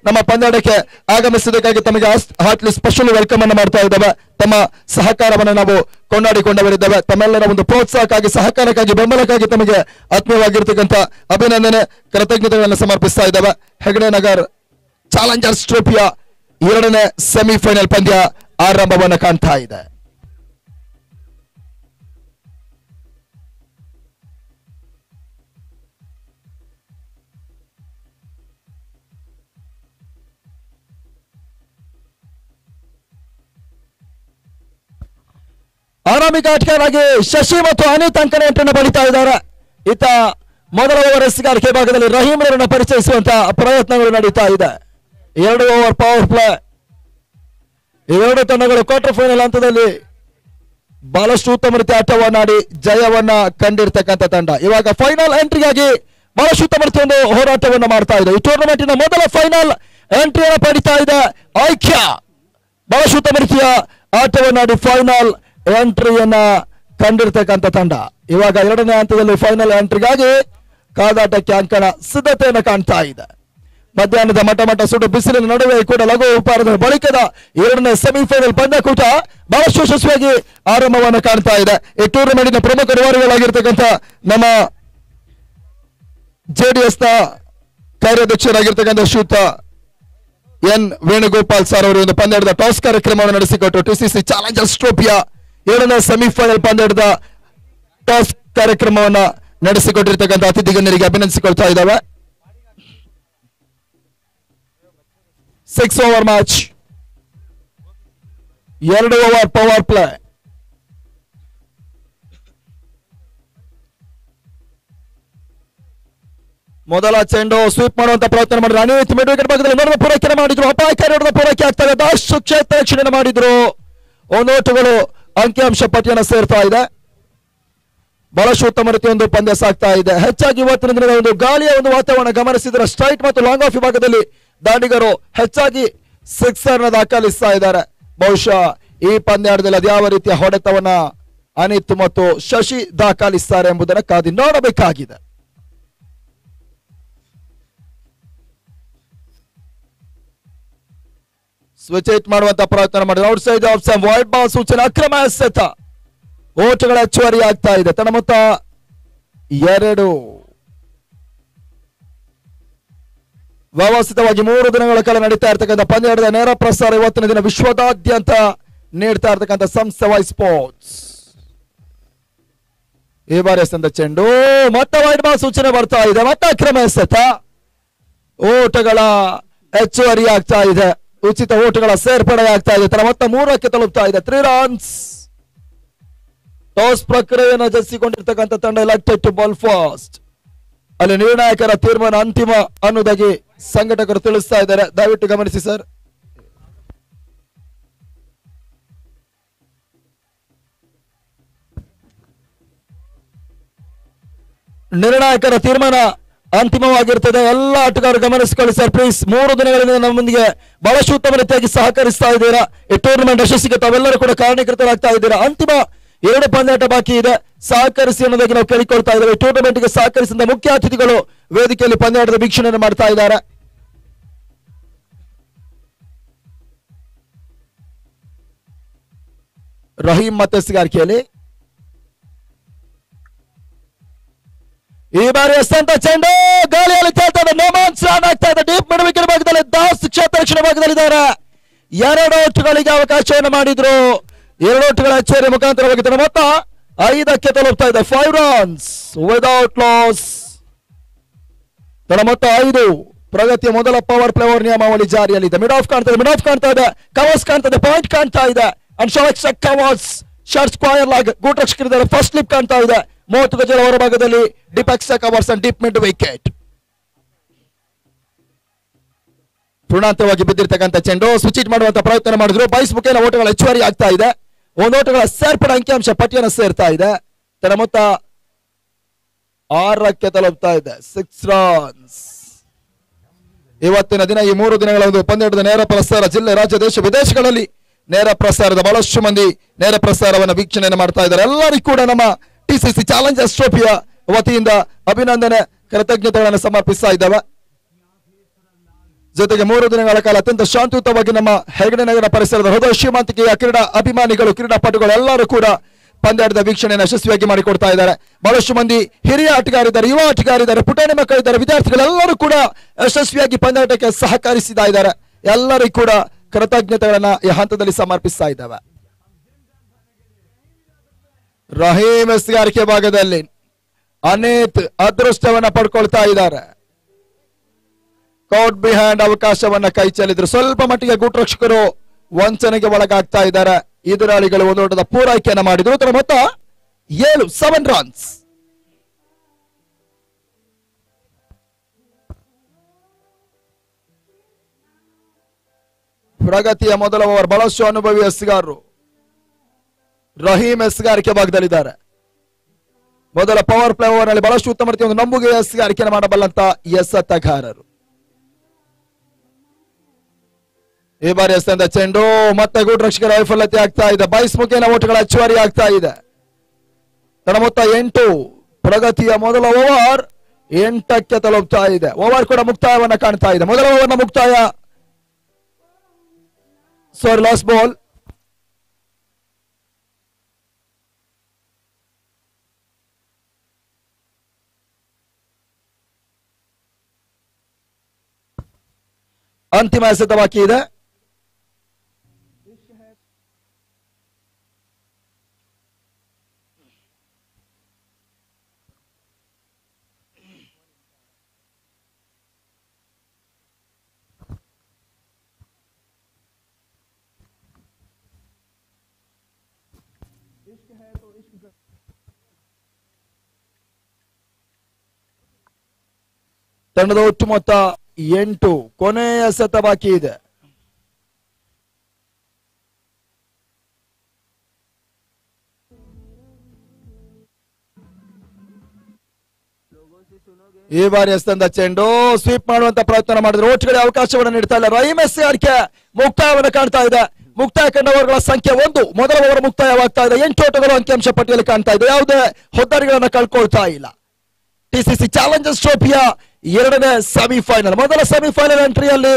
ನಮ್ಮ ಪಂದ್ಯಾಟಕ್ಕೆ ಆಗಮಿಸಿದ್ದಕ್ಕಾಗಿ ತಮಗೆ Hartley special welcome ಅನ್ನು ಮಾಡ್ತಾ ಇದ್ದೇವೆ ತಮ್ಮ ಸಹಕಾರವನ್ನು ನಾವು ಕೊಂಡಾಡಿಕೊಂಡವರಿದ್ದೇವೆ ತಮ್ಮೆಲ್ಲರ ಒಂದು ಪ್ರೋತ್ಸಾಹಕ್ಕಾಗಿ ಸಹಕಾರಕ್ಕಾಗಿ ಬೆಂಬಲಕ್ಕಾಗಿ ತಮಗೆ ಆತ್ಮೀಯವಾಗಿರ್ತಕ್ಕಂಥ ಅಭಿನಂದನೆ ಕೃತಜ್ಞತೆಗಳನ್ನು ಸಮರ್ಪಿಸ್ತಾ ಇದ್ದೇವೆ ಹೆಗಡೆ ನಗರ್ ಚಾಲೆಂಜರ್ಸ್ ಟ್ರೋಫಿಯ ಎರಡನೇ ಸೆಮಿಫೈನಲ್ ಪಂದ್ಯ ಆರಂಭವನ್ನು ಕಾಣ್ತಾ ಇದೆ ಆರಂಭಿಕ ಆಟಗಾರರಾಗಿ ಶಶಿ ಮತ್ತು ಅನಿತ್ ಅಂಕನ ಎಂಟನ್ನು ಬಳಿತಾ ಇದ್ದಾರೆ ಇತ್ತ ಮೊದಲ ಓವರ್ ಎಸ್ಗಾರಿಕೆ ಭಾಗದಲ್ಲಿ ರಹೀಮ್ರನ್ನ ಪರಿಚಯಿಸುವಂತ ಪ್ರಯತ್ನಗಳು ನಡೀತಾ ಇದೆ ಎರಡು ಓವರ್ ಪವರ್ ಪ್ಲೇ ಎರಡು ತಂಡಗಳು ಕ್ವಾರ್ಟರ್ ಫೈನಲ್ ಹಂತದಲ್ಲಿ ಬಹಳಷ್ಟು ಉತ್ತಮ ರೀತಿಯ ಆಟವನ್ನಾಡಿ ಜಯವನ್ನ ಕಂಡಿರ್ತಕ್ಕಂಥ ತಂಡ ಇವಾಗ ಫೈನಲ್ ಎಂಟ್ರಿಗಾಗಿ ಬಹಳಷ್ಟು ಉತ್ತಮ ರೀತಿಯ ಒಂದು ಹೋರಾಟವನ್ನ ಮಾಡ್ತಾ ಇದೆ ಈ ಟೂರ್ನಮೆಂಟಿನ ಮೊದಲ ಫೈನಲ್ ಎಂಟ್ರಿಯನ್ನು ಪಡಿತಾ ಇದೆ ಐಕ್ಯ ಬಹಳಷ್ಟು ಉತ್ತಮ ರೀತಿಯ ಆಟವನ್ನಾಡಿ ಫೈನಲ್ ಎಂಟ್ರಿಯನ್ನ ಕಂಡಿರ್ತಕ್ಕಂಥ ತಂಡ ಇವಾಗ ಎರಡನೇ ಹಂತದಲ್ಲಿ ಫೈನಲ್ ಎಂಟ್ರಿಗಾಗಿ ಕಾದಾಟಕ್ಕೆ ಅಂಕಣ ಸಿದ್ಧತೆಯನ್ನು ಕಾಣ್ತಾ ಇದೆ ಮಧ್ಯಾಹ್ನದ ಮಟ್ಟ ಮಟ್ಟ ಸುಡು ಬಿಸಿಲಿನ ನಡುವೆ ಕೂಡ ಲಘು ಉಪಹಾರದ ಬಳಿಕದ ಎರಡನೇ ಸೆಮಿಫೈನಲ್ ಪಂದ್ಯಕೂಟ ಬಹಳಷ್ಟು ಯಶಸ್ವಿಯಾಗಿ ಆರಂಭವನ್ನು ಕಾಣ್ತಾ ಇದೆ ಈ ಟೂರ್ನಮೆಂಟಿನ ಪ್ರಮುಖ ರೂವಾರಿಗಳಾಗಿರ್ತಕ್ಕಂಥ ನಮ್ಮ ಜೆಡಿಎಸ್ ನ ಕಾರ್ಯಾಧ್ಯಕ್ಷರಾಗಿರ್ತಕ್ಕಂಥ ಶ್ರೀಯುತ ಎನ್ ವೇಣುಗೋಪಾಲ್ ಸರ್ ಅವರು ಒಂದು ಪಂದ್ಯದ ಟಾಸ್ ಕಾರ್ಯಕ್ರಮವನ್ನು ನಡೆಸಿಕೊಟ್ಟು ಟಿಸಿಸಿ ಚಾಲೆಂಜರ್ಸ್ ಟ್ರೋಫಿಯ ಏಳನೇ ಸೆಮಿಫೈನಲ್ ಪಂದ್ಯದ ಟಾಸ್ ಕಾರ್ಯಕ್ರಮವನ್ನ ನಡೆಸಿಕೊಟ್ಟಿರ್ತಕ್ಕಂಥ ಅತಿಥಿ ಗಣ್ಯರಿಗೆ ಅಭಿನಂದಿಸಿಕೊಳ್ತಾ ಇದ್ದಾವೆ ಸಿಕ್ಸ್ ಓವರ್ ಮ್ಯಾಚ್ ಎರಡು ಓವರ್ ಪವರ್ ಪ್ಲೇ ಮೊದಲ ಚೆಂಡು ಸ್ವೀಪ್ ಮಾಡುವಂತ ಪ್ರಯತ್ನ ಮಾಡಿದ್ರು ಅನಿತ್ ಮಿಡ್ ವಿಕೆಟ್ ಭಾಗದಲ್ಲಿ ನೋಡುವ ಪೂರೈಕೆ ಮಾಡಿದ್ರು ಅಪಾಯಕಾರಿ ಹೊಡೆದ ಪೂರೈಕೆ ಆಗ್ತದೆ ದಾಶ್ ಕ್ಷೇತ್ರ ರಕ್ಷಣೆ ಮಾಡಿದ್ರು ಓಟುಗಳು ಅಂಕಿಅಂಶ ಪಟ್ಟಿಯನ್ನು ಸೇರ್ತಾ ಇದೆ ಬಹಳಷ್ಟು ಉತ್ತಮ ರೀತಿಯ ಒಂದು ಪಂದ್ಯ ಸಾಗ್ತಾ ಇದೆ ಹೆಚ್ಚಾಗಿ ಇವತ್ತಿನ ದಿನದ ಒಂದು ಗಾಳಿಯ ಒಂದು ವಾತಾವರಣ ಗಮನಿಸಿದ್ರೆ ಸ್ಟ್ರೈಟ್ ಮತ್ತು ಲಾಂಗ್ ಆಫ್ ವಿಭಾಗದಲ್ಲಿ ದಾಂಡಿಗರು ಹೆಚ್ಚಾಗಿ ಸಿಕ್ಸರ್ ನ ದಾಖಲಿಸ್ತಾ ಇದ್ದಾರೆ ಬಹುಶಃ ಈ ಪಂದ್ಯಾಟದಲ್ಲಿ ಅದ್ಯಾವ ರೀತಿಯ ಹೊಡೆತವನ್ನ ಅನಿತ್ ಮತ್ತು ಶಶಿ ದಾಖಲಿಸ್ತಾರೆ ಎಂಬುದನ್ನು ಕಾದಿ ನೋಡಬೇಕಾಗಿದೆ ಸ್ವಿಚ್ ಏಟ್ ಮಾಡುವಂತ ಪ್ರಯತ್ನ ಮಾಡಿದ್ರು ಔಟ್ ಸೈಡ್ ಆಫ್ ಸಮ್ ವೈಟ್ ಬಾಲ್ ಸೂಚನೆ ಅಕ್ರಮ ಎಸೆತ ಓಟುಗಳ ಹೆಚ್ಚುವರಿ ಆಗ್ತಾ ಇದೆ ತನ್ನ ಮೊತ್ತ ಎರಡು ವ್ಯವಸ್ಥಿತವಾಗಿ ಮೂರು ದಿನಗಳ ಕಾಲ ನಡೀತಾ ಇರ್ತಕ್ಕಂಥ ಪಂದ್ಯದ ನೇರ ಪ್ರಸಾರ ಇವತ್ತಿನ ದಿನ ವಿಶ್ವದಾದ್ಯಂತ ನೀಡ್ತಾ ಇರ್ತಕ್ಕಂಥ ಸಂಸ್ಥೆ ವೈ ಸ್ಪೋರ್ಟ್ಸ್ ಈ ಬಾರಿ ಎಸೆದ ಚೆಂಡು ಮತ್ತೆ ವೈಟ್ ಬಾಲ್ ಸೂಚನೆ ಬರ್ತಾ ಇದೆ ಮತ್ತೆ ಅಕ್ರಮ ಎಸೆತ ಓಟಗಳ ಹೆಚ್ಚುವರಿ ಆಗ್ತಾ ಇದೆ ಉಚಿತ ಓಟಗಳ ಸೇರ್ಪಡೆ ಆಗ್ತಾ ಇದೆ ತನ್ನ ಮೊತ್ತ ಮೂರಕ್ಕೆ ತಲುಪ್ತಾ ಇದೆ ತ್ರೀ ರನ್ಸ್ ಟಾಸ್ ಪ್ರಕ್ರಿಯೆಯನ್ನು ಜಸಿಕೊಂಡಿರ್ತಕ್ಕಂಥ ತಂಡ ಎಲೆಕ್ಟೆಡ್ ಟು ಬಾಲ್ ಫಾಸ್ಟ್ ಅಲ್ಲಿ ನಿರ್ಣಾಯಕರ ತೀರ್ಮಾನ ಅಂತಿಮ ಅನ್ನೋದಾಗಿ ಸಂಘಟಕರು ತಿಳಿಸ್ತಾ ಇದ್ದಾರೆ ದಯವಿಟ್ಟು ಗಮನಿಸಿ ಸರ್ ನಿರ್ಣಾಯಕರ ತೀರ್ಮಾನ ಅಂತಿಮವಾಗಿರ್ತದೆ ಎಲ್ಲ ಆಟಗಾರರು ಗಮನಿಸಿಕೊಳ್ಳಿ ಸರ್ ಪ್ಲೀಸ್ ಮೂರು ದಿನಗಳಿಂದ ನಮ್ಮೊಂದಿಗೆ ಬಹಳಷ್ಟು ಉತ್ತಮ ರೀತಿಯಾಗಿ ಸಹಕರಿಸ್ತಾ ಇದ್ದೀರಾ ಈ ಟೂರ್ನಮೆಂಟ್ ಯಶಸ್ಸಿಗೆ ತಾವೆಲ್ಲರೂ ಕೂಡ ಕಾರಣೀಕೃತರಾಗ್ತಾ ಇದ್ದೀರಾ ಅಂತಿಮ ಎರಡು ಪಂದ್ಯಾಟ ಬಾಕಿ ಇದೆ ಸಹಕರಿಸಿ ಅನ್ನೋದಾಗಿ ನಾವು ಕೇಳಿಕೊಳ್ತಾ ಇದ್ದೇವೆ ಈ ಟೂರ್ನಮೆಂಟ್ಗೆ ಸಹಕರಿಸಿದ ಮುಖ್ಯ ಅತಿಥಿಗಳು ವೇದಿಕೆಯಲ್ಲಿ ಪಂದ್ಯಾಟದ ವೀಕ್ಷಣೆಯನ್ನು ಮಾಡ್ತಾ ಇದ್ದಾರೆ ರಹೀಂ ಮತ್ತೆ ಸಿಗಾರಿಕೆಯಲ್ಲಿ ಈ ಬಾರಿ ಎಷ್ಟಂತ ಚೆಂಡು ಗಾಳಿಯಲ್ಲಿ ತೇಲ್ತಾ ಇದೆ ನೋಮಾನ್ಸ್ ರನ್ ಆಗ್ತಾ ಇದೆ ಡೀಪ್ ಮಿಡ್ ವಿಕೆಟ್ ಭಾಗದಲ್ಲಿ ದಾಸ್ ಕ್ಷೇತ್ರ ರಕ್ಷಣೆ ಭಾಗದಲ್ಲಿದ್ದಾರೆ ಎರಡು ಓಟುಗಳಿಗೆ ಅವಕಾಶವನ್ನು ಮಾಡಿದ್ರು ಎರಡು ಓಟುಗಳ ಹೆಚ್ಚುವರಿ ಮುಖಾಂತರವಾಗಿ ತನ್ನ ಮೊತ್ತ ಐದಕ್ಕೆ ತಲುಪ್ತಾ ಇದೆ ಫೈವ್ ರನ್ಸ್ ವಿದೌಟ್ ಲಾಸ್ ತನ್ನ ಮೊತ್ತ ಐದು ಪ್ರಗತಿಯ ಮೊದಲ ಪವರ್ ಪ್ಲೇ ಓವರ್ ನಿಯಮಾವಳಿ ಜಾರಿಯಲ್ಲಿದೆ ಮಿಡ್ ಆಫ್ ಕಾಣ್ತಾ ಇದೆ ಮಿಡ್ ಆಫ್ ಕಾಣ್ತಾ ಇದೆ ಕವರ್ಸ್ ಕಾಣ್ತಾ ಇದೆ ಪಾಯಿಂಟ್ ಕಾಣ್ತಾ ಇದೆ and short covers short square leg ಗೂಟ್ ರಕ್ಷಕರಿದ್ದಾರೆ ಫಸ್ಟ್ ಸ್ಲಿಪ್ ಕಾಣ್ತಾ ಇದೆ ಮೂವತ್ತು ಗಜಗಳ ಹೊರಭಾಗದಲ್ಲಿ deep extra covers and deep mid wicket ಪೂರ್ಣಾಂತವಾಗಿ ಬಿದ್ದಿರ್ತಕ್ಕಂಥ ಚೆಂಡು ಸ್ವಿಚ್ ಮಾಡುವಂತ ಪ್ರಯತ್ನ ಮಾಡಿದ್ರು ಬೈಸ್ ಮುಖೇನ ಓಟಗಳ ಹೆಚ್ಚುವರಿ ಆಗ್ತಾ ಇದೆ ಒಂದು ಓಟಗಳ ಸೇರ್ಪಡೆ ಅಂಕಿಅಂಶ ಪಟ್ಟಿಯನ್ನು ಸೇರ್ತಾ ಇದೆ ತನ್ನ ಮೊತ್ತ ಆರಕ್ಕೆ ತಲುಪ್ತಾ ಇದೆ ಸಿಕ್ಸ್ ರನ್ಸ್ ಇವತ್ತಿನ ದಿನ ಈ ಮೂರು ದಿನಗಳ ಒಂದು ಪಂದ್ಯದ ನೇರ ಪ್ರಸಾರ ಜಿಲ್ಲೆ ರಾಜ್ಯ ದೇಶ ವಿದೇಶಗಳಲ್ಲಿ ನೇರ ಪ್ರಸಾರದ ಬಹಳಷ್ಟು ಮಂದಿ ನೇರ ಪ್ರಸಾರವನ್ನು ವೀಕ್ಷಣೆಯನ್ನು ಮಾಡ್ತಾ ಇದ್ದಾರೆ ಎಲ್ಲರಿಗೂ ಕೂಡ ನಮ್ಮ ಟಿಸಿಸಿ ಚಾಲೆಂಜರ್ಸ್ ಟ್ರೋಫಿಯ ವತಿಯಿಂದ ಅಭಿನಂದನೆ ಕೃತಜ್ಞತೆಗಳನ್ನು ಸಮರ್ಪಿಸ್ತಾ ಇದ್ದಾವೆ ಜೊತೆಗೆ ಮೂರು ದಿನಗಳ ಕಾಲ ಅತ್ಯಂತ ಶಾಂತಿಯುತವಾಗಿ ನಮ್ಮ ಹೆಗಡೆ ನಗರ ಪರಿಸರದ ಹೃದಯ ಶ್ರೀಮಂತಿಕೆಯ ಕ್ರೀಡಾ ಅಭಿಮಾನಿಗಳು ಕ್ರೀಡಾಪಟುಗಳು ಎಲ್ಲರೂ ಕೂಡ ಪಂದ್ಯಾಟದ ವೀಕ್ಷಣೆಯನ್ನು ಯಶಸ್ವಿಯಾಗಿ ಮಾಡಿಕೊಡ್ತಾ ಇದ್ದಾರೆ ಬಹಳಷ್ಟು ಮಂದಿ ಹಿರಿಯ ಆಟಗಾರಿದ್ದಾರೆ ಯುವ ಆಟಗಾರಿದ್ದಾರೆ ಪುಟಾಣಿ ಮಕ್ಕಳಿದ್ದಾರೆ ವಿದ್ಯಾರ್ಥಿಗಳೆಲ್ಲರೂ ಕೂಡ ಯಶಸ್ವಿಯಾಗಿ ಪಂದ್ಯಾಟಕ್ಕೆ ಸಹಕರಿಸಿದ ಇದ್ದಾರೆ ಎಲ್ಲರಿಗೂ ಕೂಡ ಕೃತಜ್ಞತೆಗಳನ್ನ ಈ ಹಂತದಲ್ಲಿ ಸಮರ್ಪಿಸ್ತಾ ಇದ್ದಾವೆ ರಹೀಮ್ ಎಸ್ಗಾರಿಕೆ ಭಾಗದಲ್ಲಿ ಅನೇತ್ ಅದೃಷ್ಟವನ್ನ ಪಡ್ಕೊಳ್ತಾ ಇದ್ದಾರೆ ಕೌಟ್ ಬಿಹ್ಯಾಂಡ್ ಅವಕಾಶವನ್ನ ಕೈ ಚೆಲ್ಲಿದ್ರು ಸ್ವಲ್ಪ ಮಟ್ಟಿಗೆ ಗೂಟರಕ್ಷಕರು ವಂಚನೆಗೆ ಒಳಗಾಗ್ತಾ ಇದ್ದಾರೆ ಎದುರಾಳಿಗಳು ಒಂದು ಓಟದ ಪೂರೈಕೆಯನ್ನ ಮಾಡಿದ್ರು ಅದರ ಮೊತ್ತ ಏಳು ಸೆವೆನ್ ರನ್ಸ್ ಪ್ರಗತಿಯ ಮೊದಲ ಓವರ್ ಬಹಳಷ್ಟು ಅನುಭವಿ ಎಸ್ಗಾರರು ರಹೀಮ್ ಎಸ್ಗಾರಿಕೆ ಭಾಗದಲ್ಲಿದ್ದಾರೆ ಮೊದಲ ಪವರ್ ಪ್ಲೇ ಓವರ್ ನಲ್ಲಿ ಬಹಳಷ್ಟು ಉತ್ತಮ ರೀತಿಯ ಒಂದು ನಂಬುಗೆ ಎಸ್ಗಾರಿಕೆಯನ್ನು ಮಾಡಬಲ್ಲಂತ ಎಸೆತಗಾರರು ಈ ಬಾರಿ ಎಸೆದ ಚೆಂಡು ಮತ್ತೆ ಗೂಡ್ ರಕ್ಷಕರ ವೈಫಲ್ಯತೆ ಆಗ್ತಾ ಇದೆ ಬೈಸ್ ಮುಖೇನ ಓಟುಗಳ ಅಚ್ಚುವರಿ ಆಗ್ತಾ ಇದೆ ತನ್ನ ಮೊತ್ತ ಎಂಟು ಪ್ರಗತಿಯ ಮೊದಲ ಓವರ್ ಎಂಟಕ್ಕೆ ತಲುಪ್ತಾ ಇದೆ ಓವರ್ ಕೂಡ ಮುಕ್ತಾಯವನ್ನ ಕಾಣ್ತಾ ಇದೆ ಮೊದಲ ಓವರ್ನ ಮುಕ್ತಾಯ ಸಾರಿ ಲಾಸ್ ಬಾಲ್ ಅಂತಿಮ ಎಸೆತ ಬಾಕಿ ಇದೆ ತಂಡದ ಒಟ್ಟು ಮೊತ್ತ ಎಂಟು ಕೊನೆಯ ಎಸೆತ ಬಾಕಿ ಇದೆ ಈ ಬಾರಿ ಎಸ್ತಂದ ಚೆಂಡು ಸ್ವೀಪ್ ಮಾಡುವಂತ ಪ್ರಯತ್ನ ಮಾಡಿದ್ರು ಓಟ್ಗಳಿಗೆ ಅವಕಾಶವನ್ನು ನೀಡ್ತಾ ಇಲ್ಲ ರಹೀಮ್ ಎಸ್ ಆರ್ಕೆ ಮುಕ್ತಾಯವನ್ನು ಕಾಣ್ತಾ ಇದೆ ಮುಕ್ತಾಯ ಕಂಡವರುಗಳ ಸಂಖ್ಯೆ ಒಂದು ಮೊದಲ ಓವರ್ ಮುಕ್ತಾಯವಾಗ್ತಾ ಇದೆ ಎಂಟು ಓಟಗಳು ಅಂಕಿಅಂಶ ಪಟ್ಟಿಯಲ್ಲಿ ಕಾಣ್ತಾ ಇದೆ ಯಾವುದೇ ಹೊದ್ದಾರಿಗಳನ್ನ ಕಳ್ಕೊಳ್ತಾ ಇಲ್ಲ ಟಿಸಿಸಿ ಚಾಲೆಂಜರ್ಸ್ ಟ್ರೋಫಿಯ ಎರಡನೇ ಸೆಮಿಫೈನಲ್ ಮೊದಲ ಸೆಮಿಫೈನಲ್ ಎಂಟ್ರಿಯಲ್ಲಿ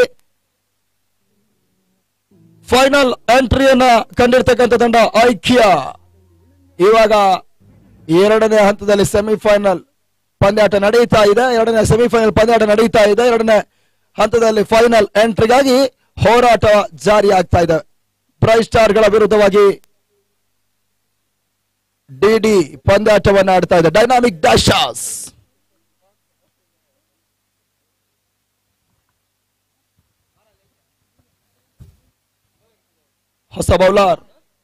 ಫೈನಲ್ ಎಂಟ್ರಿಯನ್ನ ಕಂಡಿರ್ತಕ್ಕಂಥ ತಂಡ ಐಕ್ಯ ಇವಾಗ ಎರಡನೇ ಹಂತದಲ್ಲಿ ಸೆಮಿಫೈನಲ್ ಪಂದ್ಯಾಟ ನಡೀತಾ ಇದೆ ಎರಡನೇ ಸೆಮಿಫೈನಲ್ ಪಂದ್ಯಾಟ ನಡೀತಾ ಇದೆ ಎರಡನೇ ಹಂತದಲ್ಲಿ ಫೈನಲ್ ಎಂಟ್ರಿಗಾಗಿ ಹೋರಾಟ ಜಾರಿ ಆಗ್ತಾ ಇದೆ ಬ್ರೈಟ್ ಸ್ಟಾರ್ಗಳ ವಿರುದ್ಧವಾಗಿ ಡಿಡಿ ಪಂದ್ಯಾಟವನ್ನು ಆಡ್ತಾ ಇದೆ ಡೈನಾಮಿಕ್ ಡ್ಯಾಶಸ್ ಹೊಸ ಬೌಲರ್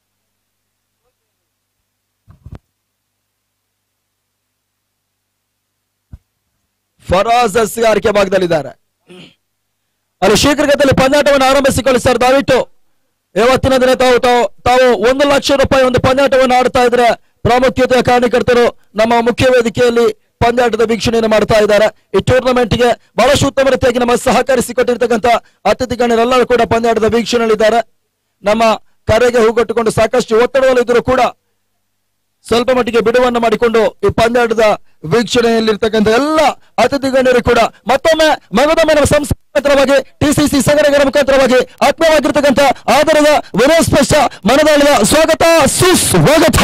ಫರಾಜ್ ಎಸ್ಗಾರಿಕೆ ಭಾಗದಲ್ಲಿದ್ದಾರೆ ಅಲ್ಲಿ ಶೀಘ್ರಗತಿಯಲ್ಲಿ ಪಂದ್ಯಾಟವನ್ನು ಆರಂಭಿಸಿಕೊಳ್ಳಿ ಸರ್ ದಯವಿಟ್ಟು ಇವತ್ತಿನ ದಿನ ತಾವು ತಾವು ತಾವು ಒಂದು ಲಕ್ಷ ರೂಪಾಯಿ ಒಂದು ಪಂದ್ಯಾಟವನ್ನು ಆಡ್ತಾ ಇದ್ರೆ ಪ್ರಾಮುಖ್ಯತೆಯ ಕಾರ್ಯಕರ್ತರು ನಮ್ಮ ಮುಖ್ಯ ವೇದಿಕೆಯಲ್ಲಿ ಪಂದ್ಯಾಟದ ವೀಕ್ಷಣೆಯನ್ನು ಮಾಡ್ತಾ ಇದ್ದಾರೆ ಈ ಟೂರ್ನಮೆಂಟ್ಗೆ ಬಹಳಷ್ಟು ಉತ್ತಮ ರೀತಿಯಾಗಿ ನಮ್ಮ ಸಹಕರಿಸಿಕೊಟ್ಟಿರ್ತಕ್ಕಂಥ ಅತಿಥಿ ಗಣ್ಯರೆಲ್ಲರೂ ಕೂಡ ಪಂದ್ಯಾಟದ ವೀಕ್ಷಣೆಯಲ್ಲಿದ್ದಾರೆ ನಮ್ಮ ಕರೆಗೆ ಹೂಗೊಟ್ಟುಕೊಂಡು ಸಾಕಷ್ಟು ಒತ್ತಡದಲ್ಲಿದ್ದರೂ ಕೂಡ ಸ್ವಲ್ಪ ಮಟ್ಟಿಗೆ ಬಿಡುವನ್ನು ಮಾಡಿಕೊಂಡು ಈ ಪಂದ್ಯಾಟದ ವೀಕ್ಷಣೆಯಲ್ಲಿರ್ತಕ್ಕಂಥ ಎಲ್ಲ ಅತಿಥಿ ಗಣ್ಯರು ಕೂಡ ಮತ್ತೊಮ್ಮೆ ಮಗದೊಮ್ಮೆ ನಮ್ಮ ಸಂಸ್ಥೆ ಮುಖಾಂತರವಾಗಿ ಟಿಸಿಸಿ ಸಂಘಟನೆಗಳ ಮುಖಾಂತರವಾಗಿ ಆತ್ಮವಾಗಿರ್ತಕ್ಕಂಥ ಆಧಾರದ ವಿನೋಸ್ಪಷ್ಟ ಮನದಾಳದ ಸ್ವಾಗತ ಸುಸ್ವಾಗತ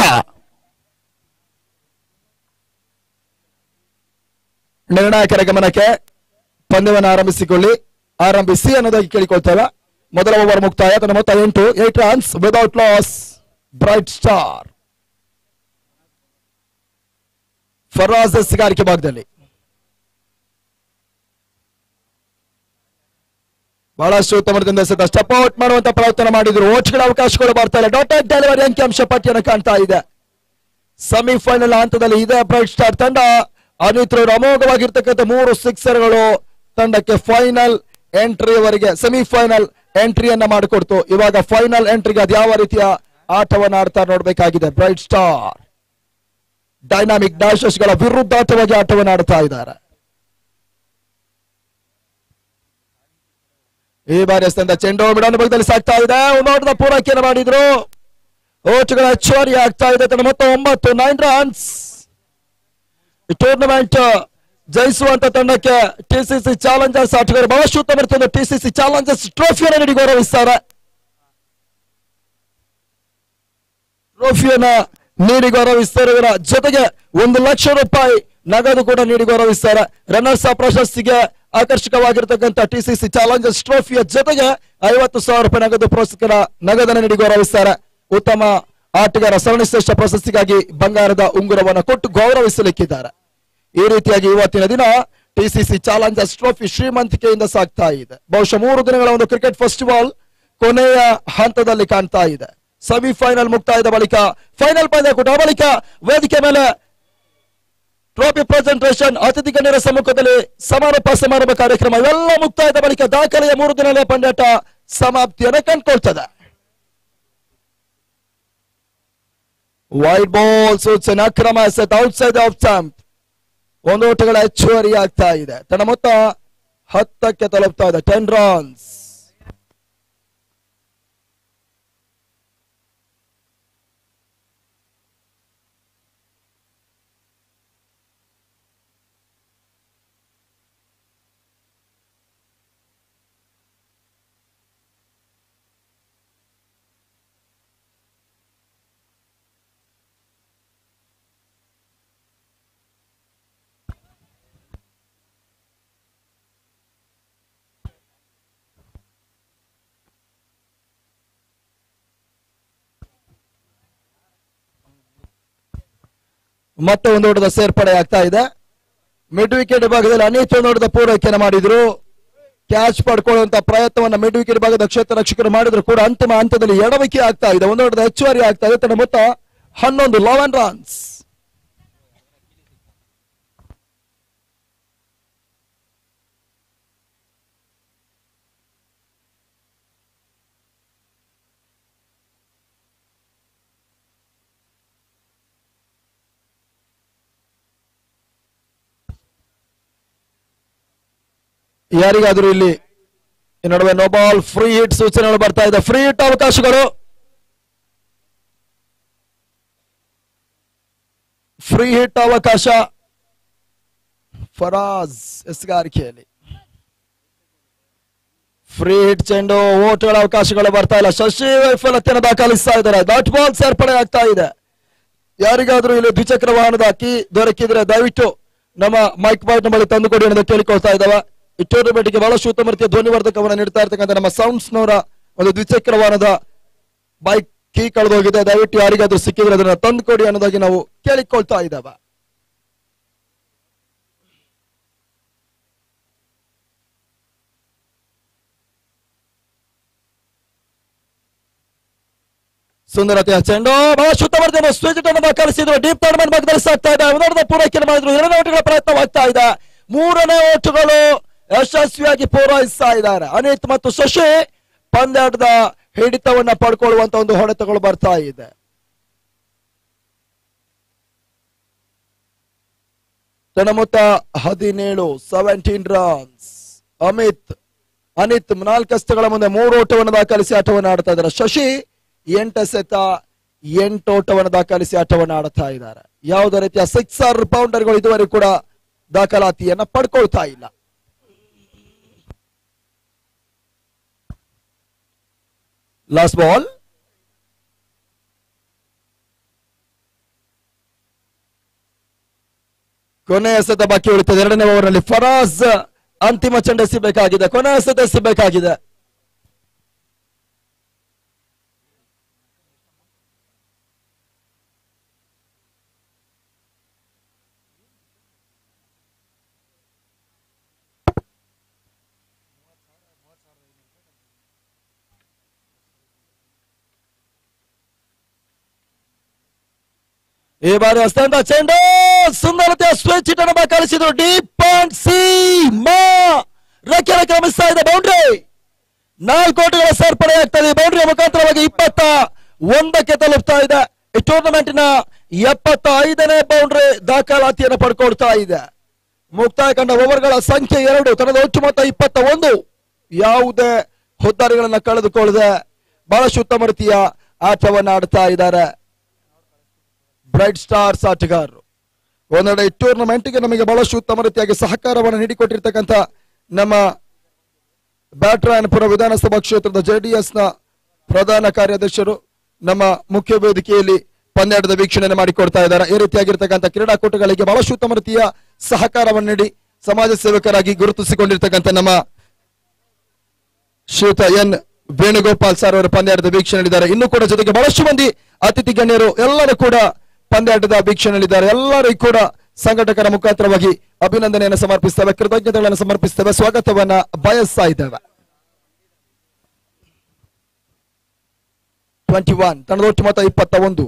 ನಿರ್ಣಾಯಕರ ಗಮನಕ್ಕೆ ಪಂದ್ಯವನ್ನು ಆರಂಭಿಸಿಕೊಳ್ಳಿ ಆರಂಭಿಸಿ ಅನ್ನೋದಾಗಿ ಕೇಳಿಕೊಳ್ತೇವೆ ಮೊದಲ ಓವರ್ ಮುಕ್ತಾಯ ತನ್ನ ಮೊತ್ತ ಎಂಟು eight runs without loss Bright Star Faraz ಸಿಗಾರಿಕೆ ಭಾಗದಲ್ಲಿ ಬಹಳಷ್ಟು ಉತ್ತಮದಿಂದ ಸ್ಟೆಪ್ ಔಟ್ ಮಾಡುವಂತ ಪ್ರಯತ್ನ ಮಾಡಿದ್ರು ಓಟ್ಗಳ ಅವಕಾಶಗಳು ಬರ್ತಾ ಇಲ್ಲ ಡಾಟೆಡ್ ಡೆಲಿವರಿ ಅಂಕಿಅಂಶ ಪಟ್ಟಿಯನ್ನು ಕಾಣ್ತಾ ಇದೆ ಸೆಮಿಫೈನಲ್ ಹಂತದಲ್ಲಿ ಇದೆ ಬ್ರೈಟ್ ಸ್ಟಾರ್ ತಂಡ ಅನಿತ್ರವರು ಅಮೋಘವಾಗಿರ್ತಕ್ಕಂಥ ಮೂರು ಸಿಕ್ಸರ್ಗಳು ತಂಡಕ್ಕೆ ಫೈನಲ್ ಎಂಟ್ರಿಯವರೆಗೆ ಸೆಮಿಫೈನಲ್ ಎಂಟ್ರಿಯನ್ನ ಮಾಡಿಕೊಡ್ತು ಇವಾಗ ಫೈನಲ್ ಎಂಟ್ರಿಗೆ ಅದು ಯಾವ ರೀತಿಯ ಆಟವನ್ನು ಆಡ್ತಾ ನೋಡ್ಬೇಕಾಗಿದೆ ಬ್ರೈಟ್ ಸ್ಟಾರ್ ಡೈನಾಮಿಕ್ ಡ್ಯಾಶಸ್ ಗಳ ವಿರುದ್ಧಾಟವಾಗಿ ಆಟವನ್ನು ಆಡ್ತಾ ಇದ್ದಾರೆ ಈ ಬಾರಿ ಎಸ್ತಂದ ಚೆಂಡು ಮಿಡನ್ ಭಾಗದಲ್ಲಿ ಸಾಕ್ತಾ ಇದೆ ನೋಟದ ಪೂರೈಕೆಯನ್ನು ಮಾಡಿದ್ರು ಓಟುಗಳ ಅಚ್ಚುವರಿ ಆಗ್ತಾ ಇದೆ ತನ್ನ ಮೊತ್ತ ಒಂಬತ್ತು ನೈನ್ ರನ್ಸ್ ಟೂರ್ನಮೆಂಟ್ ಜಯಿಸುವಂತ ತಂಡಕ್ಕೆ ಟಿಸಿಸಿ ಚಾಲೆಂಜರ್ಸ್ ಆಟಗಾರರು ಬಹಳಷ್ಟು ಉತ್ತಮ ರೀತಿಯಿಂದ ಟಿಸಿಸಿ ಚಾಲೆಂಜರ್ಸ್ ಟ್ರೋಫಿಯನ್ನು ನೀಡಿ ಗೌರವಿಸ್ತಾರೆ ಟ್ರೋಫಿಯನ್ನ ನೀಡಿ ಗೌರವಿಸ್ತಾರೆ ಇವರ ಜೊತೆಗೆ ಒಂದು ಲಕ್ಷ ರೂಪಾಯಿ ನಗದು ಕೂಡ ನೀಡಿ ಗೌರವಿಸ್ತಾರೆ ರನ್ನರ್ಸ್ ಅಪ್ ಪ್ರಶಸ್ತಿಗೆ ಆಕರ್ಷಕವಾಗಿರ್ತಕ್ಕಂಥ ಟಿಸಿಸಿ ಚಾಲೆಂಜರ್ಸ್ ಟ್ರೋಫಿಯ ಜೊತೆಗೆ ಐವತ್ತು ಸಾವಿರ ರೂಪಾಯಿ ನಗದು ಪುರಸ್ಕಾರ ನಗದನ್ನು ನೀಡಿ ಗೌರವಿಸ್ತಾರೆ ಉತ್ತಮ ಆಟಗಾರ ಸರಣಿ ಶ್ರೇಷ್ಠ ಪ್ರಶಸ್ತಿಗಾಗಿ ಬಂಗಾರದ ಉಂಗುರವನ್ನು ಕೊಟ್ಟು ಗೌರವಿಸಲಿಕ್ಕಿದ್ದಾರೆ ಈ ರೀತಿಯಾಗಿ ಇವತ್ತಿನ ದಿನ ಟಿಸಿಸಿ ಚಾಲೆಂಜರ್ಸ್ ಟ್ರೋಫಿ ಶ್ರೀಮಂತಿಕೆಯಿಂದ ಸಾಗ್ತಾ ಇದೆ ಬಹುಶಃ ಮೂರು ದಿನಗಳ ಒಂದು ಕ್ರಿಕೆಟ್ ಫೆಸ್ಟಿವಲ್ ಕೊನೆಯ ಹಂತದಲ್ಲಿ ಕಾಣ್ತಾ ಇದೆ ಸೆಮಿಫೈನಲ್ ಮುಕ್ತಾಯದ ಬಳಿಕ ಫೈನಲ್ ಪಂದ್ಯಕೂಟ ಬಳಿಕ ವೇದಿಕೆ ಮೇಲೆ ಟ್ರೋಫಿ ಪ್ರೆಸೆಂಟೇಷನ್ ಅತಿಥಿ ಗಣ್ಯರ ಸಮ್ಮುಖದಲ್ಲಿ ಸಮಾರೋಪ ಸಮಾರಂಭ ಕಾರ್ಯಕ್ರಮ ಇವೆಲ್ಲ ಮುಕ್ತಾಯದ ಬಳಿಕ ದಾಖಲೆಯ ಮೂರು ದಿನಗಳ ಪಂದ್ಯಾಟ ಸಮಾಪ್ತಿಯನ್ನು ಕಂಡುಕೊಳ್ತದೆ ವೈಟ್ ಬಾಲ್ ಸೂಟ್ಸ್ ಅಕ್ರಮ ಎಸೆಟ್ ಔಟ್ಸೈಡ್ ಆಫ್ ಸ್ಟಾಂಪ್ ಒಂದು ಓಟಗಳ ಹೆಚ್ಚುವರಿ ಆಗ್ತಾ ಇದೆ ತನ್ನ ಮೊತ್ತ ಹತ್ತಕ್ಕೆ ತಲುಪ್ತಾ ಇದೆ ಟೆನ್ ರನ್ಸ್ ಮತ್ತೆ ಒಂದು ಓಟದ ಸೇರ್ಪಡೆ ಆಗ್ತಾ ಇದೆ ಮಿಡ್ ವಿಕೆಟ್ ಭಾಗದಲ್ಲಿ ಅನೀತ್ ಒಂದು ಓಟದ ಪೂರೈಕೆಯನ್ನು ಮಾಡಿದ್ರು ಕ್ಯಾಚ್ ಪಡ್ಕೊಳ್ಳುವಂತ ಪ್ರಯತ್ನವನ್ನ ಮಿಡ್ ವಿಕೆಟ್ ಭಾಗದ ಕ್ಷೇತ್ರ ರಕ್ಷಕರು ಮಾಡಿದ್ರು ಕೂಡ ಅಂತಿಮ ಹಂತದಲ್ಲಿ ಎಡವಿಕೆ ಆಗ್ತಾ ಇದೆ ಒಂದು ಓಟದ ಹೆಚ್ಚುವರಿ ಆಗ್ತಾ ಇದೆ ತನ್ನ ಮೊತ್ತ ಹನ್ನೊಂದು ಲೆವೆನ್ ರನ್ಸ್ ಯಾರಿಗಾದ್ರೂ ಇಲ್ಲಿ ಈ ನಡುವೆ ನೋಬಾಲ್ ಫ್ರೀ ಹಿಟ್ ಸೂಚನೆಗಳು ಬರ್ತಾ ಇದೆ ಫ್ರೀ ಹಿಟ್ ಅವಕಾಶಗಳು ಫ್ರೀ ಹಿಟ್ ಅವಕಾಶ ಫರಾಜ್ ಎಸ್ಗಾರಿಕೆಯಲ್ಲಿ ಫ್ರೀ ಹಿಟ್ ಚೆಂಡು ಓಟುಗಳ ಅವಕಾಶಗಳು ಬರ್ತಾ ಇಲ್ಲ ಶಶಿ ವೈಫಲ್ಯತೆಯನ್ನು ದಾಖಲಿಸ್ತಾ ಇದ್ದಾರೆ ಡಾಟ್ ಬಾಲ್ ಸೇರ್ಪಡೆ ಆಗ್ತಾ ಇದೆ ಯಾರಿಗಾದ್ರೂ ಇಲ್ಲಿ ದ್ವಿಚಕ್ರ ವಾಹನದ ಕೀ ದೊರಕಿದ್ರೆ ದಯವಿಟ್ಟು ನಮ್ಮ ಮೈಕ್ ಬಾಯ್ಟ್ ಬಳಿ ತಂದುಕೊಡಿ ಅನ್ನೋದು ಕೇಳಿಕೊಳ್ತಾ ಇದ್ದಾವೆ ಈ ಟೂರ್ನಮೆಂಟ್ ಗೆ ಬಹಳಷ್ಟು ಉತ್ತಮ ರೀತಿಯ ಧ್ವನಿವರ್ಧಕವನ್ನು ನೀಡ್ತಾ ಇರ್ತಕ್ಕಂಥ ನಮ್ಮ ಸೌಂಡ್ಸ್ ನವರ ಒಂದು ದ್ವಿಚಕ್ರ ವಾಹನದ ಬೈಕ್ ಕೀ ಕಳೆದೋಗಿದೆ ದಯವಿಟ್ಟು ಯಾರಿಗಾದ್ರೂ ಸಿಕ್ಕಿದ್ರೆ ಅದನ್ನ ತಂದುಕೊಡಿ ಅನ್ನೋದಾಗಿ ನಾವು ಕೇಳಿಕೊಳ್ತಾ ಇದ್ದಾವೆ ಸುಂದರತೆಯ ಚೆಂಡು ಬಹಳಷ್ಟು ಉತ್ತಮ ಸ್ವಿಚ್ ಅನ್ನು ದಾಖಲಿಸಿದ್ರು ಡೀಪ್ ಟೂರ್ನಮೆಂಟ್ ಭಾಗದಲ್ಲಿ ಸಾಗ್ತಾ ಇದೆ ಒಂದೊಂದು ಪೂರೈಕೆ ಮಾಡಿದ್ರು ಎರಡನೇ ಓಟುಗಳ ಪ್ರಯತ್ನವಾಗ್ತಾ ಇದೆ ಮೂರನೇ ಓಟುಗಳು ಯಶಸ್ವಿಯಾಗಿ ಪೂರೈಸ್ತಾ ಇದ್ದಾರೆ ಅನಿತ್ ಮತ್ತು ಶಶಿ ಪಂದ್ಯಾಟದ ಹಿಡಿತವನ್ನ ಪಡ್ಕೊಳ್ಳುವಂತ ಒಂದು ಹೊಡೆತಗಳು ಬರ್ತಾ ಇದೆ ತನ್ನ ಮೊತ್ತ ಹದಿನೇಳು ಸೆವೆಂಟೀನ್ ರನ್ಸ್ ಅಮಿತ್ ಅನಿತ್ ನಾಲ್ಕಸ್ತಗಳ ಮುಂದೆ ಮೂರು ಓಟವನ್ನು ದಾಖಲಿಸಿ ಆಟವನ್ನು ಆಡ್ತಾ ಇದ್ದಾರೆ ಶಶಿ ಎಂಟೆಸೆತ ಎಂಟು ಓಟವನ್ನು ದಾಖಲಿಸಿ ಆಟವನ್ನು ಆಡ್ತಾ ಇದ್ದಾರೆ ಯಾವುದೇ ರೀತಿಯ ಸಿಕ್ಸರ್ ಬೌಂಡರ್ಗಳು ಇದುವರೆಗೂ ಕೂಡ ದಾಖಲಾತಿಯನ್ನ ಪಡ್ಕೊಳ್ತಾ ಇಲ್ಲ ಲಾಸ್ಟ್ ಬಾಲ್ ಕೊನೆ ಎಸೆತ ಬಾಕಿ ಉಳಿತದೆ ಎರಡನೇ ಓವರ್ನಲ್ಲಿ ಫರಾಜ್ ಅಂತಿಮ ಚೆಂಡು ಎಸಿಬೇಕಾಗಿದೆ ಕೊನೆ ಎಸೆತ ಎಸಿಬೇಕಾಗಿದೆ ಈ ಬಾರಿ ಹಸ್ತಾಂತ ಚೆಂಡು ಸುಂದರತೆಯ ಸ್ವಿಚ್ ಅನ್ನು ದಾಖಲಿಸಿದ್ರು ಡೀಪ್ ಅಂಡ್ ಸಿ ಮಾ ರೆಕ್ಕೆ ಕ್ರಮಿಸ್ತಾ ಇದೆ ಬೌಂಡ್ರಿ ನಾಲ್ಕು ಓಟುಗಳ ಸೇರ್ಪಡೆ ಆಗ್ತದೆ ಬೌಂಡ್ರಿಯ ಮುಖಾಂತರವಾಗಿ ಇಪ್ಪತ್ತ ಒಂದಕ್ಕೆ ತಲುಪ್ತಾ ಇದೆ ಈ ಟೂರ್ನಮೆಂಟಿನ ಎಪ್ಪತ್ತ ಐದನೇ ಬೌಂಡ್ರಿ ದಾಖಲಾತಿಯನ್ನು ಪಡ್ಕೊಳ್ತಾ ಇದೆ ಮುಕ್ತಾಯ ಕಂಡ ಓವರ್ಗಳ ಸಂಖ್ಯೆ ಎರಡು ತನ್ನದ ಒಟ್ಟು ಮೊತ್ತ ಇಪ್ಪತ್ತ ಒಂದು ಯಾವುದೇ ಹುದ್ದಾರಿಗಳನ್ನ ಕಳೆದುಕೊಳ್ಳದೆ ಬಹಳಷ್ಟು ಉತ್ತಮ ರೀತಿಯ ಆಟವನ್ನು ಆಡ್ತಾ ಇದ್ದಾರೆ ಬ್ರೈಟ್ ಸ್ಟಾರ್ಸ್ ಆಟಗಾರರು ಒಂದೆಡೆ ಈ ಟೂರ್ನಮೆಂಟ್ಗೆ ನಮಗೆ ಬಹಳಷ್ಟು ಉತ್ತಮ ರೀತಿಯಾಗಿ ಸಹಕಾರವನ್ನು ನೀಡಿಕೊಟ್ಟಿರ್ತಕ್ಕಂಥ ನಮ್ಮ ಬ್ಯಾಟ್ರಾಯನಪುರ ವಿಧಾನಸಭಾ ಕ್ಷೇತ್ರದ ಜೆಡಿಎಸ್ ನ ಪ್ರಧಾನ ಕಾರ್ಯದರ್ಶರು ನಮ್ಮ ಮುಖ್ಯ ವೇದಿಕೆಯಲ್ಲಿ ಪಂದ್ಯಾಟದ ವೀಕ್ಷಣೆ ಮಾಡಿಕೊಡ್ತಾ ಇದ್ದಾರೆ ಈ ರೀತಿಯಾಗಿರ್ತಕ್ಕಂಥ ಕ್ರೀಡಾಕೂಟಗಳಿಗೆ ಬಹಳಷ್ಟು ಉತ್ತಮ ರೀತಿಯ ಸಹಕಾರವನ್ನು ನೀಡಿ ಸಮಾಜ ಸೇವಕರಾಗಿ ಗುರುತಿಸಿಕೊಂಡಿರ್ತಕ್ಕಂಥ ನಮ್ಮ ಶ್ರೀಯುತ ಎನ್ ವೇಣುಗೋಪಾಲ್ ಸರ್ ಅವರು ಪಂದ್ಯಾಟದ ವೀಕ್ಷಣೆ ನೀಡಿದ್ದಾರೆ ಇನ್ನು ಕೂಡ ಜೊತೆಗೆ ಬಹಳಷ್ಟು ಮಂದಿ ಅತಿಥಿ ಗಣ್ಯರು ಎಲ್ಲರೂ ಕೂಡ ಪಂದ್ಯಾಟದ ವೀಕ್ಷಣೆ ನೀಡಿದ್ದಾರೆ ಎಲ್ಲರಿಗೂ ಕೂಡ ಸಂಘಟಕರ ಮುಖಾಂತರವಾಗಿ ಅಭಿನಂದನೆಯನ್ನು ಸಮರ್ಪಿಸ್ತೇವೆ ಕೃತಜ್ಞತೆಗಳನ್ನು ಸಮರ್ಪಿಸ್ತೇವೆ ಸ್ವಾಗತವನ್ನ ಬಯಸ್ತಾ ಇದ್ದೇವೆ ಟ್ವೆಂಟಿ ಒನ್ ತಂಡದ ಒಟ್ಟು ಮೊತ್ತ ಇಪ್ಪತ್ತ ಒಂದು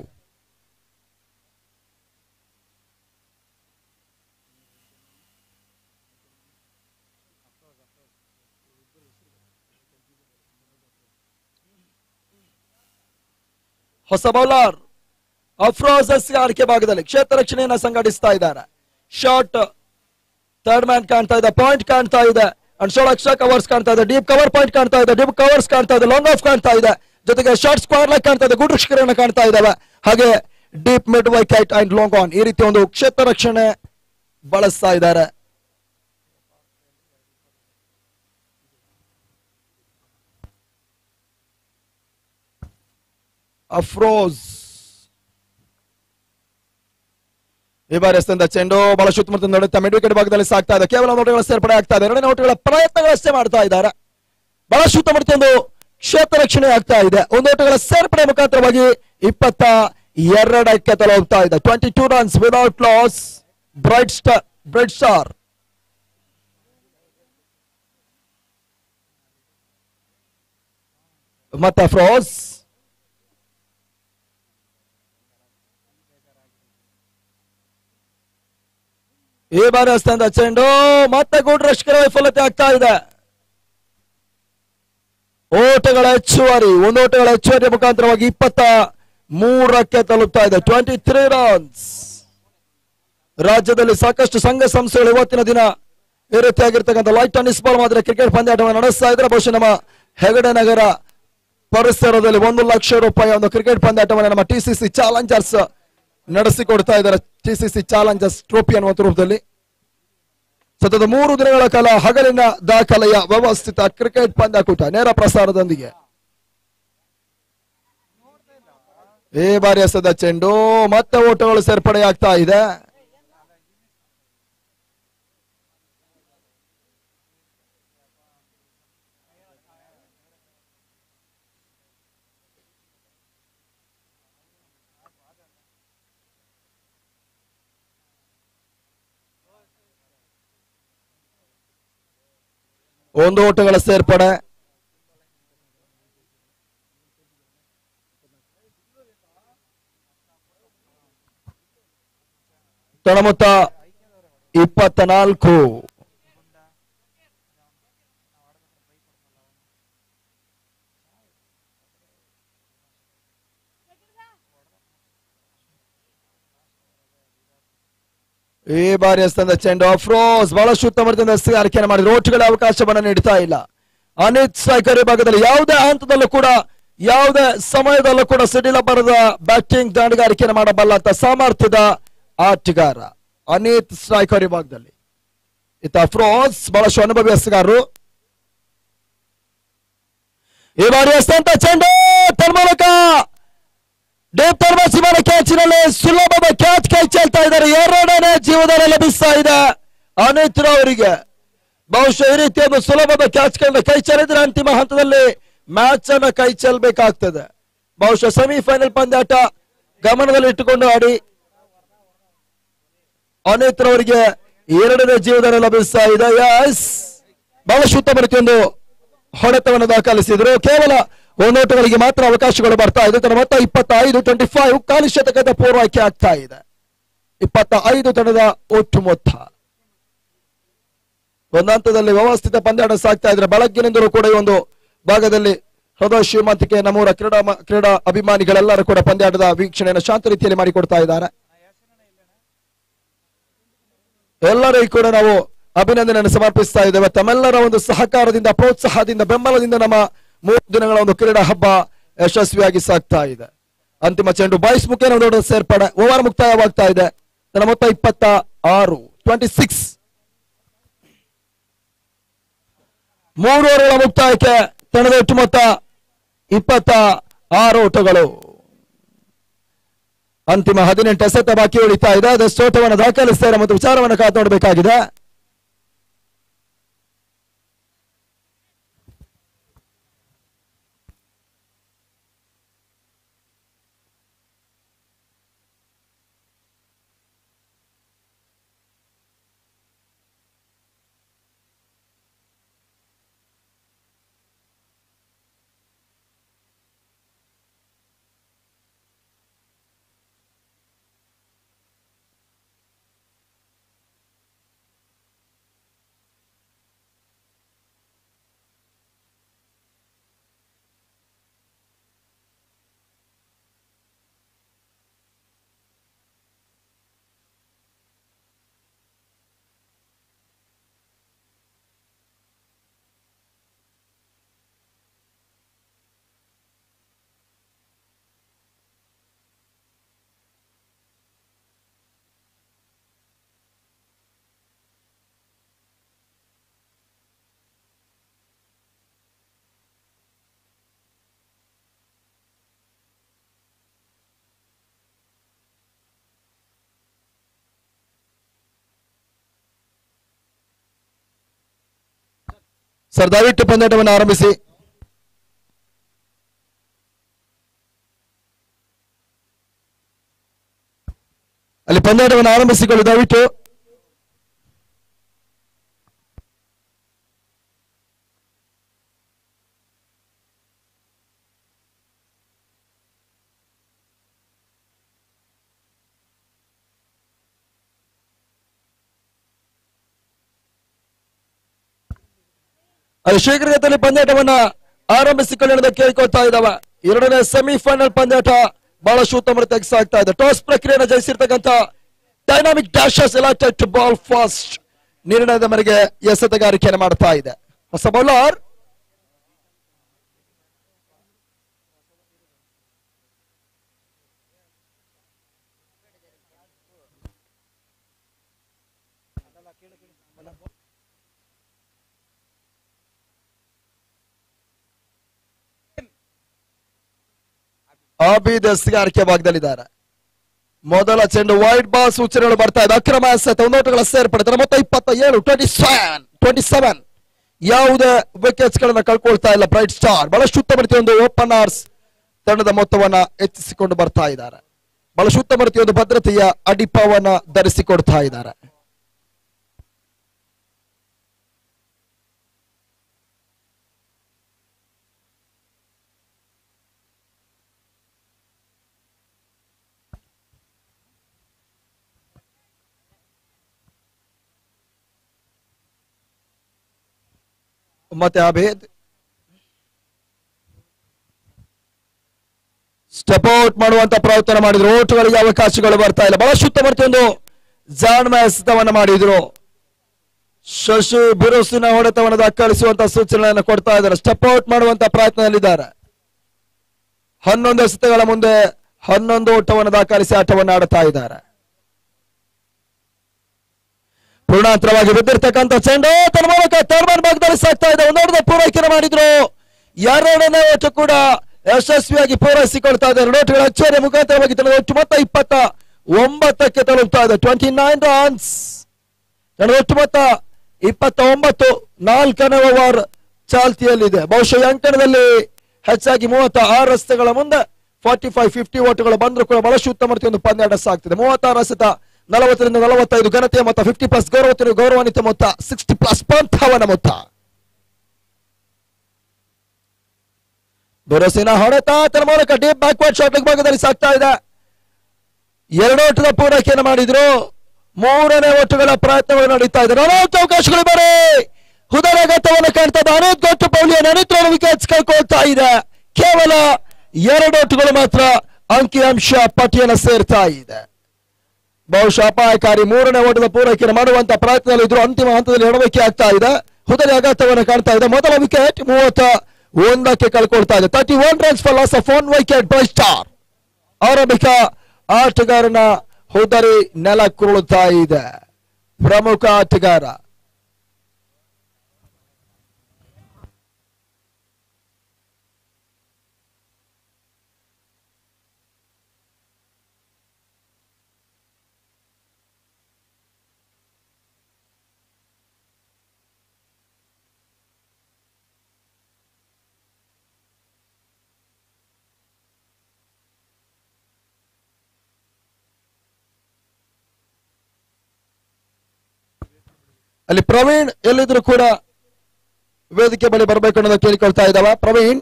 ಹೊಸ ಬೌಲರ್ ಅಫ್ರೋಜಸ್ ಆರ್ಕೆ ಭಾಗದಲ್ಲಿ ಕ್ಷೇತ್ರ ರಕ್ಷಣೆಯನ್ನ ಸಂಘಟಿಸ್ತಾ ಇದ್ದಾರೆ ಶಾರ್ಟ್ ಥರ್ಡ್ ಮ್ಯಾನ್ ಕಾಣ್ತಾ ಇದೆ ಪಾಯಿಂಟ್ ಕಾಣ್ತಾ ಇದೆ ಅಂಡ್ ಶಾರ್ಟ್ ಎಕ್ಸ್ಟ್ರಾ ಕವರ್ಸ್ ಕಾಣ್ತಾ ಇದೆ ಡೀಪ್ ಕವರ್ ಪಾಯಿಂಟ್ ಕಾಣ್ತಾ ಇದೆ ಡೀಪ್ ಕವರ್ಸ್ ಕಾಣ್ತಾ ಇದೆ ಲಾಂಗ್ ಆಫ್ ಕಾಣ್ತಾ ಇದೆ ಜೊತೆಗೆ ಶಾರ್ಟ್ ಸ್ಕ್ವಾರ್ ಲೈಕ್ ಕಾಣ್ತಾ ಇದೆ ಗುಡ್ ರಕ್ಷಕರನ್ನ ಕಾಣ್ತಾ ಇದ್ದಾವೆ ಹಾಗೆ deep mid wicket and long on ಈ ರೀತಿ ಒಂದು ಕ್ಷೇತ್ರ ರಕ್ಷಣೆ ಬಳಸ್ತಾ ಇದ್ದಾರೆ ಅಫ್ರೋಸ್ ಈ ಬಾರಿ ಎಸ್ತಂದ ಚೆಂಡು ಬಹಳ ಸುತ್ತಮುತ್ತ ನಡುತ್ತಾ ಮಿಡ್ ವಿಕೆಟ್ ಭಾಗದಲ್ಲಿ ಸಾಕ್ತಾ ಇದೆ ಕೇವಲ ನೋಟಗಳ ಸೇರ್ಪಡೆ ಆಗ್ತಾ ಇದೆ ಎರಡನೇ ನೋಟಗಳ ಪ್ರಯತ್ನಗಳಷ್ಟೇ ಮಾಡ್ತಾ ಇದ್ದಾರೆ ಬಹಳ ಸುತ್ತಮುತ್ತ ಒಂದು ಕ್ಷೇತ್ರ ರಕ್ಷಣೆ ಆಗ್ತಾ ಇದೆ ಒಂದು ಓಟಗಳ ಸೇರ್ಪಡೆ ಮುಖಾಂತರವಾಗಿ ಇಪ್ಪತ್ತ ಎರಡಕ್ಕೆ ತಲುಪ್ತಾ ಇದೆ twenty two runs without loss Bright Star Bright Star ಮತ್ತೆ ಫ್ರೋಸ್ ಈ ಬಾರಿ ಹಸ್ತಂದ ಚೆಂಡು ಮತ್ತೆ ಗುಡ್ ರಕ್ಷಕರ ವೈಫಲ್ಯತೆ ಆಗ್ತಾ ಇದೆ ಓಟಗಳ ಹೆಚ್ಚುವರಿ ಒಂದು ಓಟಗಳ ಹೆಚ್ಚುವರಿ ಮುಖಾಂತರವಾಗಿ ಇಪ್ಪತ್ತ ಮೂರಕ್ಕೆ ತಲುಪ್ತಾ ಇದೆ ಟ್ವೆಂಟಿ ತ್ರೀ ರನ್ಸ್ ರಾಜ್ಯದಲ್ಲಿ ಸಾಕಷ್ಟು ಸಂಘ ಸಂಸ್ಥೆಗಳು ಇವತ್ತಿನ ದಿನ ಈ ರೀತಿಯಾಗಿರ್ತಕ್ಕಂಥ ಲೈಟ್ ಟೆನ್ನಿಸ್ ಬಾಲ್ ಮಾದರಿ ಕ್ರಿಕೆಟ್ ಪಂದ್ಯಾಟವನ್ನು ನಡೆಸ್ತಾ ಇದ್ರೆ ಬಹುಶಃ ನಮ್ಮ ಹೆಗಡೆ ನಗರ ಪರಿಸರದಲ್ಲಿ ಒಂದು ಲಕ್ಷ ರೂಪಾಯಿ ಒಂದು ಕ್ರಿಕೆಟ್ ಪಂದ್ಯಾಟವನ್ನು ನಮ್ಮ ಟಿ ಸಿ ಸಿ ಚಾಲೆಂಜರ್ಸ್ ನಡೆಸಿಕೊಡ್ತಾ ಇದ್ದಾರೆ T C C Challengers Trophy ಅನ್ನುವಂಥ ರೂಪದಲ್ಲಿ ಸತತ ಮೂರು ದಿನಗಳ ಕಾಲ ಹಗಲಿನ ದಾಖಲೆಯ ವ್ಯವಸ್ಥಿತ ಕ್ರಿಕೆಟ್ ಪಂದ್ಯಾಕೂಟ ನೇರ ಪ್ರಸಾರದೊಂದಿಗೆ ಈ ಬಾರಿ ಎಸೆದ ಚೆಂಡು ಮತ್ತೆ ಓಟಗಳು ಸೇರ್ಪಡೆಯಾಗ್ತಾ ಇದೆ ಒಂದು ಓಟಗಳ ಸೇರ್ಪಡೆ ತಳಮುತ್ತ ಇಪ್ಪತ್ತ ನಾಲ್ಕು ಈ ಬಾರಿ ಎಸ್ತಂದ ಚೆಂಡು ಅಫ್ರೋಸ್ ಬಹಳಷ್ಟು ಉತ್ತಮ ರೀತಿಯಿಂದ ಆರೈಕೆಯನ್ನು ಮಾಡಿದ್ರು ಓಟುಗಳ ಅವಕಾಶವನ್ನ ನೀಡ್ತಾ ಇಲ್ಲ ಅನಿತ್ ಸ್ಟ್ರೈಕರ್ ಭಾಗದಲ್ಲಿ ಯಾವುದೇ ಹಂತದಲ್ಲೂ ಕೂಡ ಯಾವುದೇ ಸಮಯದಲ್ಲೂ ಕೂಡ ಸಿಡಿಲ ಬರದ ಬ್ಯಾಟಿಂಗ್ ದಾಂಡುಗಾರಿಕೆಯನ್ನು ಮಾಡಬಲ್ಲಂತ ಸಾಮರ್ಥ್ಯದ ಆಟಗಾರ ಅನಿತ್ ಸ್ಟ್ರೈಕರ್ ಭಾಗದಲ್ಲಿ ಇತ್ತ ಅಫ್ರೋಸ್ ಬಹಳಷ್ಟು ಅನುಭವಿ ಎಸಗಾರರು ಈ ಬಾರಿ ಎಸ್ತಂತ ಚೆಂಡು ತನ್ಮೂಲಕ ಡೇವ್ ತರ್ಮಸಿಮನ ಕ್ಯಾಚಿನಲ್ಲಿ ಸುಲಭದ ಕ್ಯಾಚ್ ಕೈ ಚೆಲ್ತಾ ಇದ್ದಾರೆ ಎರಡನೇ ಜೀವದಲ್ಲಿ ಲಭಿಸ್ತಾ ಇದೆ ಅನಿತ್ ಅವರಿಗೆ ಬಹುಶಃ ಈ ರೀತಿಯ ಒಂದು ಸುಲಭದ ಕ್ಯಾಚ್ ಗಳನ್ನ ಕೈ ಚೆಲ್ಲಿದ್ರೆ ಅಂತಿಮ ಹಂತದಲ್ಲಿ ಮ್ಯಾಚ್ ಅನ್ನ ಕೈ ಚೆಲ್ಲಬೇಕಾಗ್ತದೆ ಬಹುಶಃ ಸೆಮಿಫೈನಲ್ ಪಂದ್ಯಾಟ ಗಮನದಲ್ಲಿ ಇಟ್ಟುಕೊಂಡು ಆಡಿ ಅನಿತ್ ಅವರಿಗೆ ಎರಡನೇ ಜೀವದಲ್ಲಿ ಲಭಿಸ್ತಾ ಇದೆ ಎಸ್ ಬಹಳಷ್ಟು ಉತ್ತಮ ರೀತಿಯೊಂದು ಹೊಡೆತವನ್ನು ದಾಖಲಿಸಿದ್ರು ಕೇವಲ ಒಂದೋಟಗಳಿಗೆ ಮಾತ್ರ ಅವಕಾಶಗಳು ಬರ್ತಾ ಇದೆ ತನ್ನ ಮೊತ್ತ ಇಪ್ಪತ್ತೈದು ಟ್ವೆಂಟಿ ಫೈವ್ ಕಾಲಿ ಶತಕದ ಪೂರ್ವೈಕೆ ಆಗ್ತಾ ಇದೆ ಇಪ್ಪತ್ತ ಐದು ತಂಡದ ಒಟ್ಟು ಮೊತ್ತ ಒಂದು ಹಂತದಲ್ಲಿ ವ್ಯವಸ್ಥಿತ ಪಂದ್ಯಾಟ ಸಾಗ್ತಾ ಇದ್ರೆ ಬೆಳಗ್ಗಿನಿಂದಲೂ ಕೂಡ ಈ ಒಂದು ಭಾಗದಲ್ಲಿ ಹೃದಯ ಶ್ರೀಮಂತಿಕೆ ನಮ್ಮೂರ ಕ್ರೀಡಾ ಮ- ಕ್ರೀಡಾ ಅಭಿಮಾನಿಗಳೆಲ್ಲರೂ ಕೂಡ ಪಂದ್ಯಾಟದ ವೀಕ್ಷಣೆಯನ್ನು ಶಾಂತ ರೀತಿಯಲ್ಲಿ ಮಾಡಿಕೊಡ್ತಾ ಇದ್ದಾರೆ ಎಲ್ಲರಿಗೂ ಕೂಡ ನಾವು ಅಭಿನಂದನೆಯನ್ನು ಸಮರ್ಪಿಸ್ತಾ ಇದ್ದೇವೆ ತಮ್ಮೆಲ್ಲರ ಒಂದು ಸಹಕಾರದಿಂದ ಪ್ರೋತ್ಸಾಹದಿಂದ ಬೆಂಬಲದಿಂದ ನಮ್ಮ ಮೂರು ದಿನಗಳ ಒಂದು ಕ್ರೀಡಾ ಹಬ್ಬ ಯಶಸ್ವಿಯಾಗಿ ಸಾಗ್ತಾ ಇದೆ ಅಂತಿಮ ಚೆಂಡು ಬಾಯ್ಸ್ ಮುಖೇನ ಒಂದು ಸೇರ್ಪಡೆ ಓವರ್ ಮುಕ್ತಾಯವಾಗ್ತಾ ಇದೆ ತನ್ನ ಮೊತ್ತ ಇಪ್ಪತ್ತ ಆರು ಟ್ವೆಂಟಿ ಸಿಕ್ಸ್ ಮೂರು ಓವರ್ಗಳ ಮುಕ್ತಾಯಕ್ಕೆ ತಂಡದ ಒಟ್ಟು ಮೊತ್ತ ಇಪ್ಪತ್ತ ಆರು ಓಟಗಳು ಅಂತಿಮ ಹದಿನೆಂಟು ಎಸೆತ ಬಾಕಿ ಉಳಿತಾ ಇದೆ ಅದಷ್ಟು ಓಟವನ್ನು ದಾಖಲಿಸ್ತಾರೆ ಮತ್ತು ವಿಚಾರವನ್ನು ಕಾದು ನೋಡಬೇಕಾಗಿದೆ ಸರ್ ದಯವಿಟ್ಟು ಪಂದ್ಯಾಟವನ್ನು ಆರಂಭಿಸಿ ಅಲ್ಲಿ ಪಂದ್ಯಾಟವನ್ನು ಆರಂಭಿಸಿಕೊಳ್ಳಿ ದಯವಿಟ್ಟು ಅದು ಶೀಘ್ರಗತಿಯಲ್ಲಿ ಪಂದ್ಯಾಟವನ್ನ ಆರಂಭಿಸಿಕೊಳ್ಳಿ ಕೇಳ್ಕೊಳ್ತಾ ಇದ್ದಾವ ಎರಡನೇ ಸೆಮಿಫೈನಲ್ ಪಂದ್ಯಾಟ ಬಹಳಷ್ಟು ಉತ್ತಮ ಸಾಗ್ತಾ ಇದೆ ಟಾಸ್ ಪ್ರಕ್ರಿಯೆಯನ್ನು ಜಯಿಸಿರ್ತಕ್ಕಂಥ Dynamic Dashes elected to bowl first ನಿರ್ಣಯದ ಮೇರೆಗೆ ಎಸೆತಗಾರಿಕೆಯನ್ನು ಮಾಡ್ತಾ ಇದೆ ಹೊಸ ಬೌಲರ್ ಆಬಿದ್ ಎಸ್ಗಾರಿಕೆ ಭಾಗದಲ್ಲಿದ್ದಾರೆ ಮೊದಲ ಚೆಂಡು ವೈಟ್ ಬಾಲ್ ಸೂಚನೆಗಳು ಬರ್ತಾ ಇದೆ ಅಕ್ರಮ ಎಸೆತ ಒಂದೋಟಗಳ ಸೇರ್ಪಡೆ ಮೊತ್ತ ಇಪ್ಪತ್ತ ಏಳು ಟ್ವೆಂಟಿ ಸೆವೆನ್ ಟ್ವೆಂಟಿ ಸೆವೆನ್ ಯಾವುದೇ ವಿಕೆಟ್ಸ್ ಗಳನ್ನ ಕಳ್ಕೊಳ್ತಾ ಇಲ್ಲ ಬ್ರೈಟ್ ಸ್ಟಾರ್ ಬಹಳಷ್ಟು ಉತ್ತಮ ರೀತಿಯ ಒಂದು ಓಪನರ್ಸ್ ತಂಡದ ಮೊತ್ತವನ್ನ ಹೆಚ್ಚಿಸಿಕೊಂಡು ಬರ್ತಾ ಇದ್ದಾರೆ ಬಹಳಷ್ಟು ಉತ್ತಮ ರೀತಿಯ ಒಂದು ಭದ್ರತೆಯ ಅಡಿಪಾವನ್ನ ಧರಿಸಿಕೊಡ್ತಾ ಇದ್ದಾರೆ ಮತ್ತೆ ಅಭೇದ್ ಸ್ಟೆಪ್ ಔಟ್ ಮಾಡುವಂತ ಪ್ರಯತ್ನ ಮಾಡಿದ್ರು ಓಟುಗಳಿಗೆ ಅವಕಾಶಗಳು ಬರ್ತಾ ಇಲ್ಲ ಬಹಳಷ್ಟು ಉತ್ತಮ ರೀತಿಯ ಒಂದು ಜಾಣ್ಮ ಎಸೆತವನ್ನ ಮಾಡಿದ್ರು ಶಶಿ ಬಿರುಸಿನ ಹೊಡೆತವನ್ನು ದಾಖಲಿಸುವಂತ ಸೂಚನೆಯನ್ನು ಕೊಡ್ತಾ ಇದ್ದಾರೆ ಸ್ಟೆಪ್ ಔಟ್ ಮಾಡುವಂತ ಪ್ರಯತ್ನದಲ್ಲಿದ್ದಾರೆ ಹನ್ನೊಂದು ಎಸೆತಗಳ ಮುಂದೆ ಹನ್ನೊಂದು ಓಟವನ್ನು ದಾಖಲಿಸಿ ಆಟವನ್ನು ಆಡುತ್ತಾ ಇದ್ದಾರೆ ಪೂರ್ಣಾಂತರವಾಗಿ ಬಿದ್ದಿರ್ತಕ್ಕಂಥ ಚೆಂಡು ತನ್ನ ಮೂಲಕ ಟರ್ಮನ್ ಭಾಗದಲ್ಲಿ ಸಾಕ್ತಾ ಇದೆ ಒಂದೊಂದು ಪೂರೈಕೆ ಮಾಡಿದ್ರು ಎರಡನೇ ಓಟು ಕೂಡ ಯಶಸ್ವಿಯಾಗಿ ಪೂರೈಸಿಕೊಳ್ತಾ ಇದೆ ಎರಡು ಓಟುಗಳ ಅಚ್ಚರಿಯ ಮುಖಾಂತರವಾಗಿ ತನ್ನ ಒಟ್ಟು ಮೊತ್ತ ಇಪ್ಪತ್ತ ಒಂಬತ್ತಕ್ಕೆ ತಲುಪ್ತಾ ಇದೆ ಟ್ವೆಂಟಿ ನೈನ್ ರನ್ಸ್ ತನ್ನ ಒಟ್ಟು ಮೊತ್ತ ಇಪ್ಪತ್ತ ಒಂಬತ್ತು ನಾಲ್ಕನೇ ಓವರ್ ಚಾಲ್ತಿಯಲ್ಲಿದೆ ಬಹುಶಃ ಈ ಅಂಕಣದಲ್ಲಿ ಹೆಚ್ಚಾಗಿ ಮೂವತ್ತ ಆರು ರಸ್ತೆಗಳ ಮುಂದೆ ಫಾರ್ಟಿ ಫೈವ್ ಫಿಫ್ಟಿ ಓಟುಗಳು ಬಂದ್ರು ಕೂಡ ಬಹಳಷ್ಟು ಉತ್ತಮ ರೀತಿಯ ಒಂದು ಪಂದ್ಯಾಟ ಸಾಗ್ತಿದೆ ಮೂವತ್ತಾರು ರಸತ ನಲವತ್ತರಿಂದ ನಲವತ್ತೈದು ಘನತೆಯ ಮೊತ್ತ ಫಿಫ್ಟಿ ಪ್ಲಸ್ ಗೌರವത്തിന് ಗೌರವಾನ್ವಿತ ಮೊತ್ತ ಸಿಕ್ಸ್ಟಿ ಪ್ಲಸ್ ಪಂಥವನ ಮೊತ್ತ ಭರವಸೆನ ಹೊಡೆತ ತನ್ನ ಮೂಲಕ ಡೀಪ್ ಬ್ಯಾಕ್ವರ್ಡ್ ಶಾಟ್ ಭಾಗದಲ್ಲಿ ಸಾಕ್ತಾ ಇದೆ ಎರಡು ಓಟದ ಪೂರೈಕೆಯನ್ನು ಮಾಡಿದ್ರು ಮೂರನೇ ಓಟುಗಳ ಪ್ರಯತ್ನಗಳು ನಡೀತಾ ಇದೆ ಅನೇಕ ಅವಕಾಶಗಳು ಬರೆ ಹುದರಗತವನ್ನು ಕಾಣ್ತಾ ಇದೆ ಅನೇಕ ಗೊತ್ತು ಪೌಲಿಯನ್ ಅನಿತ್ರ ವಿಕೆಟ್ಸ್ ಕಳ್ಕೊಳ್ತಾ ಇದೆ ಕೇವಲ ಎರಡು ಓಟುಗಳು ಮಾತ್ರ ಅಂಕಿಅಂಶ ಪಟ್ಟಿಯನ್ನು ಸೇರ್ತಾ ಇದೆ ಬಹುಶಃ ಅಪಾಯಕಾರಿ ಮೂರನೇ ಓಟದ ಪೂರೈಕೆಯನ್ನು ಮಾಡುವಂತ ಪ್ರಯತ್ನದಲ್ಲಿದ್ರು ಅಂತಿಮ ಹಂತದಲ್ಲಿ ಎಡವೈಕೆ ಆಗ್ತಾ ಇದೆ ಹುದರಿ ಆಘಾತವನ್ನು ಕಾಣ್ತಾ ಇದೆ ಮೊದಲ ವಿಕೆಟ್ ಮೂವತ್ತ ಒಂದಕ್ಕೆ ಕಳ್ಕೊಳ್ತಾ ಇದೆ thirty one runs for loss of one wicket ಬೈ ಸ್ಟಾರ್ ಆರಂಭಿಕ ಆಟಗಾರನ ಹುದರಿ ನೆಲ ಕುರುಳುತ್ತಾ ಇದೆ ಪ್ರಮುಖ ಆಟಗಾರ ಅಲ್ಲಿ ಪ್ರವೀಣ್ ಎಲ್ಲಿದ್ರು ಕೂಡ ವೇದಿಕೆ ಬಳಿ ಬರಬೇಕು ಅನ್ನೋದು ಕೇಳಿಕೊಳ್ತಾ ಇದ್ದಾವ ಪ್ರವೀಣ್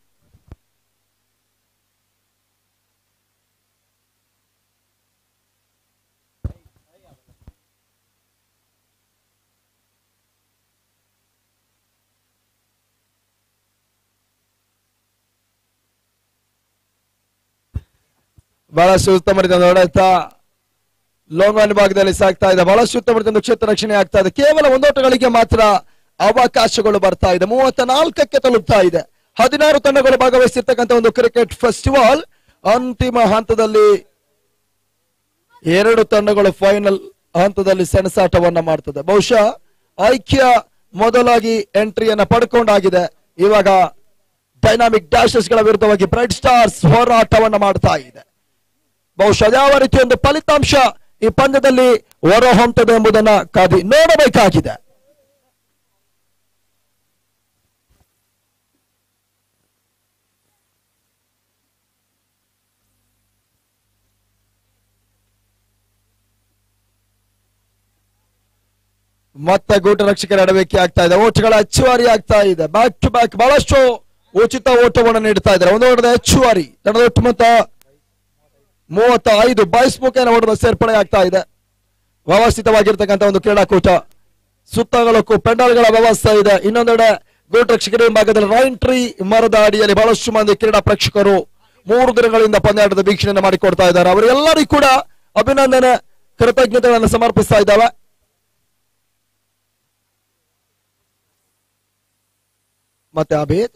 ಬಹಳಷ್ಟು ಉತ್ತಮ ರೀತಿಯಿಂದ ಹೊಡೆತ ಲೋಂಗಾನ್ ಭಾಗದಲ್ಲಿ ಸಾಗ್ತಾ ಇದೆ ಬಹಳಷ್ಟು ಉತ್ತಮ ರೀತಿಯಿಂದ ಕ್ಷೇತ್ರ ರಕ್ಷಣೆ ಆಗ್ತಾ ಇದೆ ಕೇವಲ ಒಂದೋಟಗಳಿಗೆ ಮಾತ್ರ ಅವಕಾಶಗಳು ಬರ್ತಾ ಇದೆ ಮೂವತ್ತ ನಾಲ್ಕಕ್ಕೆ ತಲುಪ್ತಾ ಇದೆ ಹದಿನಾರು ತಂಡಗಳು ಭಾಗವಹಿಸಿರ್ತಕ್ಕಂಥ ಒಂದು ಕ್ರಿಕೆಟ್ ಫೆಸ್ಟಿವಲ್ ಅಂತಿಮ ಹಂತದಲ್ಲಿ ಎರಡು ತಂಡಗಳು ಫೈನಲ್ ಹಂತದಲ್ಲಿ ಸೆಣಸಾಟವನ್ನ ಮಾಡ್ತದೆ ಬಹುಶಃ ಐಕ್ಯ ಮೊದಲಾಗಿ ಎಂಟ್ರಿಯನ್ನ ಪಡ್ಕೊಂಡಾಗಿದೆ ಇವಾಗ ಡೈನಾಮಿಕ್ ಡ್ಯಾಶಸ್ ಗಳ ವಿರುದ್ಧವಾಗಿ ಬ್ರೈಟ್ ಸ್ಟಾರ್ಸ್ ಹೋರಾಟವನ್ನ ಮಾಡ್ತಾ ಇದೆ ಬಹುಶಃ ಯಾವ ರೀತಿಯ ಒಂದು ಫಲಿತಾಂಶ ಈ ಪಂದ್ಯದಲ್ಲಿ ಹೊರ ಹೊಂತದೆ ಎಂಬುದನ್ನ ಕಾದಿ ನೋಡಬೇಕಾಗಿದೆ ಮತ್ತೆ ಗೂಟ ರಕ್ಷಕರ ಎಡವೇಕೆ ಆಗ್ತಾ ಇದೆ ಓಟ್ಗಳ ಹೆಚ್ಚುವರಿ ಆಗ್ತಾ ಇದೆ ಬ್ಯಾಕ್ ಟು ಬ್ಯಾಕ್ ಬಹಳಷ್ಟು ಉಚಿತ ಓಟವನ್ನು ನೀಡ್ತಾ ಇದ್ದಾರೆ ಒಂದು ಓಟದ ಹೆಚ್ಚುವರಿ ತಂಡದ ಒಟ್ಟು ಮೊತ್ತ ಮೂವತ್ತ ಐದು ಬಾಯ್ಸ್ ಮುಖೇನ ಓಟದ ಸೇರ್ಪಡೆ ಆಗ್ತಾ ಇದೆ ವ್ಯವಸ್ಥಿತವಾಗಿರ್ತಕ್ಕಂಥ ಒಂದು ಕ್ರೀಡಾಕೂಟ ಸುತ್ತಗಳಕ್ಕೂ ಪೆಂಡಲ್ಗಳ ವ್ಯವಸ್ಥೆ ಇದೆ ಇನ್ನೊಂದೆಡೆ ಗೋಟ್ ರಕ್ಷಕರ ಭಾಗದಲ್ಲಿ ರೈನ್ ಟ್ರೀ ಮರದ ಅಡಿಯಲ್ಲಿ ಬಹಳಷ್ಟು ಮಂದಿ ಕ್ರೀಡಾ ಪ್ರೇಕ್ಷಕರು ಮೂರು ದಿನಗಳಿಂದ ಪಂದ್ಯಾಟದ ವೀಕ್ಷಣೆ ಮಾಡಿಕೊಡ್ತಾ ಇದ್ದಾರೆ ಅವರೆಲ್ಲರಿಗೂ ಕೂಡ ಅಭಿನಂದನೆ ಕೃತಜ್ಞತೆಗಳನ್ನು ಸಮರ್ಪಿಸ್ತಾ ಇದ್ದಾವೆ ಮತ್ತೆ ಅಭೇದ್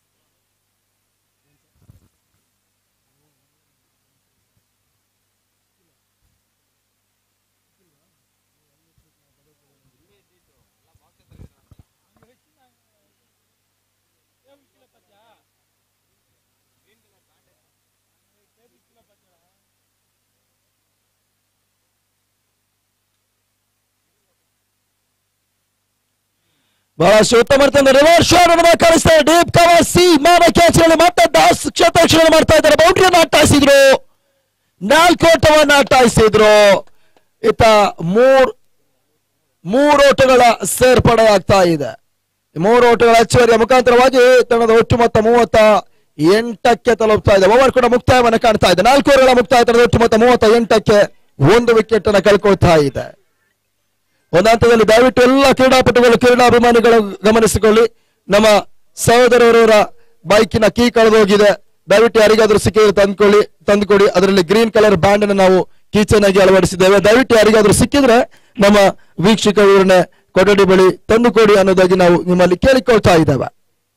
ಬಹಳಷ್ಟು ಉತ್ತಮ ರೀತಿಯಿಂದ ರಿವರ್ಸ್ ಶಾಟ್ ಅನ್ನು ಕಾಣಿಸ್ತಾ ಇದೆ ಡೀಪ್ ಕವರ್ ಸಿ ಮಾನ ಕ್ಯಾಚ್ ನಲ್ಲಿ ಮತ್ತೆ ದಾಸ್ ಕ್ಷೇತ್ರಕ್ಷಣೆ ಮಾಡ್ತಾ ಇದ್ದಾರೆ ಬೌಂಡ್ರಿಯನ್ನು ಅಟ್ಟಾಯಿಸಿದ್ರು ನಾಲ್ಕು ಓಟವನ್ನು ಅಟ್ಟಾಯಿಸಿದ್ರು ಇತ್ತ ಮೂರ್ ಮೂರು ಓಟಗಳ ಸೇರ್ಪಡೆ ಆಗ್ತಾ ಇದೆ ಈ ಮೂರು ಓಟಗಳ ಹೆಚ್ಚುವರಿಯ ಮುಖಾಂತರವಾಗಿ ತಂಡದ ಒಟ್ಟು ಮೊತ್ತ ಮೂವತ್ತ ಎಂಟಕ್ಕೆ ತಲುಪ್ತಾ ಇದೆ ಓವರ್ ಕೂಡ ಮುಕ್ತಾಯವನ್ನು ಕಾಣ್ತಾ ಇದೆ ನಾಲ್ಕು ಓವರ್ಗಳ ಮುಕ್ತಾಯ ತಂಡದ ಒಟ್ಟು ಮೊತ್ತ ಮೂವತ್ತ ಎಂಟಕ್ಕೆ ಒಂದು ವಿಕೆಟ್ ಅನ್ನು ಕಳ್ಕೊಳ್ತಾ ಇದೆ ಒಂದು ಹಂತದಲ್ಲಿ ದಯವಿಟ್ಟು ಎಲ್ಲ ಕ್ರೀಡಾಪಟುಗಳು ಕ್ರೀಡಾಭಿಮಾನಿಗಳು ಗಮನಿಸಿಕೊಳ್ಳಿ ನಮ್ಮ ಸಹೋದರರವರ ಬೈಕಿನ ಕೀ ಕಳೆದೋಗಿದೆ ದಯವಿಟ್ಟು ಯಾರಿಗಾದ್ರೂ ಸಿಕ್ಕಿದ್ರೆ ತಂದ್ಕೊಳ್ಳಿ ತಂದುಕೊಡಿ ಅದರಲ್ಲಿ ಗ್ರೀನ್ ಕಲರ್ ಬ್ಯಾಂಡ್ ಅನ್ನು ನಾವು ಕೀಚನ್ ಆಗಿ ಅಳವಡಿಸಿದ್ದೇವೆ ದಯವಿಟ್ಟು ಯಾರಿಗಾದ್ರೂ ಸಿಕ್ಕಿದ್ರೆ ನಮ್ಮ ವೀಕ್ಷಕ ವಿವರಣೆ ಕೊಠಡಿ ಬಳಿ ತಂದುಕೊಡಿ ಅನ್ನೋದಾಗಿ ನಾವು ನಿಮ್ಮಲ್ಲಿ ಕೇಳಿಕೊಳ್ತಾ ಇದ್ದೇವೆ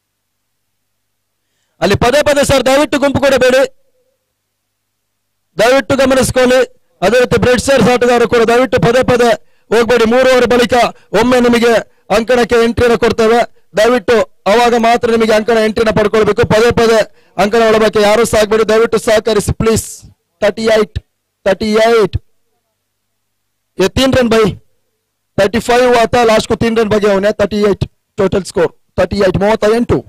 ಅಲ್ಲಿ ಪದೇ ಪದೇ ಸರ್ ದಯವಿಟ್ಟು ಗುಂಪು ಕೊಡಬೇಡಿ ದಯವಿಟ್ಟು ಗಮನಿಸಿಕೊಳ್ಳಿ ಅದೇ ರೀತಿ ಬ್ರೆಡ್ ಸೇರ್ಸ್ ಆಟಗಾರರು ಕೂಡ ದಯವಿಟ್ಟು ಪದೇ ಪದೇ ಹೋಗ್ಬೇಡಿ ಮೂರುವರೆ ಬಳಿಕ ಒಮ್ಮೆ ನಿಮಗೆ ಅಂಕಣಕ್ಕೆ ಎಂಟ್ರಿನ ಕೊಡ್ತೇವೆ ದಯವಿಟ್ಟು ಅವಾಗ ಮಾತ್ರ ನಿಮಗೆ ಅಂಕಣ ಎಂಟ್ರಿನ ಪಡ್ಕೊಳ್ಬೇಕು ಪದೇ ಪದೇ ಅಂಕಣ ಒಳಬಕ್ಕೆ ಯಾರು ಸಾಕ್ಬೇಡಿ ದಯವಿಟ್ಟು ಸಹಕರಿಸಿ please thirty eight thirty eight ये तीन रन भाई थर्टी फाइव हुआ था लास्ट को तीन रन बगे होने thirty eight total score thirty eight ಮೂವತ್ತ ಎಂಟು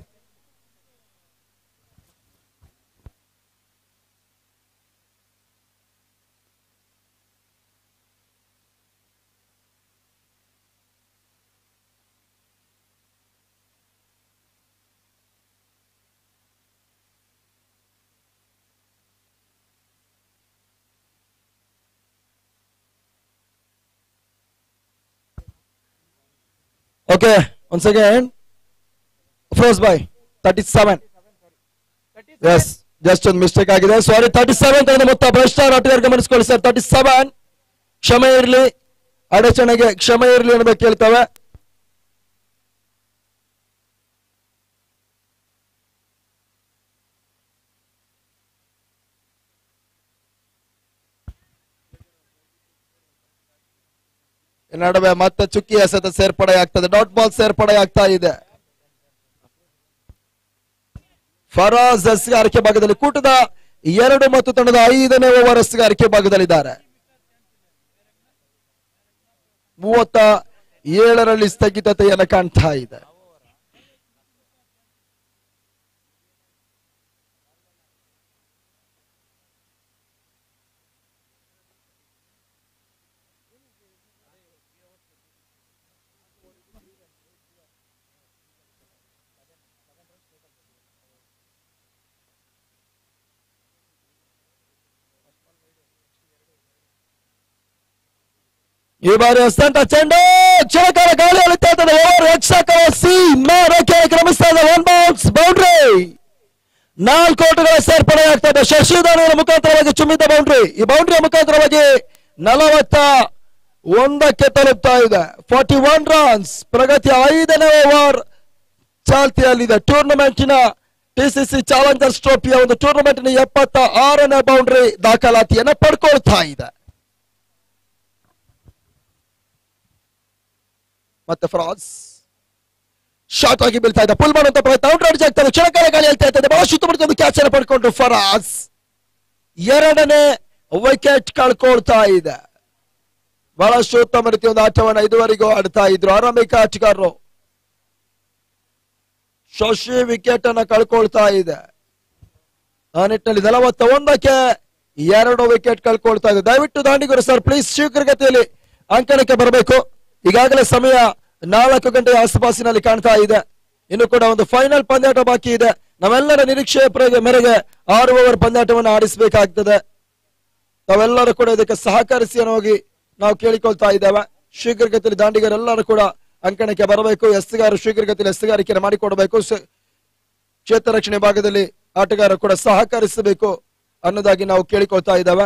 okay once again fours by thirty seven yes just ಒಂದು ಮಿಸ್ಟೇಕ್ ಆಗಿದೆ ಸಾರಿ ತರ್ಟಿ ಸೆವೆನ್ ತನಕ ಮೊತ್ತ ಭ್ರಷ್ಟಾಚಾರ ಆಟಗಾರ ಗಮನಿಸ್ಕೊಳ್ಳಿ ಸರ್ ತರ್ಟಿ ಸೆವೆನ್ ಕ್ಷಮೆ ಇರಲಿ ಅಡಚಣೆಗೆ ಕ್ಷಮೆ ಇರಲಿ ಅನ್ನೋದಕ್ಕೆ ಕೇಳ್ತೇವೆ ಈ ನಡುವೆ ಮತ್ತೆ ಚುಕ್ಕಿ ಎಸೆತ ಸೇರ್ಪಡೆ ಆಗ್ತದೆ ಡಾಟ್ ಬಾಲ್ ಸೇರ್ಪಡೆ ಆಗ್ತಾ ಇದೆ ಫರಾಜ್ ಎಸ್ಗಾರಿಕೆ ಭಾಗದಲ್ಲಿ ಕೂಟದ ಎರಡು ಮತ್ತು ತಂಡದ ಐದನೇ ಓವರ್ ಎಸ್ಗಾರಿಕೆ ಭಾಗದಲ್ಲಿದ್ದಾರೆ ಮೂವತ್ತ ಏಳರಲ್ಲಿ ಸ್ಥಗಿತತೆಯನ್ನು ಕಾಣ್ತಾ ಇದೆ ಈ ಬಾರಿ ಹಸ್ತಂತ ಚೆಂಡು ಚಿರಕಾಲ ಗಾಳಿ ಅಳಿತಾ ಇರ್ತದೆ ಓವರ್ ರಕ್ಷಕ ಸಿ ಮೇರಕ್ಕೆ ಕ್ರಮಿಸ್ತಾ ಇದೆ ಒನ್ ಬೌನ್ಸ್ ಬೌಂಡ್ರಿ ನಾಲ್ಕು ಓಟುಗಳ ಸೇರ್ಪಡೆ ಆಗ್ತಾ ಇದೆ ಶಶಿಧರನ ಮುಖಾಂತರವಾಗಿ ಚುಮ್ಮಿದ ಬೌಂಡ್ರಿ ಈ ಬೌಂಡ್ರಿಯ ಮುಖಾಂತರವಾಗಿ ನಲವತ್ತ ಒಂದಕ್ಕೆ ತಲುಪ್ತಾ ಇದೆ ಫಾರ್ಟಿ ಒನ್ ರನ್ಸ್ ಪ್ರಗತಿ ಐದನೇ ಓವರ್ ಚಾಲ್ತಿಯಲ್ಲಿದೆ ಟೂರ್ನಮೆಂಟಿನ ಟಿಸಿಸಿ ಚಾಲೆಂಜರ್ಸ್ ಟ್ರೋಫಿಯ ಒಂದು ಟೂರ್ನಮೆಂಟಿನ ಎಪ್ಪತ್ತ ಆರನೇ ಬೌಂಡ್ರಿ ದಾಖಲಾತಿಯನ್ನ ಪಡ್ಕೊಳ್ತಾ ಇದೆ ಮತ್ತೆ ಫ್ರಾನ್ಸ್ ಶಾರ್ಟ್ ಆಗಿ ಬೀಳ್ತಾ ಇದೆ ಪುಲ್ ಮಾಡುವಂತ ಪ್ರಯತ್ನ ಔಟ್ ರಡ್ಜ್ ಆಗ್ತದೆ ಕ್ಷಣಕಾಲ ಗಾಳಿ ಹೇಳ್ತಾ ಇರ್ತದೆ ಬಹಳ ಸುತ್ತಮುತ್ತ ಒಂದು ಕ್ಯಾಚ್ ಅನ್ನು ಪಡ್ಕೊಂಡ್ರು ಫರಾಜ್ ಎರಡನೇ ವಿಕೆಟ್ ಕಳ್ಕೊಳ್ತಾ ಇದೆ ಬಹಳಷ್ಟು ಉತ್ತಮ ರೀತಿಯ ಒಂದು ಆಟವನ್ನ ಇದುವರೆಗೂ ಆಡ್ತಾ ಇದ್ರು ಆರಂಭಿಕ ಆಟಗಾರರು ಶಶಿ ವಿಕೆಟ್ ಅನ್ನ ಕಳ್ಕೊಳ್ತಾ ಇದೆ ಆ ನಿಟ್ಟಿನಲ್ಲಿ ನಲವತ್ತ ಒಂದಕ್ಕೆ ಎರಡು ವಿಕೆಟ್ ಕಳ್ಕೊಳ್ತಾ ಇದೆ ದಯವಿಟ್ಟು ದಾಂಡಿಗರು ಸರ್ ಪ್ಲೀಸ್ ಶೀಘ್ರಗತಿಯಲ್ಲಿ ಅಂಕಣಕ್ಕೆ ಬರಬೇಕು ಈಗಾಗಲೇ ಸಮಯ ನಾಲ್ಕು ಗಂಟೆಯ ಆಸುಪಾಸಿನಲ್ಲಿ ಕಾಣ್ತಾ ಇದೆ ಇನ್ನು ಕೂಡ ಒಂದು ಫೈನಲ್ ಪಂದ್ಯಾಟ ಬಾಕಿ ಇದೆ ನಾವೆಲ್ಲರ ನಿರೀಕ್ಷೆಯ ಪ್ರ- ಮೇರೆಗೆ ಆರು ಓವರ್ ಪಂದ್ಯಾಟವನ್ನು ಆಡಿಸಬೇಕಾಗ್ತದೆ ತಾವೆಲ್ಲರೂ ಕೂಡ ಇದಕ್ಕೆ ಸಹಕರಿಸಿ ಅನ್ನೋ ಹೋಗಿ ನಾವು ಕೇಳಿಕೊಳ್ತಾ ಇದ್ದೇವೆ ಶೀಘ್ರಗತಿಯಲ್ಲಿ ದಾಂಡಿಗರೆಲ್ಲರೂ ಕೂಡ ಅಂಕಣಕ್ಕೆ ಬರಬೇಕು ಎಸ್ಗಾರು ಶೀಘ್ರಗತಿಯಲ್ಲಿ ಎಸ್ಗಾರಿಕೆಯನ್ನು ಮಾಡಿಕೊಡಬೇಕು ಸ- ಕ್ಷೇತ್ರ ರಕ್ಷಣೆ ಭಾಗದಲ್ಲಿ ಆಟಗಾರರು ಕೂಡ ಸಹಕರಿಸಬೇಕು ಅನ್ನೋದಾಗಿ ನಾವು ಕೇಳಿಕೊಳ್ತಾ ಇದ್ದೇವೆ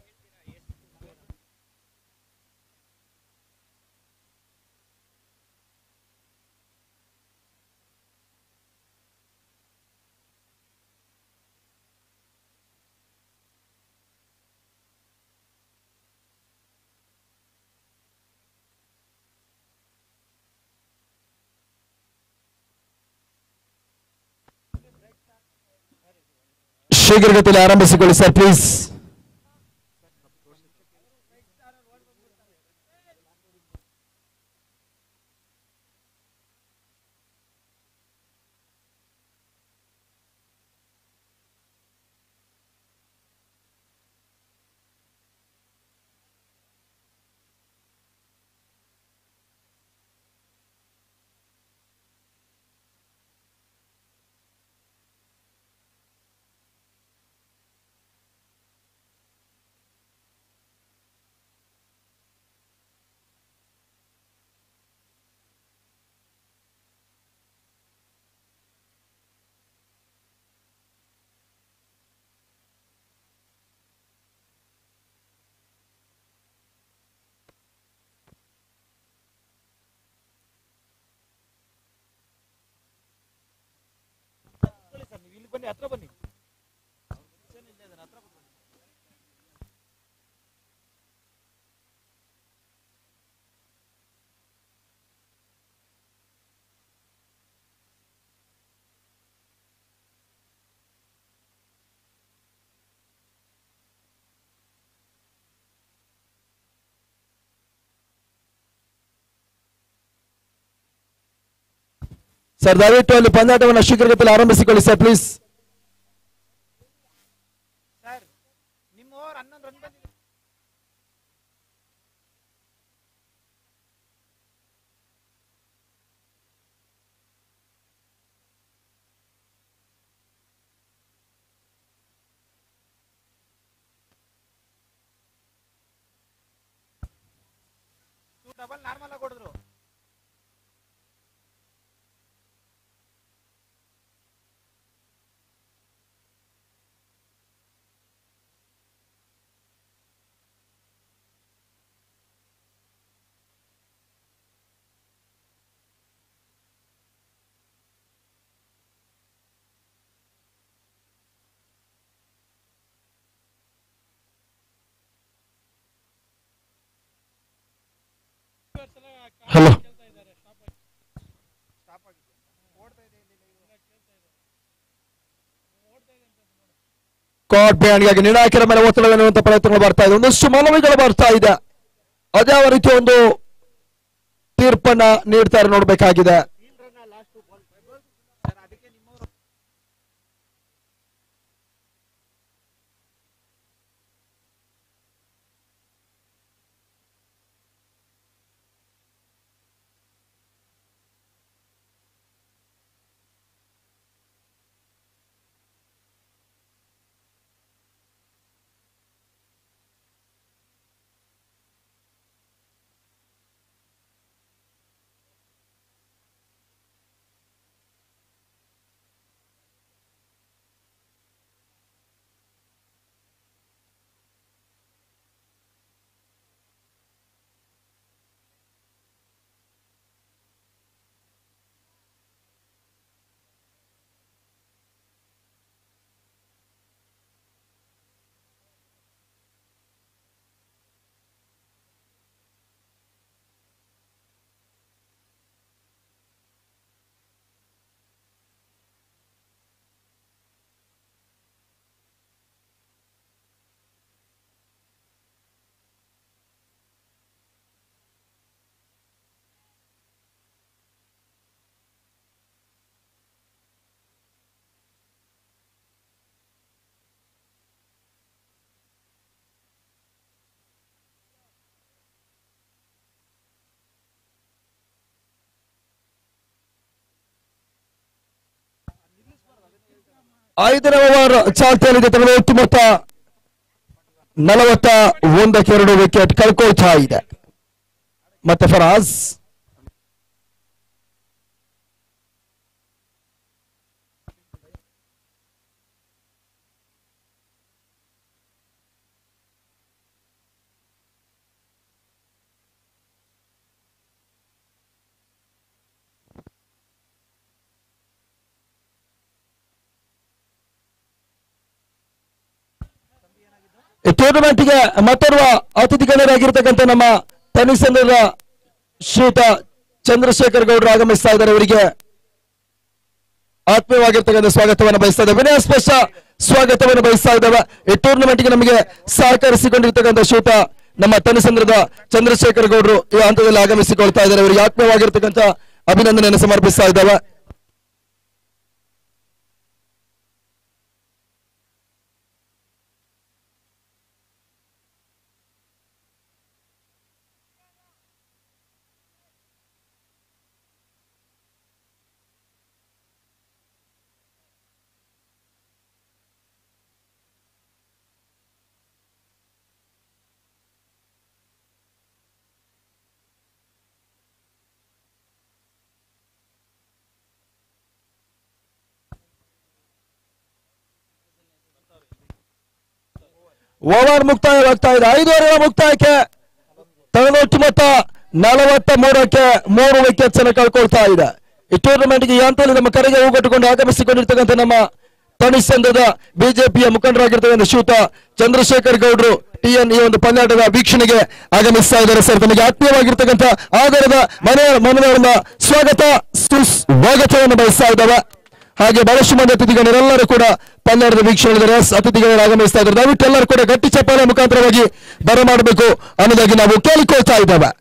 ಶೀಘ್ರಗತಿಯಲ್ಲಿ ಆರಂಭಿಸಿಕೊಳ್ಳಿ ಸರ್ ಪ್ಲೀಸ್ ಸರ್ ದಯವಿಟ್ಟು ಅಲ್ಲಿ ಪಂದ್ಯಾಟವನ್ನು ಶೀಘ್ರಗತಿಯಲ್ಲಿ ಆರಂಭಿಸಿಕೊಳ್ಳಿ ಸರ್ ಪ್ಲೀಸ್ ಸರ್ ನಿಮ್ಮ ಓವರ್ ಹನ್ನೊಂದು ರನ್ ಬಂದಿದೆ ಟೂ ಡಬಲ್ ನಾರ್ಮಲ್ ಆಗಿ ಹೊಡೆದ್ರು ಹಲೋ ಸ್ಟಾಪ್ ಆಗಿದೆ ಓಡ್ತಾ ಇದೆ ಇಲ್ಲಿ ಕಾಟ್ ಬ್ಯಾಂಡ್ಗಾಗಿ ನಿರ್ಣಾಯಕರ ಮೇಲೆ ಒತ್ತಡವೆನ್ನುವಂತ ಪ್ರಯತ್ನಗಳು ಬರ್ತಾ ಇದೆ ಒಂದಷ್ಟು ಮನವಿಗಳು ಬರ್ತಾ ಇದೆ ಅದ್ಯಾವ ರೀತಿ ಒಂದು ತೀರ್ಪನ್ನ ನೀಡ್ತಾರೆ ನೋಡ್ಬೇಕಾಗಿದೆ ಸರ್ ಅದಕ್ಕೆ ನಿಮ್ಮವರು ಐದನೇ ಓವರ್ ಚಾಲ್ತಿಯಲ್ಲಿದೆ ತನ್ನ ಒಟ್ಟು ಮೊತ್ತ ನಲವತ್ತ ಒಂದಕ್ಕೆ ಎರಡು ವಿಕೆಟ್ ಕಳ್ಕೊಳ್ತಾ ಇದೆ ಮತ್ತೆ ಫರಾಜ್ ಈ ಟೂರ್ನಮೆಂಟ್ಗೆ ಮತ್ತೋರ್ವ ಅತಿಥಿ ಗಣ್ಯರಾಗಿರ್ತಕ್ಕಂಥ ನಮ್ಮ ತನಿಸಂದ್ರ ಶ್ರೀಯುತ ಚಂದ್ರಶೇಖರ್ ಗೌಡರು ಆಗಮಿಸ್ತಾ ಇದ್ದಾರೆ ಇವರಿಗೆ ಆತ್ಮೀಯವಾಗಿರ್ತಕ್ಕಂಥ ಸ್ವಾಗತವನ್ನು ಬಯಸ್ತಾ ಇದ್ದೇವೆ ವಿನಯ ಸ್ಪಷ್ಟ ಸ್ವಾಗತವನ್ನು ಬಯಸ್ತಾ ಇದ್ದೇವೆ ಈ ಟೂರ್ನಮೆಂಟ್ಗೆ ನಮಗೆ ಸಹಕರಿಸಿಕೊಂಡಿರ್ತಕ್ಕಂಥ ಶ್ರೀಯುತ ನಮ್ಮ ತನಿಸಂದ್ರದ ಚಂದ್ರಶೇಖರ್ ಗೌಡರು ಈ ಹಂತದಲ್ಲಿ ಆಗಮಿಸಿಕೊಳ್ತಾ ಇದ್ದಾರೆ ಇವರಿಗೆ ಆತ್ಮೀಯವಾಗಿರ್ತಕ್ಕಂಥ ಅಭಿನಂದನೆಯನ್ನು ಸಮರ್ಪಿಸ್ತಾ ಇದ್ದೇವೆ ಓವರ್ ಮುಕ್ತಾಯವಾಗ್ತಾ ಇದೆ ಐದುವರೆ ಮುಕ್ತಾಯಕ್ಕೆ ತನ್ನೊಟ್ಟು ಮೊತ್ತ ನಲವತ್ತ ಮೂರಕ್ಕೆ ಮೂರು ವಿಕೆಟ್ಸ್ ಅನ್ನು ಕಳ್ಕೊಳ್ತಾ ಇದೆ ಈ ಟೂರ್ನಮೆಂಟ್ಗೆ ಈ ಹಂತದಲ್ಲಿ ನಮ್ಮ ಕರೆಗೆ ಹೋಗಟ್ಟುಕೊಂಡು ಆಗಮಿಸಿಕೊಂಡಿರ್ತಕ್ಕಂಥ ನಮ್ಮ ತನಿಸಂದದ ಬಿಜೆಪಿಯ ಮುಖಂಡರಾಗಿರ್ತಕ್ಕಂಥ ಶ್ರೀಯುತ ಚಂದ್ರಶೇಖರ್ ಗೌಡ್ರು ಟಿ ಎನ್ ಈ ಒಂದು ಪಂದ್ಯಾಟದ ವೀಕ್ಷಣೆಗೆ ಆಗಮಿಸ್ತಾ ಇದ್ದಾರೆ ಸರ್ ತಮಗೆ ಆತ್ಮೀಯವಾಗಿರ್ತಕ್ಕಂಥ ಆಧಾರದ ಮನೆಯ ಮನೆಯವರನ್ನ ಸ್ವಾಗತ ಸುಸ್ವಾಗತವನ್ನು ಬಯಸ್ತಾ ಇದ್ದಾವೆ ಹಾಗೆ ಬಹಳಷ್ಟು ಮಂದಿ ಅತಿಥಿಗಳೆಲ್ಲರೂ ಕೂಡ ಪಂದ್ಯಾಟದ ವೀಕ್ಷಣೆ ಅತಿಥಿಗಳು ಆಗಮಿಸ್ತಾ ಇದ್ದಾರೆ ದಯವಿಟ್ಟು ಎಲ್ಲರೂ ಕೂಡ ಗಟ್ಟಿ ಚಪ್ಪಾಳೆ ಮುಖಾಂತರವಾಗಿ ಬರಮಾಡಬೇಕು ಅನ್ನೋದಾಗಿ ನಾವು ಕೇಳಿಕೊಳ್ತಾ ಇದ್ದೇವೆ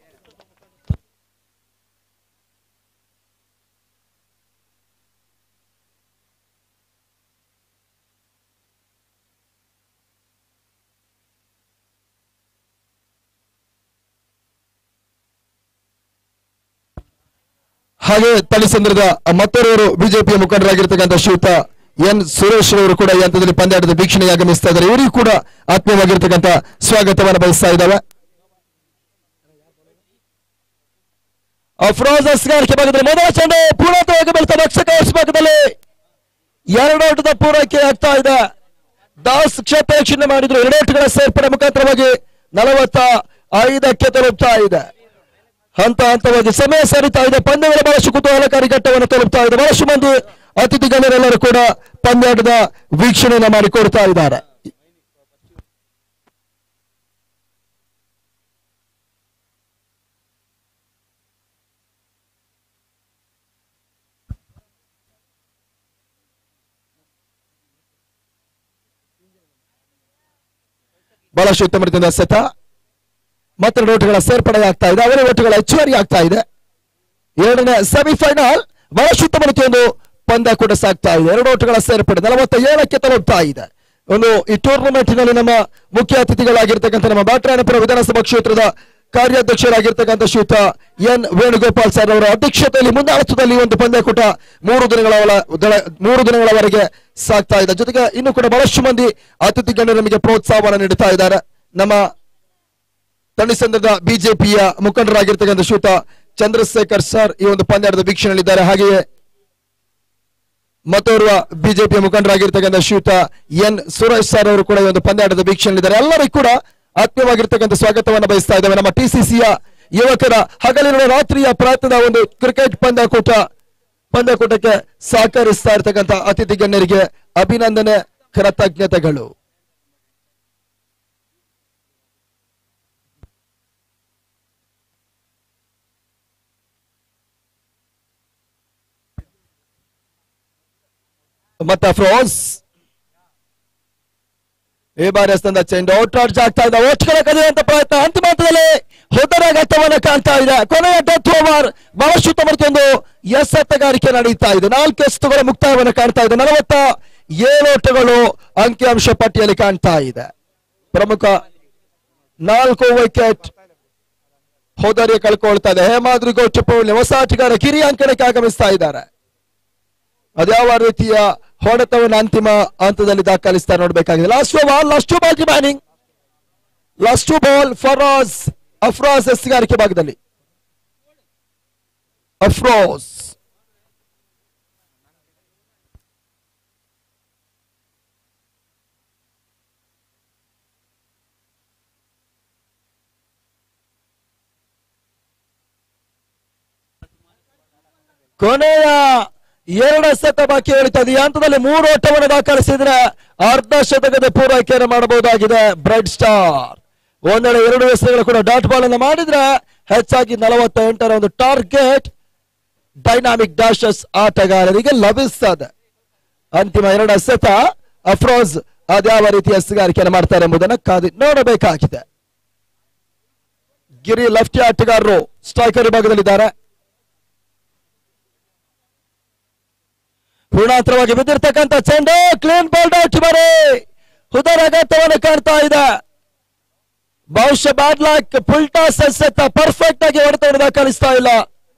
ಹಾಗೆ ತಳಿಸಂದ್ರದ ಮತ್ತೋರ್ವರು ಬಿಜೆಪಿಯ ಮುಖಂಡರಾಗಿರ್ತಕ್ಕಂಥ ಶ್ರೀಯುತ ಎನ್ ಸುರೇಶ್ ಅವರು ಕೂಡ ಈ ಹಂತದಲ್ಲಿ ಪಂದ್ಯಾಟದ ವೀಕ್ಷಣೆಗೆ ಆಗಮಿಸ್ತಾ ಇದ್ದಾರೆ ಇವರಿಗೂ ಕೂಡ ಆತ್ಮೀಯವಾಗಿರ್ತಕ್ಕಂಥ ಸ್ವಾಗತವನ್ನು ಬಯಸ್ತಾ ಇದ್ದಾವೆ ಅಫ್ರೋಜ್ ಅಸ್ಗಾರಿಕೆ ಭಾಗದಲ್ಲಿ ಮೊದಲ ಚೆಂಡು ಪೂರ್ಣತ್ವವಾಗಿ ಬೀಳ್ತಾ ರಕ್ಷಕ ಭಾಗದಲ್ಲಿ ಎರಡು ಓಟದ ಪೂರೈಕೆ ಆಗ್ತಾ ಇದೆ ದಾಸ್ ಕ್ಷೇತ್ರ ವೀಕ್ಷಣೆ ಮಾಡಿದ್ರು ಎರಡು ಓಟಗಳ ಸೇರ್ಪಡೆ ಮುಖಾಂತರವಾಗಿ ನಲವತ್ತ ಐದಕ್ಕೆ ತಲುಪ್ತಾ ಇದೆ ಹಂತ ಹಂತವಾಗಿ ಸಮಯ ಸರಿತಾ ಇದೆ ಪಂದ್ಯಗಳ ಬಹಳಷ್ಟು ಕುತೂಹಲಕಾರಿ ಘಟ್ಟವನ್ನು ತಲುಪ್ತಾ ಇದೆ ಬಹಳಷ್ಟು ಮಂದಿ ಅತಿಥಿ ಗಣ್ಯರೆಲ್ಲರೂ ಕೂಡ ಪಂದ್ಯಾಟದ ವೀಕ್ಷಣೆಯನ್ನ ಮಾಡಿಕೊಡ್ತಾ ಇದ್ದಾರೆ ಬಹಳಷ್ಟು ಉತ್ತಮ ರೀತಿಯಿಂದ ಎಸೆತ ಮತ್ತೆರಡು ಓಟುಗಳ ಸೇರ್ಪಡೆ ಆಗ್ತಾ ಇದೆ ಅವರ ಓಟುಗಳ ಹೆಚ್ಚುವರಿ ಆಗ್ತಾ ಇದೆ ಎರಡನೇ ಸೆಮಿಫೈನಲ್ ಬಹಳಷ್ಟು ಉತ್ತಮ ರೀತಿಯೊಂದು ಪಂದ್ಯ ಕೂಡ ಸಾಗ್ತಾ ಇದೆ ಎರಡು ಓಟುಗಳ ಸೇರ್ಪಡೆ ನಲವತ್ತ ಏಳಕ್ಕೆ ತಲುಪ್ತಾ ಇದೆ ಒಂದು ಈ ಟೂರ್ನಮೆಂಟಿನಲ್ಲಿ ನಮ್ಮ ಮುಖ್ಯ ಅತಿಥಿಗಳಾಗಿರ್ತಕ್ಕಂಥ ನಮ್ಮ ಬಾಟ್ರಾಯನಪುರ ವಿಧಾನಸಭಾ ಕ್ಷೇತ್ರದ ಕಾರ್ಯಾಧ್ಯಕ್ಷರಾಗಿರ್ತಕ್ಕಂಥ ಶ್ರೀಯುತ ಎನ್ ವೇಣುಗೋಪಾಲ್ ಸರ್ ಅವರ ಅಧ್ಯಕ್ಷತೆಯಲ್ಲಿ ಮುಂದಾಳತ್ವದಲ್ಲಿ ಈ ಒಂದು ಪಂದ್ಯಕೂಟ ಮೂರು ದಿನಗಳ ಒಳ- ದಳ- ಮೂರು ದಿನಗಳವರೆಗೆ ಸಾಗ್ತಾ ಇದೆ ಜೊತೆಗೆ ಇನ್ನು ಕೂಡ ಬಹಳಷ್ಟು ಮಂದಿ ಅತಿಥಿ ಗಣ್ಯರು ನಮಗೆ ಪ್ರೋತ್ಸಾಹವನ್ನು ನೀಡುತ್ತಾ ಇದ್ದಾರೆ ನಮ್ಮ ತಣಿಸಂದ್ರದ ಬಿಜೆಪಿಯ ಮುಖಂಡರಾಗಿರ್ತಕ್ಕಂಥ ಶ್ರೀಯುತ ಚಂದ್ರಶೇಖರ್ ಸರ್ ಈ ಒಂದು ಪಂದ್ಯದ ವೀಕ್ಷಣೆಯಲ್ಲಿದ್ದಾರೆ ಹಾಗೆಯೇ ಮತ್ತೋರ್ವ ಬಿಜೆಪಿಯ ಮುಖಂಡರಾಗಿರ್ತಕ್ಕಂಥ ಶ್ರೀಯುತ ಎನ್ ಸುರೇಶ್ ಸರ್ ಅವರು ಕೂಡ ಈ ಒಂದು ಪಂದ್ಯಾಟದ ವೀಕ್ಷಣೆಯಲ್ಲಿದ್ದಾರೆ ಎಲ್ಲರಿಗೂ ಕೂಡ ಆತ್ಮೀಯವಾಗಿರ್ತಕ್ಕಂಥ ಸ್ವಾಗತವನ್ನು ಬಯಸ್ತಾ ಇದ್ದೇವೆ ನಮ್ಮ ಟಿಸಿಸಿಯ ಯುವಕರ ಹಗಲಿರುವ ರಾತ್ರಿಯ ಪ್ರಯತ್ನದ ಒಂದು ಕ್ರಿಕೆಟ್ ಪಂದ್ಯಕೂಟ ಪಂದ್ಯಕೂಟಕ್ಕೆ ಸಹಕರಿಸ್ತಾ ಇರ್ತಕ್ಕಂಥ ಅತಿಥಿ ಗಣ್ಯರಿಗೆ ಅಭಿನಂದನೆ ಕೃತಜ್ಞತೆಗಳು ಮತ್ತೆ ಫ್ರೋಸ್ ಈ ಬಾರಿ ಎಸ್ತಂದ ಚೆಂಡು ಔಟ್ ಚಾರ್ಜ್ ಆಗ್ತಾ ಇದೆ ಓಟ್ಗಳ ಕದಿಯುವಂತ ಪ್ರಯತ್ನ ಅಂತಿಮ ಹಂತದಲ್ಲಿ ಹೊದರ ಘಟ್ಟವನ್ನು ಕಾಣ್ತಾ ಇದೆ ಕೊನೆಯ ಡೆತ್ ಓವರ್ ಬಹಳಷ್ಟು ಉತ್ತಮ ಒಂದು ಎಸೆತಗಾರಿಕೆ ನಡೀತಾ ಇದೆ ನಾಲ್ಕು ಎಸೆತುಗಳ ಮುಕ್ತಾಯವನ್ನು ಕಾಣ್ತಾ ಇದೆ ನಲವತ್ತ ಏಳು ಓಟಗಳು ಅಂಕಿಅಂಶ ಪಟ್ಟಿಯಲ್ಲಿ ಕಾಣ್ತಾ ಇದೆ ಪ್ರಮುಖ ನಾಲ್ಕು ವಿಕೆಟ್ ಹೋದರಿ ಕಳ್ಕೊಳ್ತಾ ಇದೆ ಹೇಮಾದ್ರಿ ಗೋಚಪೌಳಿ ಹೊಸ ಆಟಗಾರ ಕಿರಿಯ ಅಂಕಣಕ್ಕೆ ಆಗಮಿಸ್ತಾ ಇದ್ದಾರೆ ಅದ್ಯಾವ ರೀತಿಯ ಹೊಡೆತವನ್ನು ಅಂತಿಮ ಹಂತದಲ್ಲಿ ದಾಖಲಿಸ್ತಾ ನೋಡ್ಬೇಕಾಗಿದೆ ಲಾಸ್ಟ್ ಬಾಲ್ ಲಾಸ್ಟ್ ಬಾಲ್ ಬ್ಯಾನಿಂಗ್ ಲಾಸ್ಟ್ ಬಾಲ್ ಫರಾಜ್ ಅಫ್ರಾಸ್ ಎಸ್ಗಾರಿಕೆ ಭಾಗದಲ್ಲಿ ಅಫ್ರೋಸ್ ಕೊನೆಯ ಎರಡು ಸತ ಬಾಕಿ ಉಳಿತದೆ ಈ ಹಂತದಲ್ಲಿ ಮೂರು ಓಟವನ್ನು ದಾಖಲಿಸಿದ್ರೆ ಅರ್ಧ ಶತಕದ ಪೂರೈಕೆಯನ್ನು ಮಾಡಬಹುದಾಗಿದೆ ಬ್ರೆಡ್ ಸ್ಟಾರ್ ಒಂದೆಡೆ ಎರಡು ಎಸೆಗಳು ಕೂಡ ಡಾಟ್ ಬಾಲ್ ಅನ್ನು ಮಾಡಿದ್ರೆ ಹೆಚ್ಚಾಗಿ ನಲವತ್ತ ಎಂಟರ ಒಂದು ಟಾರ್ಗೆಟ್ ಡೈನಾಮಿಕ್ ಡ್ಯಾಶಸ್ ಆಟಗಾರರಿಗೆ ಲಭಿಸ್ತದೆ ಅಂತಿಮ ಎರಡು ಎಸೆತ ಅಫ್ರೋಜ್ ಅದ್ಯಾವ ರೀತಿಯ ಎಸೆಗಾರಿಕೆಯನ್ನು ಮಾಡ್ತಾರೆ ಎಂಬುದನ್ನು ಕಾದು ನೋಡಬೇಕಾಗಿದೆ ಗಿರಿ ಲೆಫ್ಟಿ ಆಟಗಾರರು ಸ್ಟ್ರೈಕರ್ ವಿಭಾಗದಲ್ಲಿದ್ದಾರೆ ಪೂರ್ಣಾಂತರವಾಗಿ ಬಿದ್ದಿರ್ತಕ್ಕಂಥ ಚೆಂಡು ಕ್ಲೀನ್ ಬಾಲ್ ಔಟ್ ಬರೀ ಹುದರ ಅಗತ್ಯವನ್ನು ಕಾಣ್ತಾ ಇದೆ ಬಹುಶಃ ಬ್ಯಾಡ್ ಲಾಕ್ ಫುಲ್ಟಾಸ್ ಎಸೆತ ಪರ್ಫೆಕ್ಟ್ ಆಗಿ ಹೊಡೆತ ದಾಖಲಿಸ್ತಾ ಇಲ್ಲ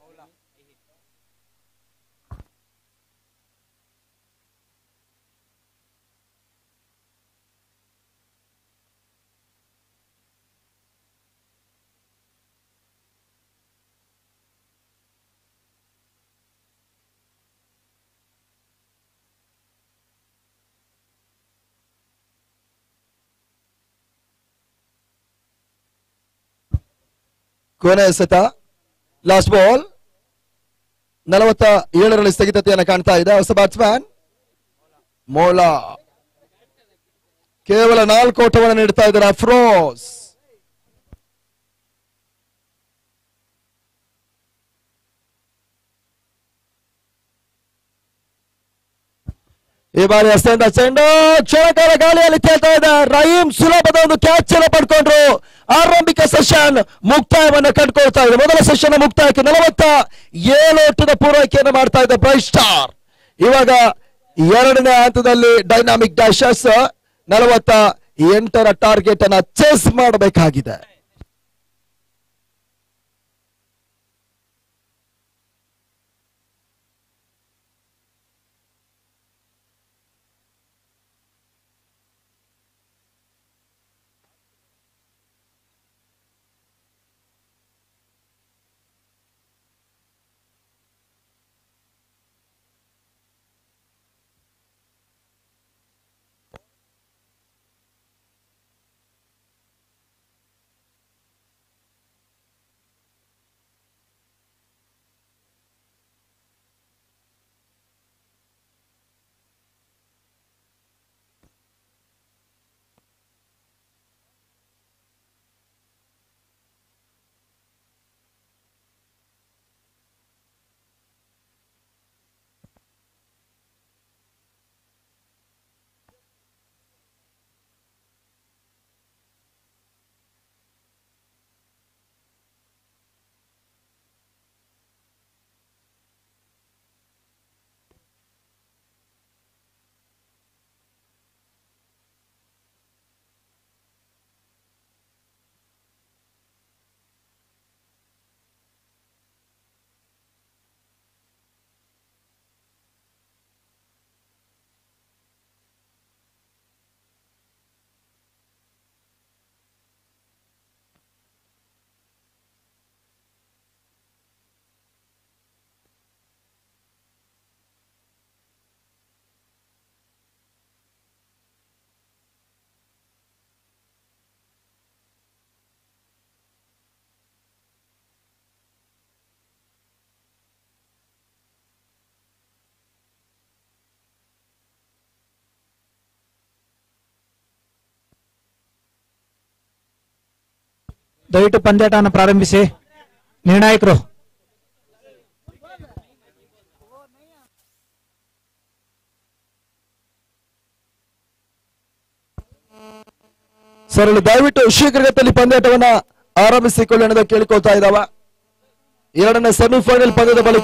ಕೊನೆ ಎಸೆತ ಲಾಸ್ಟ್ ಬಾಲ್ ನಲವತ್ತ ಏಳರಲ್ಲಿ ಸ್ಥಗಿತತೆಯನ್ನು ಕಾಣ್ತಾ ಇದೆ ಹೊಸ ಬ್ಯಾಟ್ಸ್ಮನ್ ಮೋಲಾ ಕೇವಲ ನಾಲ್ಕು ಓಟವನ್ನು ನೀಡ್ತಾ ಇದ್ದಾರೆ ಅಫ್ರೋಸ್ ಈ ಬಾರಿ ಅಷ್ಟೇಂದ ಚೆಂಡು ಕ್ಷಣಕಾಲ ಗಾಳಿಯಲ್ಲಿ ತೇಲ್ತಾ ಇದೆ ರಹೀಂ ಸುಲಭದ ಒಂದು ಕ್ಯಾಚ್ ಅನ್ನು ಪಡ್ಕೊಂಡ್ರು ಆರಂಭಿಕ ಸೆಷನ್ ಮುಕ್ತಾಯವನ್ನ ಕಂಡುಕೊಳ್ತಾ ಇದೆ ಮೊದಲ ಸೆಷನ್ ಮುಕ್ತಾಯಕ್ಕೆ ನಲವತ್ತ ಏಳು ಓಟದ ಪೂರೈಕೆಯನ್ನು ಮಾಡ್ತಾ ಇದೆ ಬ್ರೈಟ್ ಸ್ಟಾರ್ ಇವಾಗ ಎರಡನೇ ಹಂತದಲ್ಲಿ ಡೈನಾಮಿಕ್ ಡ್ಯಾಶಸ್ ನಲವತ್ತ ಎಂಟರ ಟಾರ್ಗೆಟ್ ಅನ್ನ ಚೇಸ್ ಮಾಡಬೇಕಾಗಿದೆ ದಯವಿಟ್ಟು ಪಂದ್ಯಾಟವನ್ನು ಪ್ರಾರಂಭಿಸಿ ನಿರ್ಣಾಯಕರು ಸರ್ ಇಲ್ಲಿ ದಯವಿಟ್ಟು ಶೀಘ್ರಗತಿಯಲ್ಲಿ ಪಂದ್ಯಾಟವನ್ನ ಆರಂಭಿಸಿಕೊಳ್ಳಿ ಅನ್ನೋದು ಕೇಳಿಕೊಳ್ತಾ ಇದ್ದಾವ ಎರಡನೇ ಸೆಮಿಫೈನಲ್ ಪಂದ್ಯದ ಬಳಿಕ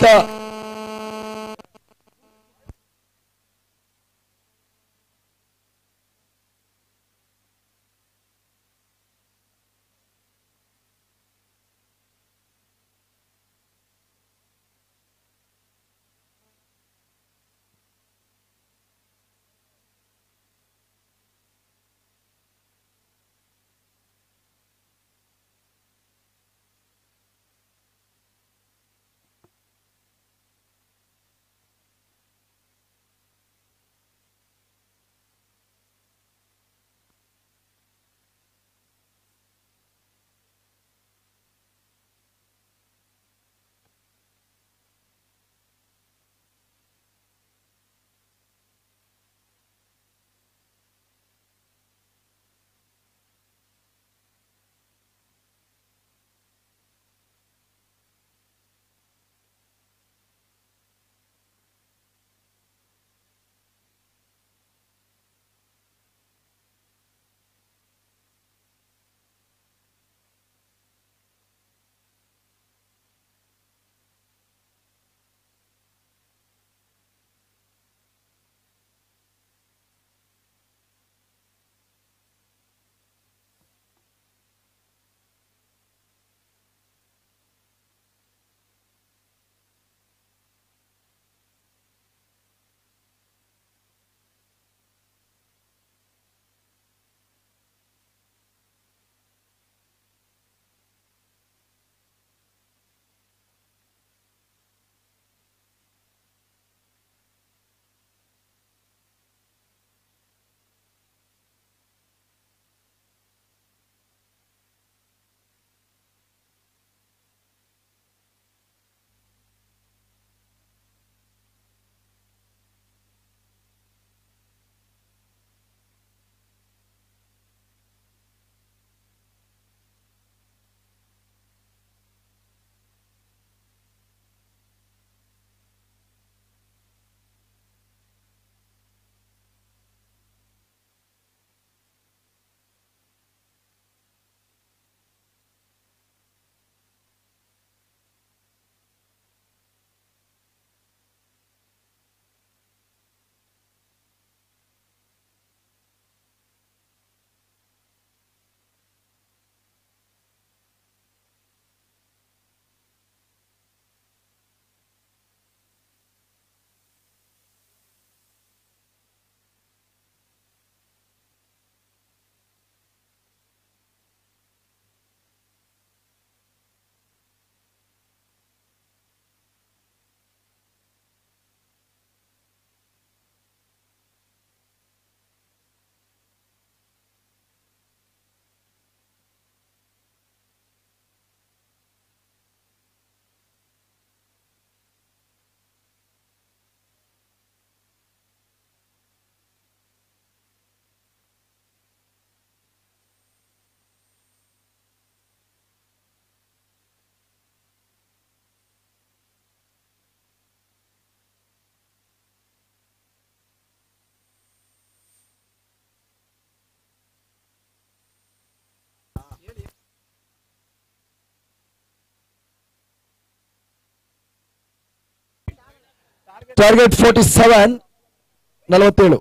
ಟಾರ್ಗೆಟ್ ಫೋರ್ಟಿ ಸೆವೆನ್ ನಲವತ್ತೇಳು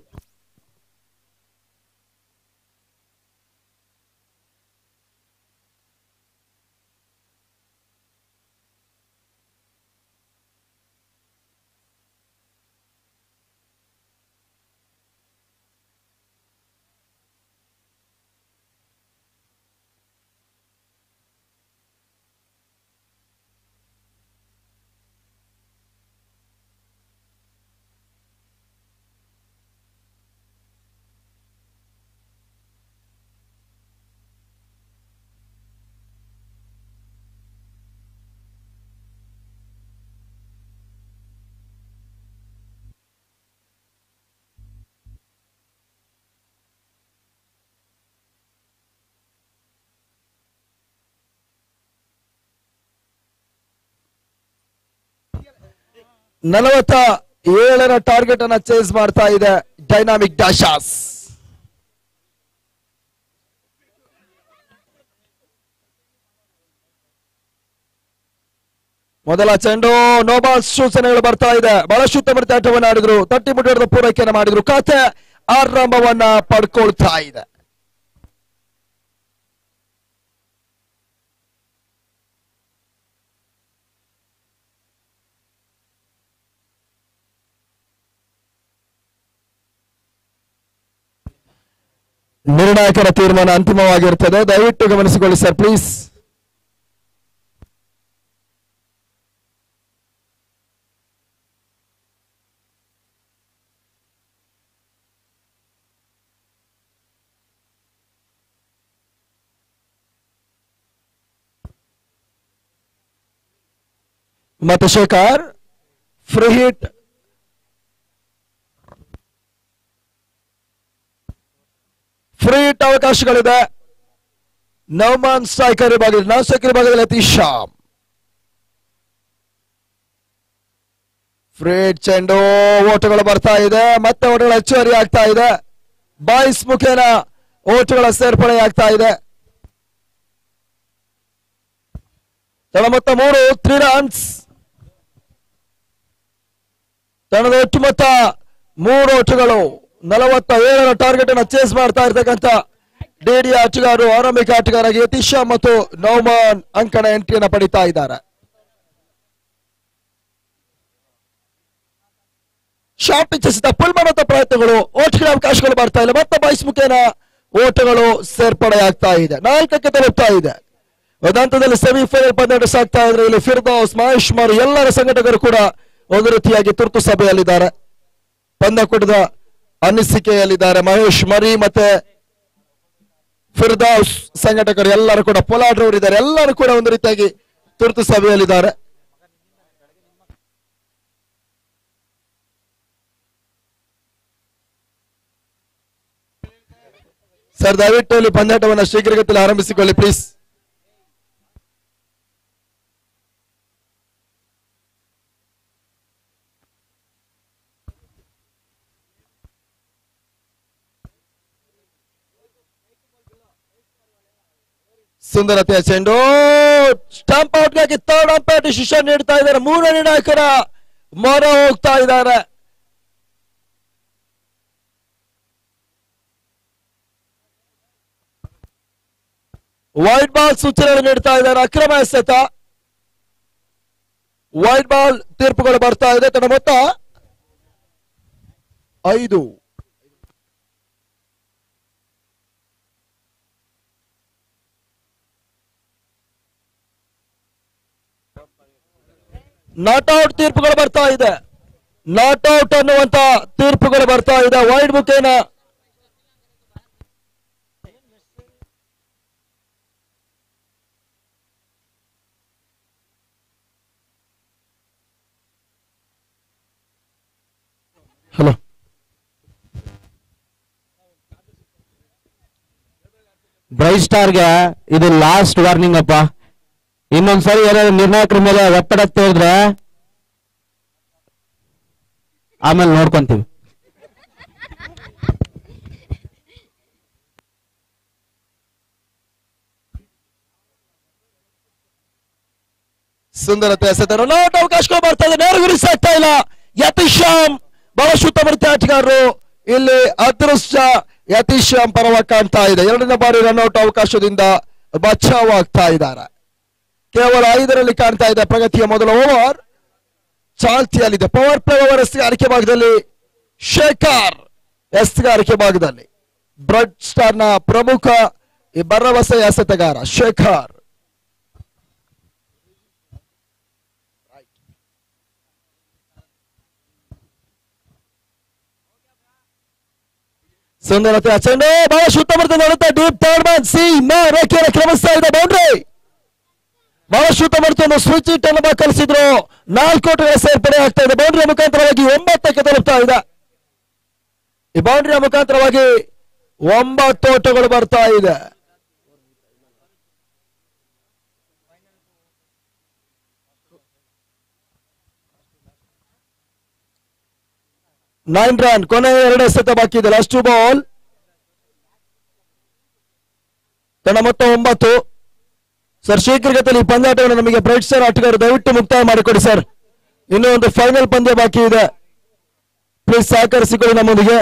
ನಲವತ್ತ ಏಳರ ಟಾರ್ಗೆಟ್ ಅನ್ನ ಚೇಸ್ ಮಾಡ್ತಾ ಇದೆ ಡೈನಾಮಿಕ್ ಡಾಶಾಸ್ ಮೊದಲ ಚೆಂಡು ನೋಬಾಲ್ ಸೂಚನೆಗಳು ಬರ್ತಾ ಇದೆ ಬಹಳಷ್ಟು ಉತ್ತಮ ರೀತಿಯ ಆಟವನ್ನು ಆಡಿದ್ರು ತಟ್ಟಿ ಮುಟ್ಟಿದ ಪೂರೈಕೆಯನ್ನು ಮಾಡಿದ್ರು ಖಾತೆ ಆರಂಭವನ್ನ ಪಡ್ಕೊಳ್ತಾ ಇದೆ ನಿರ್ಣಾಯಕರ ತೀರ್ಮಾನ ಅಂತಿಮವಾಗಿರುತ್ತದೆ ದಯವಿಟ್ಟು ಗಮನಿಸಿಕೊಳ್ಳಿ ಸರ್ ಪ್ಲೀಸ್ ಮತ್ತೆ Shekhar free hit free hit ಅವಕಾಶಗಳಿದೆ ನೌಮಾನ್ ಸ್ಟ್ರೈಕರ್ ವಿಭಾಗದಲ್ಲಿ ನಾನ್ ಸ್ಟ್ರೈಕರ್ ವಿಭಾಗದಲ್ಲಿ ಅತೀಶ್ ಶ್ಯಾಮ್ ಫ್ರೀ ಹಿಟ್ ಚೆಂಡು ಓಟಗಳು ಬರ್ತಾ ಇದೆ ಮತ್ತೆ ಓಟಗಳ ಹೆಚ್ಚುವರಿ ಆಗ್ತಾ ಇದೆ ಬಾಯ್ಸ್ ಮುಖೇನ ಓಟಗಳ ಸೇರ್ಪಡೆ ಆಗ್ತಾ ಇದೆ ಮೊತ್ತ ಮೂರು ತ್ರೀ ರನ್ಸ್ ತಂಡದ ಒಟ್ಟು ಮೊತ್ತ ಮೂರು ಓಟಗಳು ನಲವತ್ತ ಏಳರ ಟಾರ್ಗೆಟ್ ಅನ್ನು ಚೇಸ್ ಮಾಡ್ತಾ ಇರ್ತಕ್ಕಂಥ ಡಿಡಿ ಆಟಗಾರರು ಆರಂಭಿಕ ಆಟಗಾರಾಗಿ ಯತೀಶ ಮತ್ತು ನೌಮಾನ್ ಅಂಕಣ ಎಂಟ್ರಿಯನ್ನು ಪಡಿತಾ ಇದ್ದಾರೆ ಶಾರ್ಟ್ ಇಚ್ಛಿಸಿದ ಪುಲ್ ಮಾಡುವಂತ ಪ್ರಯತ್ನಗಳು ಓಟ್ಗಳ ಅವಕಾಶಗಳು ಬರ್ತಾ ಇಲ್ಲ ಮತ್ತೆ ಬಾಯ್ಸ್ ಮುಖೇನ ಓಟಗಳು ಸೇರ್ಪಡೆ ಆಗ್ತಾ ಇದೆ ನಾಲ್ಕಕ್ಕೆ ತಲುಪ್ತಾ ಇದೆ ವೇದಾಂತದಲ್ಲಿ ಸೆಮಿಫೈನಲ್ ಪಂದ್ಯ ಸಾಗ್ತಾ ಇದ್ರೆ ಇಲ್ಲಿ ಫಿರ್ದೌಸ್ ಮಹೇಶ್ ಮಾರು ಎಲ್ಲರ ಸಂಘಟಕರು ಕೂಡ ಒಂದು ರೀತಿಯಾಗಿ ತುರ್ತು ಸಭೆಯಲ್ಲಿದ್ದಾರೆ ಪಂದ್ಯಕೂಟದ ಅನಿಸಿಕೆಯಲ್ಲಿದ್ದಾರೆ ಮಹೇಶ್ ಮರಿ ಮತ್ತೆ ಫಿರ್ದೌಸ್ ಸಂಘಟಕರು ಎಲ್ಲರೂ ಕೂಡ ಪೊಲಾಡ್ರವರು ಇದ್ದಾರೆ ಎಲ್ಲರೂ ಕೂಡ ಒಂದು ರೀತಿಯಾಗಿ ತುರ್ತು ಸಭೆಯಲ್ಲಿದ್ದಾರೆ ಸರ್ ದಯವಿಟ್ಟು ಇಲ್ಲಿ ಪಂದ್ಯಾಟವನ್ನು ಶೀಘ್ರಗತಿಯಲ್ಲಿ ಆರಂಭಿಸಿಕೊಳ್ಳಿ ಪ್ಲೀಸ್ ಸುಂದರತೆಯ ಚೆಂಡು ಸ್ಟಂಪ್ ಔಟ್ಗಾಗಿ ಥರ್ಡ್ ಅಂಪೈರ್ ಡಿಸಿಷನ್ ನೀಡ್ತಾ ಇದ್ದಾರೆ ಮೂರನೇ ನಿರ್ಣಾಯಕರ ಮೊರ ಹೋಗ್ತಾ ಇದ್ದಾರೆ ವೈಟ್ ಬಾಲ್ ಸೂಚನೆಗಳು ನೀಡ್ತಾ ಇದ್ದಾರೆ ಅಕ್ರಮ ಎಸೆತ ವೈಟ್ ಬಾಲ್ ತೀರ್ಪುಗಳು ಬರ್ತಾ ಇದೆ ತನ್ನ ಮೊತ್ತ ಐದು ನಾಟ್ ಔಟ್ ತೀರ್ಪುಗಳು ಬರ್ತಾ ಇದೆ ನಾಟ್ ಔಟ್ ಅನ್ನುವಂತ ತೀರ್ಪುಗಳು ಬರ್ತಾ ಇದೆ ವೈಡ್ ಮುಖೇನ ಹಲೋ ಬ್ರೈಟ್ ಸ್ಟಾರ್ಗೆ ಇದು ಲಾಸ್ಟ್ ವಾರ್ನಿಂಗ್ ಅಪ್ಪ ಇನ್ನೊಂದ್ಸರಿ ಏನಾದ್ರು ನಿರ್ಣಾಯಕರ ಮೇಲೆ ಒತ್ತಡ ತೋರಿದ್ರೆ ಆಮೇಲೆ ನೋಡ್ಕೊಂತೀವಿ ಸುಂದರತೆ ಎಸೆತ ರನೌಟ್ ಅವಕಾಶಗಳು ಬರ್ತಾ ಇದೆ ನೇರ ಗುರಿಸಾಗ್ತಾ ಇಲ್ಲ ಯತೀಶಾಮ್ ಬಹಳಷ್ಟು ಉತ್ತಮ ರೀತಿಯ ಆಟಗಾರರು ಇಲ್ಲಿ ಅದೃಷ್ಟ ಯತೀಶಾಮ್ ಪರವಾಗಿ ಕಾಣ್ತಾ ಇದೆ ಎರಡನೇ ಬಾರಿ ರನ್ಔಟ್ ಅವಕಾಶದಿಂದ ಬಚಾವ್ ಆಗ್ತಾ ಇದ್ದಾರೆ ಕೇವಲ ಐದರಲ್ಲಿ ಕಾಣ್ತಾ ಇದೆ ಪ್ರಗತಿಯ ಮೊದಲ ಓವರ್ ಚಾಲ್ತಿಯಲ್ಲಿದೆ ಪವರ್ ಪ್ಲೇ ಓವರ್ ಎಸ್ಗಾರಿಕೆ ಭಾಗದಲ್ಲಿ ಶೇಖರ್ ಎಸ್ಗಾರಿಕೆ ಭಾಗದಲ್ಲಿ ಬ್ರಡ್ ಸ್ಟಾರ್ ನ ಪ್ರಮುಖ ಈ ಭರವಸೆ ಎಸೆತಗಾರ ಶೇಖರ್ ಸುಂದರತೆ ಚೆಂಡು ಬಹಳಷ್ಟು ಉತ್ತಮ ರೀತಿಯಲ್ಲಿ ನೋಡುತ್ತೆ ಡೀಪ್ ಥರ್ಡ್ ಮ್ಯಾನ್ ಸಿ ಮ ರೇಖೆಯನ್ನು ಕ್ರಮಿಸ್ತಾ ಇದೆ ಬೌಂಡ್ರಿ ಬಹಳಷ್ಟು ಉತ್ತಮ ರೀತಿಯ ಒಂದು ಸ್ವಿಚ್ ಇಟ್ ಅನ್ನು ಕಲಿಸಿದ್ರು ನಾಲ್ಕು ಓಟಗಳ ಸೇರ್ಪಡೆ ಆಗ್ತಾ ಇದೆ ಬೌಂಡ್ರಿಯ ಮುಖಾಂತರವಾಗಿ ಒಂಬತ್ತಕ್ಕೆ ತಲುಪ್ತಾ ಇದೆ ಈ ಬೌಂಡ್ರಿಯ ಮುಖಾಂತರವಾಗಿ ಒಂಬತ್ತು ಓಟಗಳು ಬರ್ತಾ ಇದೆ ನೈನ್ ರನ್ ಕೊನೆ ಎರಡು ಎಸೆತ ಬಾಕಿ ಇದೆ ಲಾಸ್ಟ್ ಬಾಲ್ ತನ್ನ ಮೊತ್ತ ಒಂಬತ್ತು ಸರ್ ಶೀಘ್ರಗತಿಯಲ್ಲಿ ಈ ಪಂದ್ಯಾಟವನ್ನು ನಮಗೆ ಬ್ರೈಟ್ ಸ್ಟಾರ್ ಆಟಗಾರರು ದಯವಿಟ್ಟು ಮುಕ್ತಾಯ ಮಾಡಿಕೊಡಿ ಸರ್ ಇನ್ನೂ ಒಂದು ಫೈನಲ್ ಪಂದ್ಯ ಬಾಕಿ ಇದೆ ಪ್ಲೀಸ್ ಸಹಕರಿಸಿಕೊಳ್ಳಿ ನಮ್ಮೊಂದಿಗೆ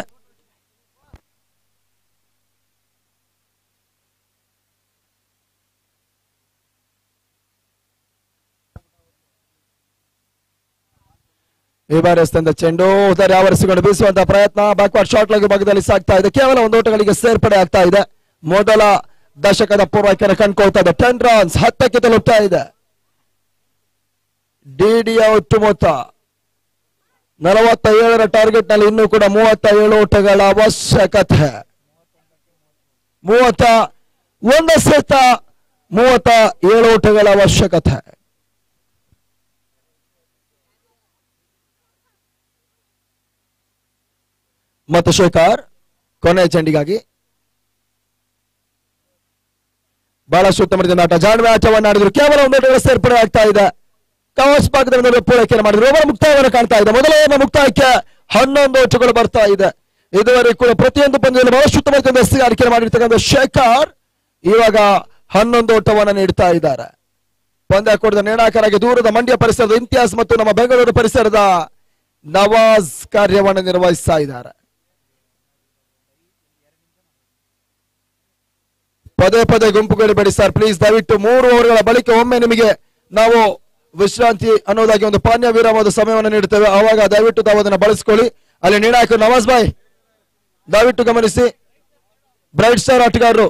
ಈ ಬಾರಿ ಎಸ್ತಂದ ಚೆಂಡು ಉದಾರಿ ಆವರಿಸಿಕೊಂಡು ಬೀಸುವಂತಹ ಪ್ರಯತ್ನ ಬ್ಯಾಕ್ವರ್ಡ್ ಶಾಟ್ ಲೆಗ್ ಭಾಗದಲ್ಲಿ ಸಾಗ್ತಾ ಇದೆ ಕೇವಲ ಒಂದು ಓಟಗಳಿಗೆ ಸೇರ್ಪಡೆ ಆಗ್ತಾ ಇದೆ ಮೊದಲ ದಶಕದ ಪೂರ್ವೈಕ್ಯನ ಕಂಡ್ಕೊಳ್ತಾ ಇದೆ ಟೆನ್ ರನ್ಸ್ ಹತ್ತಕ್ಕೆ ತಲುಪ್ತಾ ಇದೆ ಡಿಡಿಯ ಒಟ್ಟು ಮೊತ್ತ ನಲವತ್ತ ಏಳರ ಟಾರ್ಗೆಟ್ ನಲ್ಲಿ ಇನ್ನೂ ಕೂಡ ಮೂವತ್ತ ಏಳು ಓಟಗಳ ಅವಶ್ಯಕತೆ ಮೂವತ್ತ ಒಂದು ಸೆತ ಮೂವತ್ತ ಏಳು ಓಟಗಳ ಅವಶ್ಯಕತೆ ಮತ್ತು ಶೇಖರ್ ಕೊನೆಯ ಚೆಂಡಿಗಾಗಿ ಬಹಳಷ್ಟು ಉತ್ತಮ ರೀತಿಯಿಂದ ಆಟ ಜಾಣ್ಮೆ ಆಟವನ್ನು ಆಡಿದ್ರು ಕೇವಲ ಒಂದು ಓಟಗಳ ಸೇರ್ಪಡೆ ಆಗ್ತಾ ಇದೆ ಕವಚ್ ಭಾಗದಲ್ಲಿ ಪೂರೈಕೆಯನ್ನು ಮಾಡಿದ್ರು ಓವರ್ ಮುಕ್ತಾಯವನ್ನು ಕಾಣ್ತಾ ಇದೆ ಮೊದಲ ಓವರ್ನ ಮುಕ್ತಾಯಕ್ಕೆ ಹನ್ನೊಂದು ಓಟಗಳು ಬರ್ತಾ ಇದೆ ಇದುವರೆಗೂ ಕೂಡ ಪ್ರತಿಯೊಂದು ಪಂದ್ಯದಲ್ಲಿ ಬಹಳಷ್ಟು ಉತ್ತಮ ರೀತಿಯಿಂದ ಎಸ್ಸಿಗಾರಿಕೆ ಮಾಡಿರ್ತಕ್ಕಂಥ ಶೇಖರ್ ಇವಾಗ ಹನ್ನೊಂದು ಓಟವನ್ನು ನೀಡ್ತಾ ಇದ್ದಾರೆ ಪಂದ್ಯ ಕೂಡದ ನಿರ್ಣಾಯಕರಾಗಿ ದೂರದ ಮಂಡ್ಯ ಪರಿಸರದ ಇಂತಿಹಾಸ್ ಮತ್ತು ನಮ್ಮ ಬೆಂಗಳೂರು ಪರಿಸರದ ನವಾಜ್ ಕಾರ್ಯವನ್ನು ನಿರ್ವಹಿಸ್ತಾ ಇದ್ದಾರೆ ಪದೇ ಪದೇ ಗುಂಪುಗೂಡಿ ಸರ್ ಪ್ಲೀಸ್ ದಯವಿಟ್ಟು ಮೂರು ಓವರ್ಗಳ ಬಳಿಕ ಒಮ್ಮೆ ನಿಮಗೆ ನಾವು ವಿಶ್ರಾಂತಿ ಅನ್ನೋದಾಗಿ ಒಂದು ಪಾನೀಯ ವಿರಾಮದ ಸಮಯವನ್ನು ನೀಡುತ್ತೇವೆ ಆವಾಗ ದಯವಿಟ್ಟು ತಾವು ಅದನ್ನು ಬಳಸಿಕೊಳ್ಳಿ ಅಲ್ಲಿ ನಿರ್ಣಾಯಕರು ನವಾಜ್ ಬಾಯ್ ದಯವಿಟ್ಟು ಗಮನಿಸಿ ಬ್ರೈಟ್ ಸ್ಟಾರ್ ಆಟಗಾರರು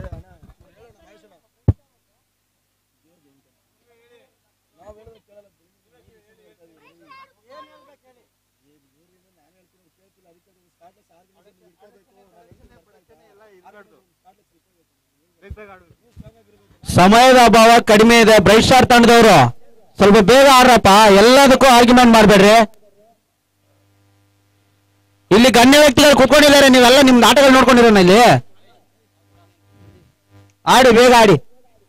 ಸಮಯದ ಅಭಾವ ಕಡಿಮೆ ಇದೆ ಬ್ರೈಟ್ ಸ್ಟಾರ್ ತಂಡದವರು ಸ್ವಲ್ಪ ಬೇಗ ಆಡ್ರಪ್ಪ ಎಲ್ಲದಕ್ಕೂ ಆರ್ಗ್ಯುಮೆಂಟ್ ಮಾಡಬೇಡ್ರಿ ಇಲ್ಲಿ ಗಣ್ಯ ವ್ಯಕ್ತಿಗಳು ಕುತ್ಕೊಂಡಿದ್ದಾರೆ ನೀವೆಲ್ಲ ನಿಮ್ ನಾಟಕಗಳು ನೋಡ್ಕೊಂಡಿರೋಣ ಇಲ್ಲಿ ಆಡಿ ಬೇಗ ಆಡಿ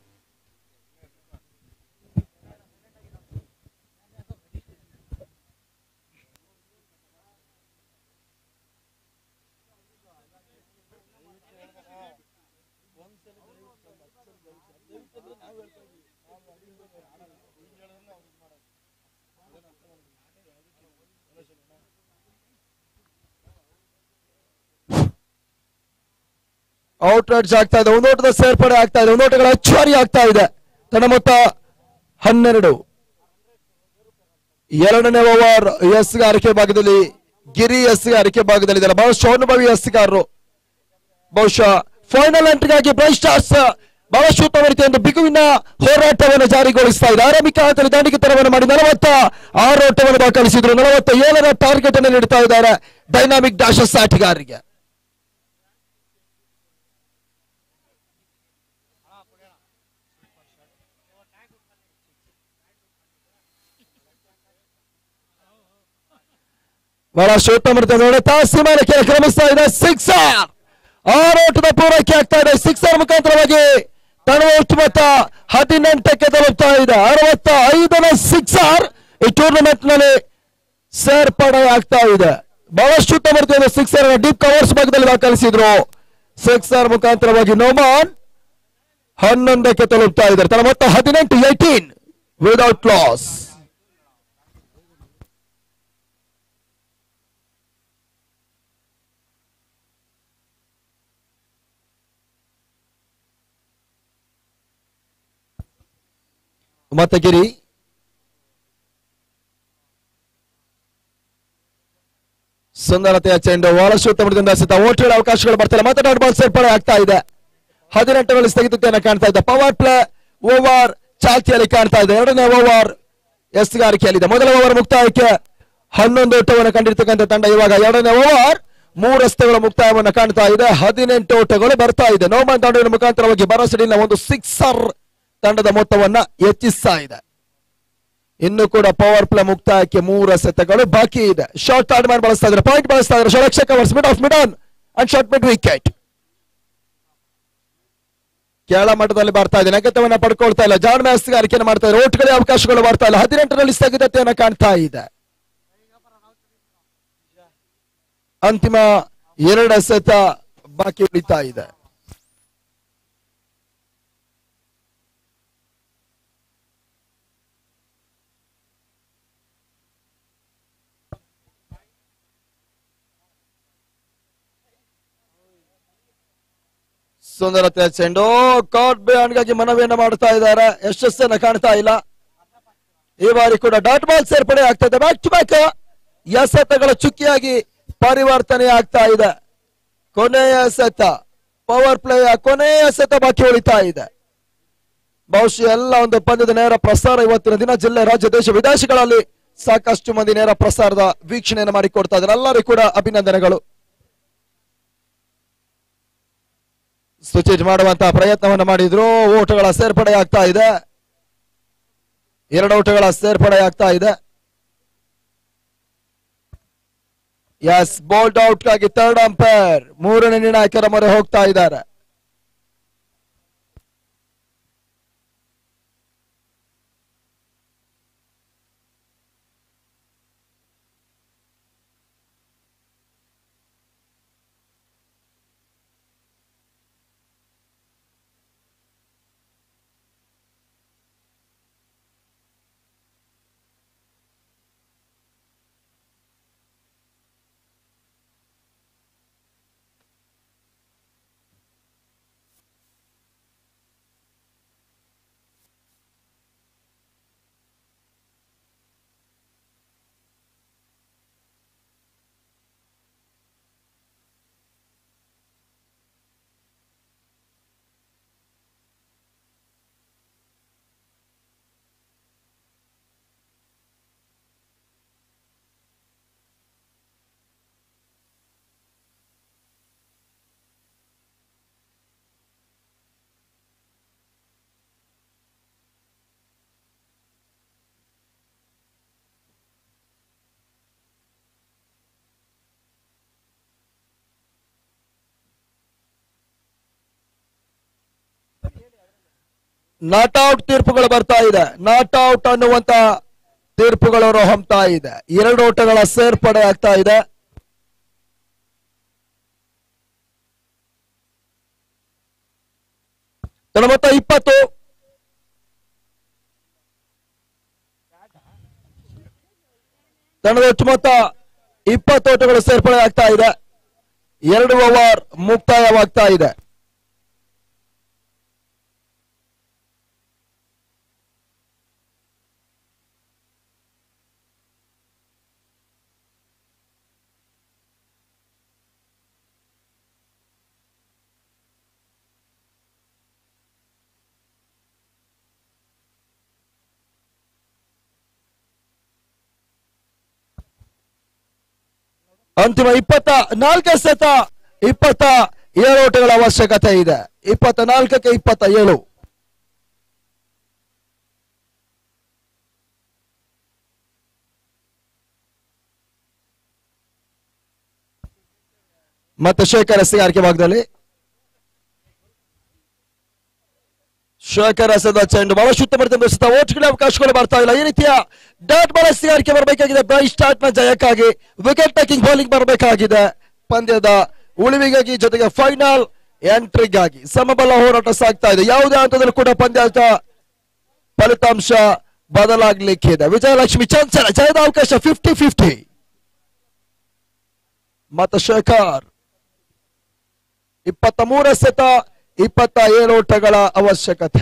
ಔಟ್ ರೈಡ್ಸ್ ಆಗ್ತಾ ಇದೆ ಒಂದು ಓಟದ ಸೇರ್ಪಡೆ ಆಗ್ತಾ ಇದೆ ಒಂದು ಓಟಗಳ ಹೆಚ್ಚುವರಿ ಆಗ್ತಾ ಇದೆ ತನ್ನ ಮೊತ್ತ ಹನ್ನೆರಡು ಎರಡನೇ ಓವರ್ ಎಸ್ಗಾರಿಕೆ ಭಾಗದಲ್ಲಿ ಗಿರಿ ಎಸ್ಗಾರಿಕೆ ಭಾಗದಲ್ಲಿ ಇದ್ದಾರೆ ಬಹಳಷ್ಟು ಅನುಭವಿ ಎಸ್ಗಾರರು ಬಹುಶಃ ಫೈನಲ್ ಎಂಟ್ರಿಗಾಗಿ ಬ್ರೈಟ್ ಸ್ಟಾರ್ಸ್ ಬಹಳಷ್ಟು ಉತ್ತಮ ರೀತಿಯ ಒಂದು ಬಿಗುವಿನ ಹೋರಾಟವನ್ನು ಜಾರಿಗೊಳಿಸ್ತಾ ಇದೆ ಆರಂಭಿಕ ಹಂತದಲ್ಲಿ ದಾಂಡಿಗೆ ತರವನ್ನು ಮಾಡಿ ನಲವತ್ತ ಆರು ಓಟವನ್ನು ದಾಖಲಿಸಿದ್ರು ನಲವತ್ತ ಏಳರ ಟಾರ್ಗೆಟ್ ಅನ್ನು ನೀಡ್ತಾ ಇದ್ದಾರೆ ಡೈನಾಮಿಕ್ ಡ್ಯಾಶಸ್ ಆಟಗಾರರಿಗೆ ಬಹಳಷ್ಟು ಉತ್ತಮ ರೀತಿಯ ನೋಡುತ್ತಾ ಸೀಮಾನಕ್ಕೆ ಕ್ರಮಿಸ್ತಾ ಇದೆ ಸಿಕ್ಸರ್ ಆರು ಓಟದ ಪೂರೈಕೆ ಆಗ್ತಾ ಇದೆ ಸಿಕ್ಸರ್ ಮುಖಾಂತರವಾಗಿ ತನ್ನ ಒಟ್ಟು ಮೊತ್ತ ಹದಿನೆಂಟಕ್ಕೆ ತಲುಪ್ತಾ ಇದೆ ಅರವತ್ತ ಐದರ ಸಿಕ್ಸರ್ ಈ ಟೂರ್ನಮೆಂಟ್ ನಲ್ಲಿ ಸೇರ್ಪಡೆ ಆಗ್ತಾ ಇದೆ ಬಹಳಷ್ಟು ಉತ್ತಮ ರೀತಿಯ ಸಿಕ್ಸರ್ ಡೀಪ್ ಕವರ್ಸ್ ಭಾಗದಲ್ಲಿ ದಾಖಲಿಸಿದ್ರು ಸಿಕ್ಸರ್ ಮುಖಾಂತರವಾಗಿ ನೋಮಾನ್ ಹನ್ನೊಂದಕ್ಕೆ ತಲುಪ್ತಾ ಇದ್ದಾರೆ ತನ್ನ ಮೊತ್ತ ಹದಿನೆಂಟು ಏಟೀನ್ ವಿದೌಟ್ ಲಾಸ್ ಮತ್ತೆ ಗಿರಿ ಸುಂದರತೆಯ ಚೆಂಡು ಬಹಳಷ್ಟು ಉತ್ತಮದಿಂದ ಸಿದ್ಧ ಓಟುಗಳ ಅವಕಾಶಗಳು ಬರ್ತಾರೆ ಮತ್ತೆ ಡಾಟ್ ಬಾಲ್ ಸೇರ್ಪಡೆ ಆಗ್ತಾ ಇದೆ ಹದಿನೆಂಟರಲ್ಲಿ ಸ್ಥಗಿತತೆಯನ್ನು ಕಾಣ್ತಾ ಇದೆ ಪವರ್ ಪ್ಲೇ ಓವರ್ ಚಾಲ್ತಿಯಲ್ಲಿ ಕಾಣ್ತಾ ಇದೆ ಎರಡನೇ ಓವರ್ ಎಸ್ಗಾರಿಕೆಯಲ್ಲಿದೆ ಮೊದಲ ಓವರ್ ಮುಕ್ತಾಯಕ್ಕೆ ಹನ್ನೊಂದು ಓಟವನ್ನು ಕಂಡಿರ್ತಕ್ಕಂಥ ತಂಡ ಇವಾಗ ಎರಡನೇ ಓವರ್ ಮೂರು ರಸ್ತೆಗಳ ಮುಕ್ತಾಯವನ್ನು ಕಾಣ್ತಾ ಇದೆ ಹದಿನೆಂಟು ಓಟಗಳು ಬರ್ತಾ ಇದೆ ನೋಮನ್ ತಂಡದ ಮುಖಾಂತರವಾಗಿ ಬರಸಡಿನ ಒಂದು ಸಿಕ್ಸರ್ ತಂಡದ ಮೊತ್ತವನ್ನ ಹೆಚ್ಚಿಸ್ತಾ ಇದೆ ಇನ್ನು ಕೂಡ ಪವರ್ ಪ್ಲೇ ಮುಕ್ತಾಯಕ್ಕೆ ಮೂರು ಎಸೆತಗಳು ಬಾಕಿ ಇದೆ ಶಾರ್ಟ್ ಆಡ್ ಮಾಡಿ ಬಳಸ್ತಾ ಇದ್ದಾರೆ ಪಾಯಿಂಟ್ ಬಳಸ್ತಾ ಇದ್ದಾರೆ ಸುರಕ್ಷಕ covers mid off mid on and short mid wicket ಕೆಳ ಮಟ್ಟದಲ್ಲಿ ಬರ್ತಾ ಇದೆ ನಗತವನ್ನ ಪಡ್ಕೊಳ್ತಾ ಇಲ್ಲ ಜಾನ್ ಮ್ಯಾಸ್ಗಾರಿಕೆಯನ್ನು ಮಾಡ್ತಾ ಇದ್ದಾರೆ ಓಟ್ಗಳಿಗೆ ಅವಕಾಶಗಳು ಬರ್ತಾ ಇಲ್ಲ ಹದಿನೆಂಟರಲ್ಲಿ ಸ್ಥಗಿತತೆಯನ್ನು ಕಾಣ್ತಾ ಇದೆ ಅಂತಿಮ ಎರಡು ಎಸೆತ ಬಾಕಿ ಉಳಿತಾ ಇದೆ ಸುಂದರತೆ ಚೆಂಡು ಕಾಟ್ ಬ್ಯಾನ್ಗಾಗಿ ಮನವಿಯನ್ನ ಮಾಡ್ತಾ ಇದ್ದಾರೆ ಯಶಸ್ಸನ್ನ ಕಾಣ್ತಾ ಇಲ್ಲ ಈ ಬಾರಿ ಕೂಡ ಡಾಟ್ ಬಾಲ್ ಸೇರ್ಪಡೆ ಆಗ್ತಾ ಇದೆ ಬ್ಯಾಕ್ ಟು ಬ್ಯಾಕ್ ಎಸೆತಗಳ ಚುಕ್ಕಿಯಾಗಿ ಪರಿವರ್ತನೆ ಆಗ್ತಾ ಇದೆ ಕೊನೆಯ ಎಸೆತ ಪವರ್ ಪ್ಲೇಯ ಕೊನೆಯ ಎಸೆತ ಬಾಕಿ ಉಳಿತಾ ಇದೆ ಬಹುಶಃ ಎಲ್ಲ ಒಂದು ಪಂದ್ಯದ ನೇರ ಪ್ರಸಾರ ಇವತ್ತಿನ ದಿನ ಜಿಲ್ಲೆ ರಾಜ್ಯ ದೇಶ ವಿದೇಶಗಳಲ್ಲಿ ಸಾಕಷ್ಟು ಮಂದಿ ನೇರ ಪ್ರಸಾರದ ವೀಕ್ಷಣೆಯನ್ನು ಮಾಡಿಕೊಡ್ತಾ ಇದ್ದಾರೆ ಎಲ್ಲರಿಗೂ ಕೂಡ ಅಭಿನಂದನೆಗಳು ಸ್ವಿಚೇಜ್ ಮಾಡುವಂತಹ ಪ್ರಯತ್ನವನ್ನು ಮಾಡಿದ್ರು ಓಟಗಳ ಸೇರ್ಪಡೆ ಆಗ್ತಾ ಇದೆ ಎರಡು ಓಟಗಳ ಸೇರ್ಪಡೆ ಆಗ್ತಾ ಇದೆ ಎಸ್ ಬೋಲ್ಡ್ ಔಟ್ ಗಾಗಿ ಥರ್ಡ್ ಅಂಪೈರ್ ಮೂರನೇ ನಿರ್ಣಾಯಕರ ಮೊರೆ ಹೋಗ್ತಾ ಇದ್ದಾರೆ ನಾಟ್ ಔಟ್ ತೀರ್ಪುಗಳು ಬರ್ತಾ ಇದೆ ನಾಟ್ ಔಟ್ ಅನ್ನುವಂತ ತೀರ್ಪುಗಳು ಹೊಮ್ತಾ ಇದೆ ಎರಡು ಓಟಗಳ ಸೇರ್ಪಡೆ ಆಗ್ತಾ ಇದೆ ತನ್ನ ಮೊತ್ತ ಇಪ್ಪತ್ತು ತಂಡದ ಒಟ್ಟು ಮೊತ್ತ ಇಪ್ಪತ್ತು ಓಟಗಳು ಸೇರ್ಪಡೆ ಆಗ್ತಾ ಇದೆ ಎರಡು ಓವರ್ ಮುಕ್ತಾಯವಾಗ್ತಾ ಇದೆ ಅಂತಿಮ ಇಪ್ಪತ್ತ ನಾಲ್ಕು ಎಸೆತ ಇಪ್ಪತ್ತ ಏಳು ಓಟಗಳ ಅವಶ್ಯಕತೆ ಇದೆ ಇಪ್ಪತ್ತ ನಾಲ್ಕಕ್ಕೆ ಇಪ್ಪತ್ತ ಏಳು ಮತ್ತೆ ಶೇಖರ್ ಎಸ್ಸಿಗಾರಿಕೆ ಭಾಗದಲ್ಲಿ ಶೇಖರ್ ಎಸೆದ ಚೆಂಡು ಬಹಳಷ್ಟು ಉತ್ತಮ ರೀತಿಯಿಂದ ಎಸೆತ ಓಟ್ಗಳ ಅವಕಾಶಗಳು ಬರ್ತಾ ಇಲ್ಲ ಈ ರೀತಿಯ ಡಾಟ್ ಬಾಲ್ ಎಸ್ಸಿಗಾರಿಕೆ ಬರಬೇಕಾಗಿದೆ ಬೈ ಸ್ಟಾರ್ಟ್ ನ ಜಯಕ್ಕಾಗಿ ವಿಕೆಟ್ ಟೇಕಿಂಗ್ ಬೌಲಿಂಗ್ ಬರಬೇಕಾಗಿದೆ ಪಂದ್ಯದ ಉಳಿವಿಗಾಗಿ ಜೊತೆಗೆ ಫೈನಲ್ ಎಂಟ್ರಿಗಾಗಿ ಸಮಬಲ ಹೋರಾಟ ಸಾಗ್ತಾ ಇದೆ ಯಾವುದೇ ಹಂತದಲ್ಲೂ ಕೂಡ ಪಂದ್ಯದ ಫಲಿತಾಂಶ ಬದಲಾಗ್ಲಿಕ್ಕಿದೆ ವಿಜಯಲಕ್ಷ್ಮಿ ಚಂಚಲ ಜಯದ ಅವಕಾಶ ಫಿಫ್ಟಿ ಫಿಫ್ಟಿ ಮತ್ತು ಶೇಖರ್ ಇಪ್ಪತ್ತ ಮೂರ ಎಸೆತ ಇಪ್ಪತ್ತ ಏಳು ಓಟಗಳ ಅವಶ್ಯಕತೆ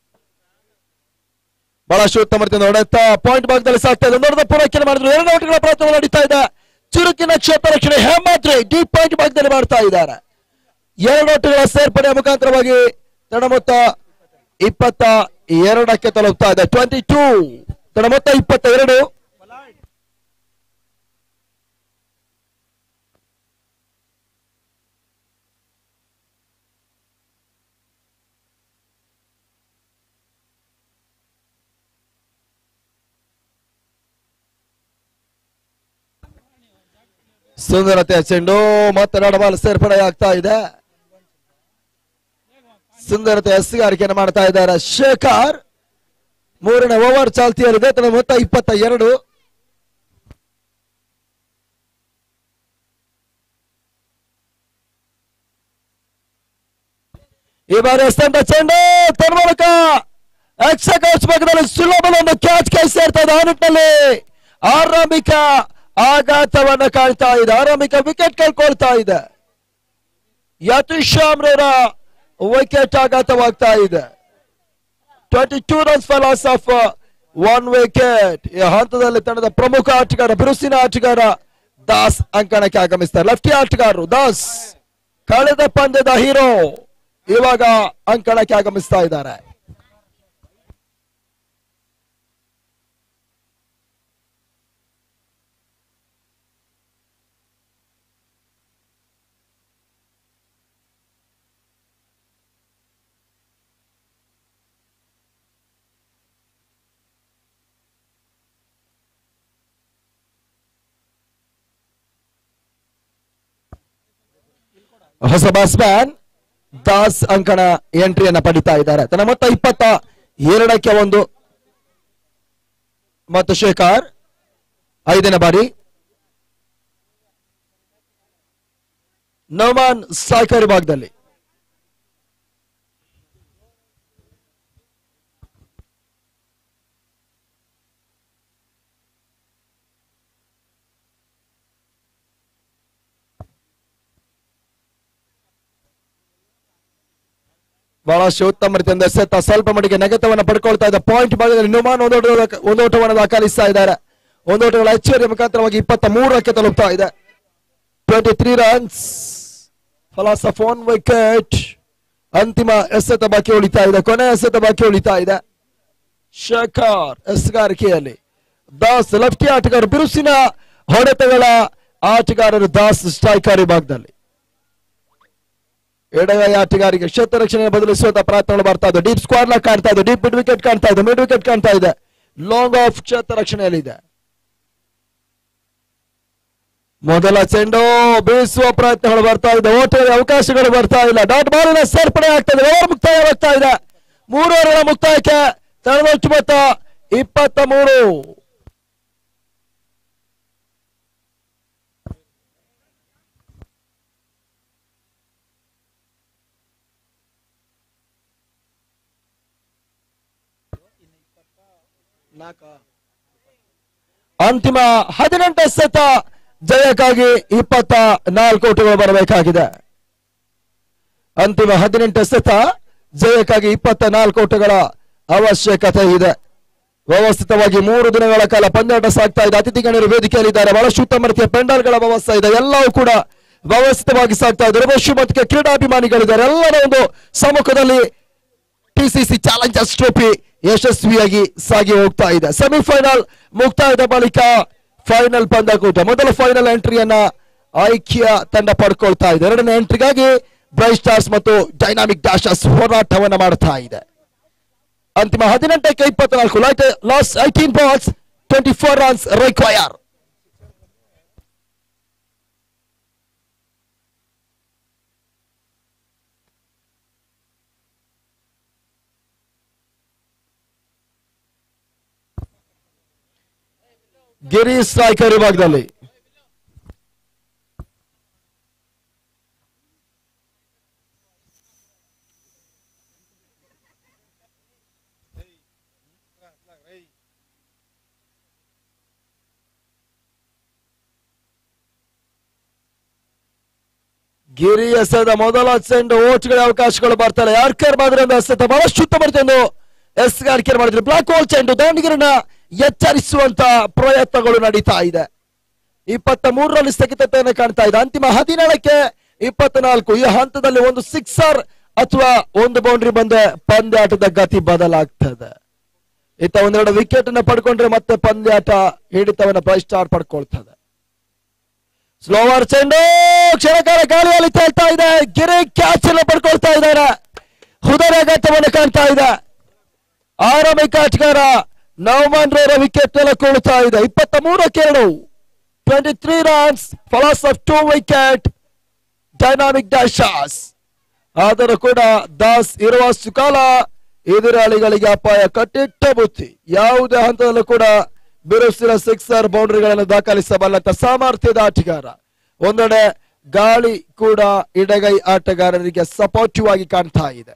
ಬಹಳಷ್ಟು ಉತ್ತಮ ರೀತಿಯಿಂದ ಹೊಡೆಯುತ್ತಾ ಪಾಯಿಂಟ್ ಭಾಗದಲ್ಲಿ ಸಾಕ್ತಾ ಇದೆ ನೋಡಿದ ಪೂರೈಕೆ ಮಾಡಿದ್ರು ಎರಡು ಓಟಗಳ ಪ್ರಯತ್ನ ನಡೀತಾ ಇದೆ ಚುರುಕಿನ ಕ್ಷೇತ್ರ ರಕ್ಷಣೆ ಹೇಮಾದ್ರಿ ಡೀಪ್ ಪಾಯಿಂಟ್ ಭಾಗದಲ್ಲಿ ಮಾಡ್ತಾ ಇದ್ದಾರೆ ಎರಡು ಓಟಗಳ ಸೇರ್ಪಡೆಯ ಮುಖಾಂತರವಾಗಿ ತಡ ಮೊತ್ತ ಇಪ್ಪತ್ತ ಎರಡಕ್ಕೆ ತಲುಪ್ತಾ ಇದೆ ಟ್ವೆಂಟಿ ಟೂ ತಡ ಮೊತ್ತ ಇಪ್ಪತ್ತ ಎರಡು ಸುಂದರತೆ ಚೆಂಡು ಮತ್ತೆ ನಡಬಾಲ್ ಸೇರ್ಪಡೆ ಆಗ್ತಾ ಇದೆ ಸುಂದರತೆ ಎಸ್ಗಾರಿಕೆಯನ್ನು ಮಾಡ್ತಾ ಇದ್ದಾರೆ ಶೇಖರ್ ಮೂರನೇ ಓವರ್ ಚಾಲ್ತಿಯಲ್ಲಿದೆ ತನ್ನ ಮೊತ್ತ ಇಪ್ಪತ್ತ ಎರಡು ಈ ಬಾರಿ ಎಸ್ತಂಡ ಚೆಂಡು ತನ್ನ ಮೂಲಕ ಎಕ್ಸ ಕೌಚ್ ಭಾಗದಲ್ಲಿ ಸುಲಭದ ಒಂದು ಕ್ಯಾಚ್ ಕೈ ಸೇರ್ತಾ ಇದೆ ಆ ನಿಟ್ಟಿನಲ್ಲಿ ಆರಂಭಿಕ ಆಘಾತವನ್ನ ಕಾಣ್ತಾ ಇದೆ ಆರಂಭಿಕ ವಿಕೆಟ್ ಕಳ್ಕೊಳ್ತಾ ಇದೆ ಯತೀಶ್ ಶಾಮ್ರವರ ವಿಕೆಟ್ ಆಘಾತವಾಗ್ತಾ ಇದೆ twenty two runs for loss of one wicket ಈ ಹಂತದಲ್ಲಿ ತಂಡದ ಪ್ರಮುಖ ಆಟಗಾರ ಬಿರುಸಿನ ಆಟಗಾರ ದಾಸ್ ಅಂಕಣಕ್ಕೆ ಆಗಮಿಸ್ತಾರೆ ಲೆಫ್ಟಿ ಆಟಗಾರರು ದಾಸ್ ಕಳೆದ ಪಂದ್ಯದ ಹೀರೋ ಇವಾಗ ಅಂಕಣಕ್ಕೆ ಆಗಮಿಸ್ತಾ ಇದ್ದಾರೆ ಹೊಸ ಬ್ಯಾಟ್ಸ್ಮನ್ ದಾಸ್ ಅಂಕಣ ಎಂಟ್ರಿಯನ್ನ ಪಡಿತಾ ಇದ್ದಾರೆ ತನ್ನ ಮೊತ್ತ ಇಪ್ಪತ್ತ ಎರಡಕ್ಕೆ ಒಂದು ಮತ್ತು ಶೇಖರ್ ಐದನೇ ಬಾರಿ ನೋಮಾನ್ ಸಾಕರಿ ಭಾಗದಲ್ಲಿ ಬಹಳಷ್ಟು ಉತ್ತಮ ರೀತಿಯಿಂದ ಎಸೆತ ಸ್ವಲ್ಪ ಮಟ್ಟಿಗೆ ನೆಗೆತವನ್ನು ಪಡ್ಕೊಳ್ತಾ ಇದ್ದ ಪಾಯಿಂಟ್ ಭಾಗದಲ್ಲಿ ನುಮಾನ್ ಒಂದು ಓಟದ- ಒಂದು ಓಟವನ್ನು ದಾಖಲಿಸ್ತಾ ಇದ್ದಾರೆ ಒಂದು ಓಟಗಳ ಹೆಚ್ಚುವರಿ ಮುಖಾಂತರವಾಗಿ ಇಪ್ಪತ್ತ ಮೂರಕ್ಕೆ ತಲುಪ್ತಾ ಇದೆ twenty three runs for loss of one wicket ಅಂತಿಮ ಎಸೆತ ಬಾಕಿ ಉಳಿತಾ ಇದೆ ಕೊನೆ ಎಸೆತ ಬಾಕಿ ಉಳಿತಾ ಇದೆ ಶೇಖರ್ ಎಸ್ಗಾರಿಕೆಯಲ್ಲಿ ದಾಸ್ ಲೆಫ್ಟಿ ಆಟಗಾರ ಬಿರುಸಿನ ಹೊಡೆತಗಳ ಆಟಗಾರರು ದಾಸ್ ಸ್ಟ್ರೈಕರ್ ವಿಭಾಗದಲ್ಲಿ ಎಡಗೈ ಆಟಗಾರಿಗೆ ಕ್ಷೇತ್ರ ರಕ್ಷಣೆ ಬದಲಿಸುವಂತ ಪ್ರಯತ್ನಗಳು ಬರ್ತಾ ಇದೆ ಡೀಪ್ ಸ್ಕ್ವಾಡ್ ಲಾಕ್ ಕಾಣ್ತಾ ಇದೆ ಡೀಪ್ ಮಿಡ್ ವಿಕೆಟ್ ಕಾಣ್ತಾ ಇದೆ ಮಿಡ್ ವಿಕೆಟ್ ಕಾಣ್ತಾ ಇದೆ ಲಾಂಗ್ ಆಫ್ ಕ್ಷೇತ್ರ ರಕ್ಷಣೆಯಲ್ಲಿ ಇದೆ ಮೊದಲ ಚೆಂಡು ಬೀಸುವ ಪ್ರಯತ್ನಗಳು ಬರ್ತಾ ಇದೆ ಓಟದ ಅವಕಾಶಗಳು ಬರ್ತಾ ಇಲ್ಲ ಡಾಟ್ ಬಾಲಿನ ಸೇರ್ಪಡೆ ಆಗ್ತದೆ ಓವರ್ ಮುಕ್ತಾಯವಾಗ್ತಾ ಇದೆ ಮೂರು ಓವರ್ಗಳ ಮುಕ್ತಾಯಕ್ಕೆ ತಂಡದ ಒಟ್ಟು ಮೊತ್ತ ಇಪ್ಪತ್ತ ಮೂರು ಅಂತಿಮ ಹದಿನೆಂಟು ಎಸೆತ ಜಯಕ್ಕಾಗಿ ಇಪ್ಪತ್ತ ನಾಲ್ಕು ಓಟುಗಳು ಬರಬೇಕಾಗಿದೆ ಅಂತಿಮ ಹದಿನೆಂಟು ಎಸೆತ ಜಯಕ್ಕಾಗಿ ಇಪ್ಪತ್ತ ನಾಲ್ಕು ಓಟುಗಳ ಅವಶ್ಯಕತೆ ಇದೆ ವ್ಯವಸ್ಥಿತವಾಗಿ ಮೂರು ದಿನಗಳ ಕಾಲ ಪಂದ್ಯಾಟ ಸಾಗ್ತಾ ಇದೆ ಅತಿಥಿ ಗಣ್ಯರು ವೇದಿಕೆಯಲ್ಲಿದ್ದಾರೆ ಬಹಳಷ್ಟು ಉತ್ತಮ ರೀತಿಯ ಪೆಂಡಲ್ಗಳ ವ್ಯವಸ್ಥೆ ಇದೆ ಎಲ್ಲವೂ ಕೂಡ ವ್ಯವಸ್ಥಿತವಾಗಿ ಸಾಗ್ತಾ ಇದೆ ರಮೇಶ್ ಮತ್ತು ಕ್ರೀಡಾಭಿಮಾನಿಗಳಿದ್ದಾರೆ ಎಲ್ಲರ ಒಂದು ಸಮ್ಮುಖದಲ್ಲಿ ಟಿಸಿಸಿ ಚಾಲೆಂಜರ್ಸ್ ಟ್ರೋಫಿ ಯಶಸ್ವಿಯಾಗಿ ಸಾಗಿ ಹೋಗ್ತಾ ಇದೆ ಸೆಮಿಫೈನಲ್ ಮುಕ್ತಾಯದ ಬಳಿಕ ಫೈನಲ್ ಪಂದ್ಯಕೂಟ ಮೊದಲ ಫೈನಲ್ ಎಂಟ್ರಿಯನ್ನ ಐಕ್ಯ ತಂಡ ಪಡ್ಕೊಳ್ತಾ ಇದೆ ಎರಡನೇ ಎಂಟ್ರಿಗಾಗಿ ಬ್ರೈಟ್ ಸ್ಟಾರ್ಸ್ ಮತ್ತು ಡೈನಾಮಿಕ್ ಡ್ಯಾಶಸ್ ಹೋರಾಟವನ್ನ ಮಾಡ್ತಾ ಇದೆ ಅಂತಿಮ ಹದಿನೆಂಟಕ್ಕೆ ಇಪ್ಪತ್ನಾಲ್ಕು ಲಾಸ್ eighteen balls twenty four runs require Giri striker ವಿಭಾಗದಲ್ಲಿ ಗಿರಿ ಎಸೆದ ಮೊದಲ ಚೆಂಡು ಓಟ್ಗಳ ಅವಕಾಶಗಳು ಬರ್ತಾರೆ ಯಾರ್ಕರ್ ಮಾಡಿದ್ರೆ ಎಸೆತ ಬಹಳಷ್ಟು ಉತ್ತಮ ರೀತಿಯಿಂದ ಎಸ್ ಯಾರ್ಕರ್ ಮಾಡಿದ್ರು ಬ್ಲಾಕ್ ಹೋಲ್ ಚೆಂಡು ದಾವಣಗೆರೆನ ಎಚ್ಚರಿಸುವಂತ ಪ್ರಯತ್ನಗಳು ನಡೀತಾ ಇದೆ ಇಪ್ಪತ್ತ ಮೂರರಲ್ಲಿ ಸ್ಥಗಿತತೆಯನ್ನು ಕಾಣ್ತಾ ಇದೆ ಅಂತಿಮ ಹದಿನೇಳಕ್ಕೆ ಇಪ್ಪತ್ನಾಲ್ಕು ಈ ಹಂತದಲ್ಲಿ ಒಂದು ಸಿಕ್ಸರ್ ಅಥವಾ ಒಂದು ಬೌಂಡ್ರಿ ಬಂದೆ ಪಂದ್ಯಾಟದ ಗತಿ ಬದಲಾಗ್ತದೆ ಇತ್ತ ಒಂದೆರಡು ವಿಕೆಟ್ ಅನ್ನ ಪಡ್ಕೊಂಡ್ರೆ ಮತ್ತೆ ಪಂದ್ಯಾಟ ಹಿಡಿತವನ್ನ ಫೈವ್ ಸ್ಟಾರ್ ಪಡ್ಕೊಳ್ತದೆ ಸ್ಲೋವರ್ ಚೆಂಡು ಕ್ಷಣಕಾಲ ಗಾಳಿಯಲ್ಲಿ ತೇಲ್ತಾ ಇದೆ ಗಿರಿ ಕ್ಯಾಚ್ ಅನ್ನು ಪಡ್ಕೊಳ್ತಾ ಇದ್ದಾರೆ ಹೃದಯಾಘಾತವನ್ನು ಕಾಣ್ತಾ ಇದೆ ಆರಂಭಿಕ ಆಟಗಾರ ನವಮಾನ್ ರೇರ ವಿಕೆಟ್ ನೆಲ ಕೊಳ್ತಾ ಇದೆ ಇಪ್ಪತ್ತ ಮೂರಕ್ಕೆ ಎರಡು twenty three runs for loss of two wicket Dynamic Dashers ಆದರೂ ಕೂಡ ದಾಸ್ ಇರುವಷ್ಟು ಕಾಲ ಎದುರಾಳಿಗಳಿಗೆ ಅಪಾಯ ಕಟ್ಟಿಟ್ಟ ಬುತ್ತಿ ಯಾವುದೇ ಹಂತದಲ್ಲೂ ಕೂಡ ಬಿರುಸಿನ ಸಿಕ್ಸರ್ ಬೌಂಡ್ರಿಗಳನ್ನು ದಾಖಲಿಸಬಲ್ಲಂತ ಸಾಮರ್ಥ್ಯದ ಆಟಗಾರ ಒಂದೆಡೆ ಗಾಳಿ ಕೂಡ ಎಡಗೈ ಆಟಗಾರರಿಗೆ ಸಪೋರ್ಟಿವ್ ಆಗಿ ಕಾಣ್ತಾ ಇದೆ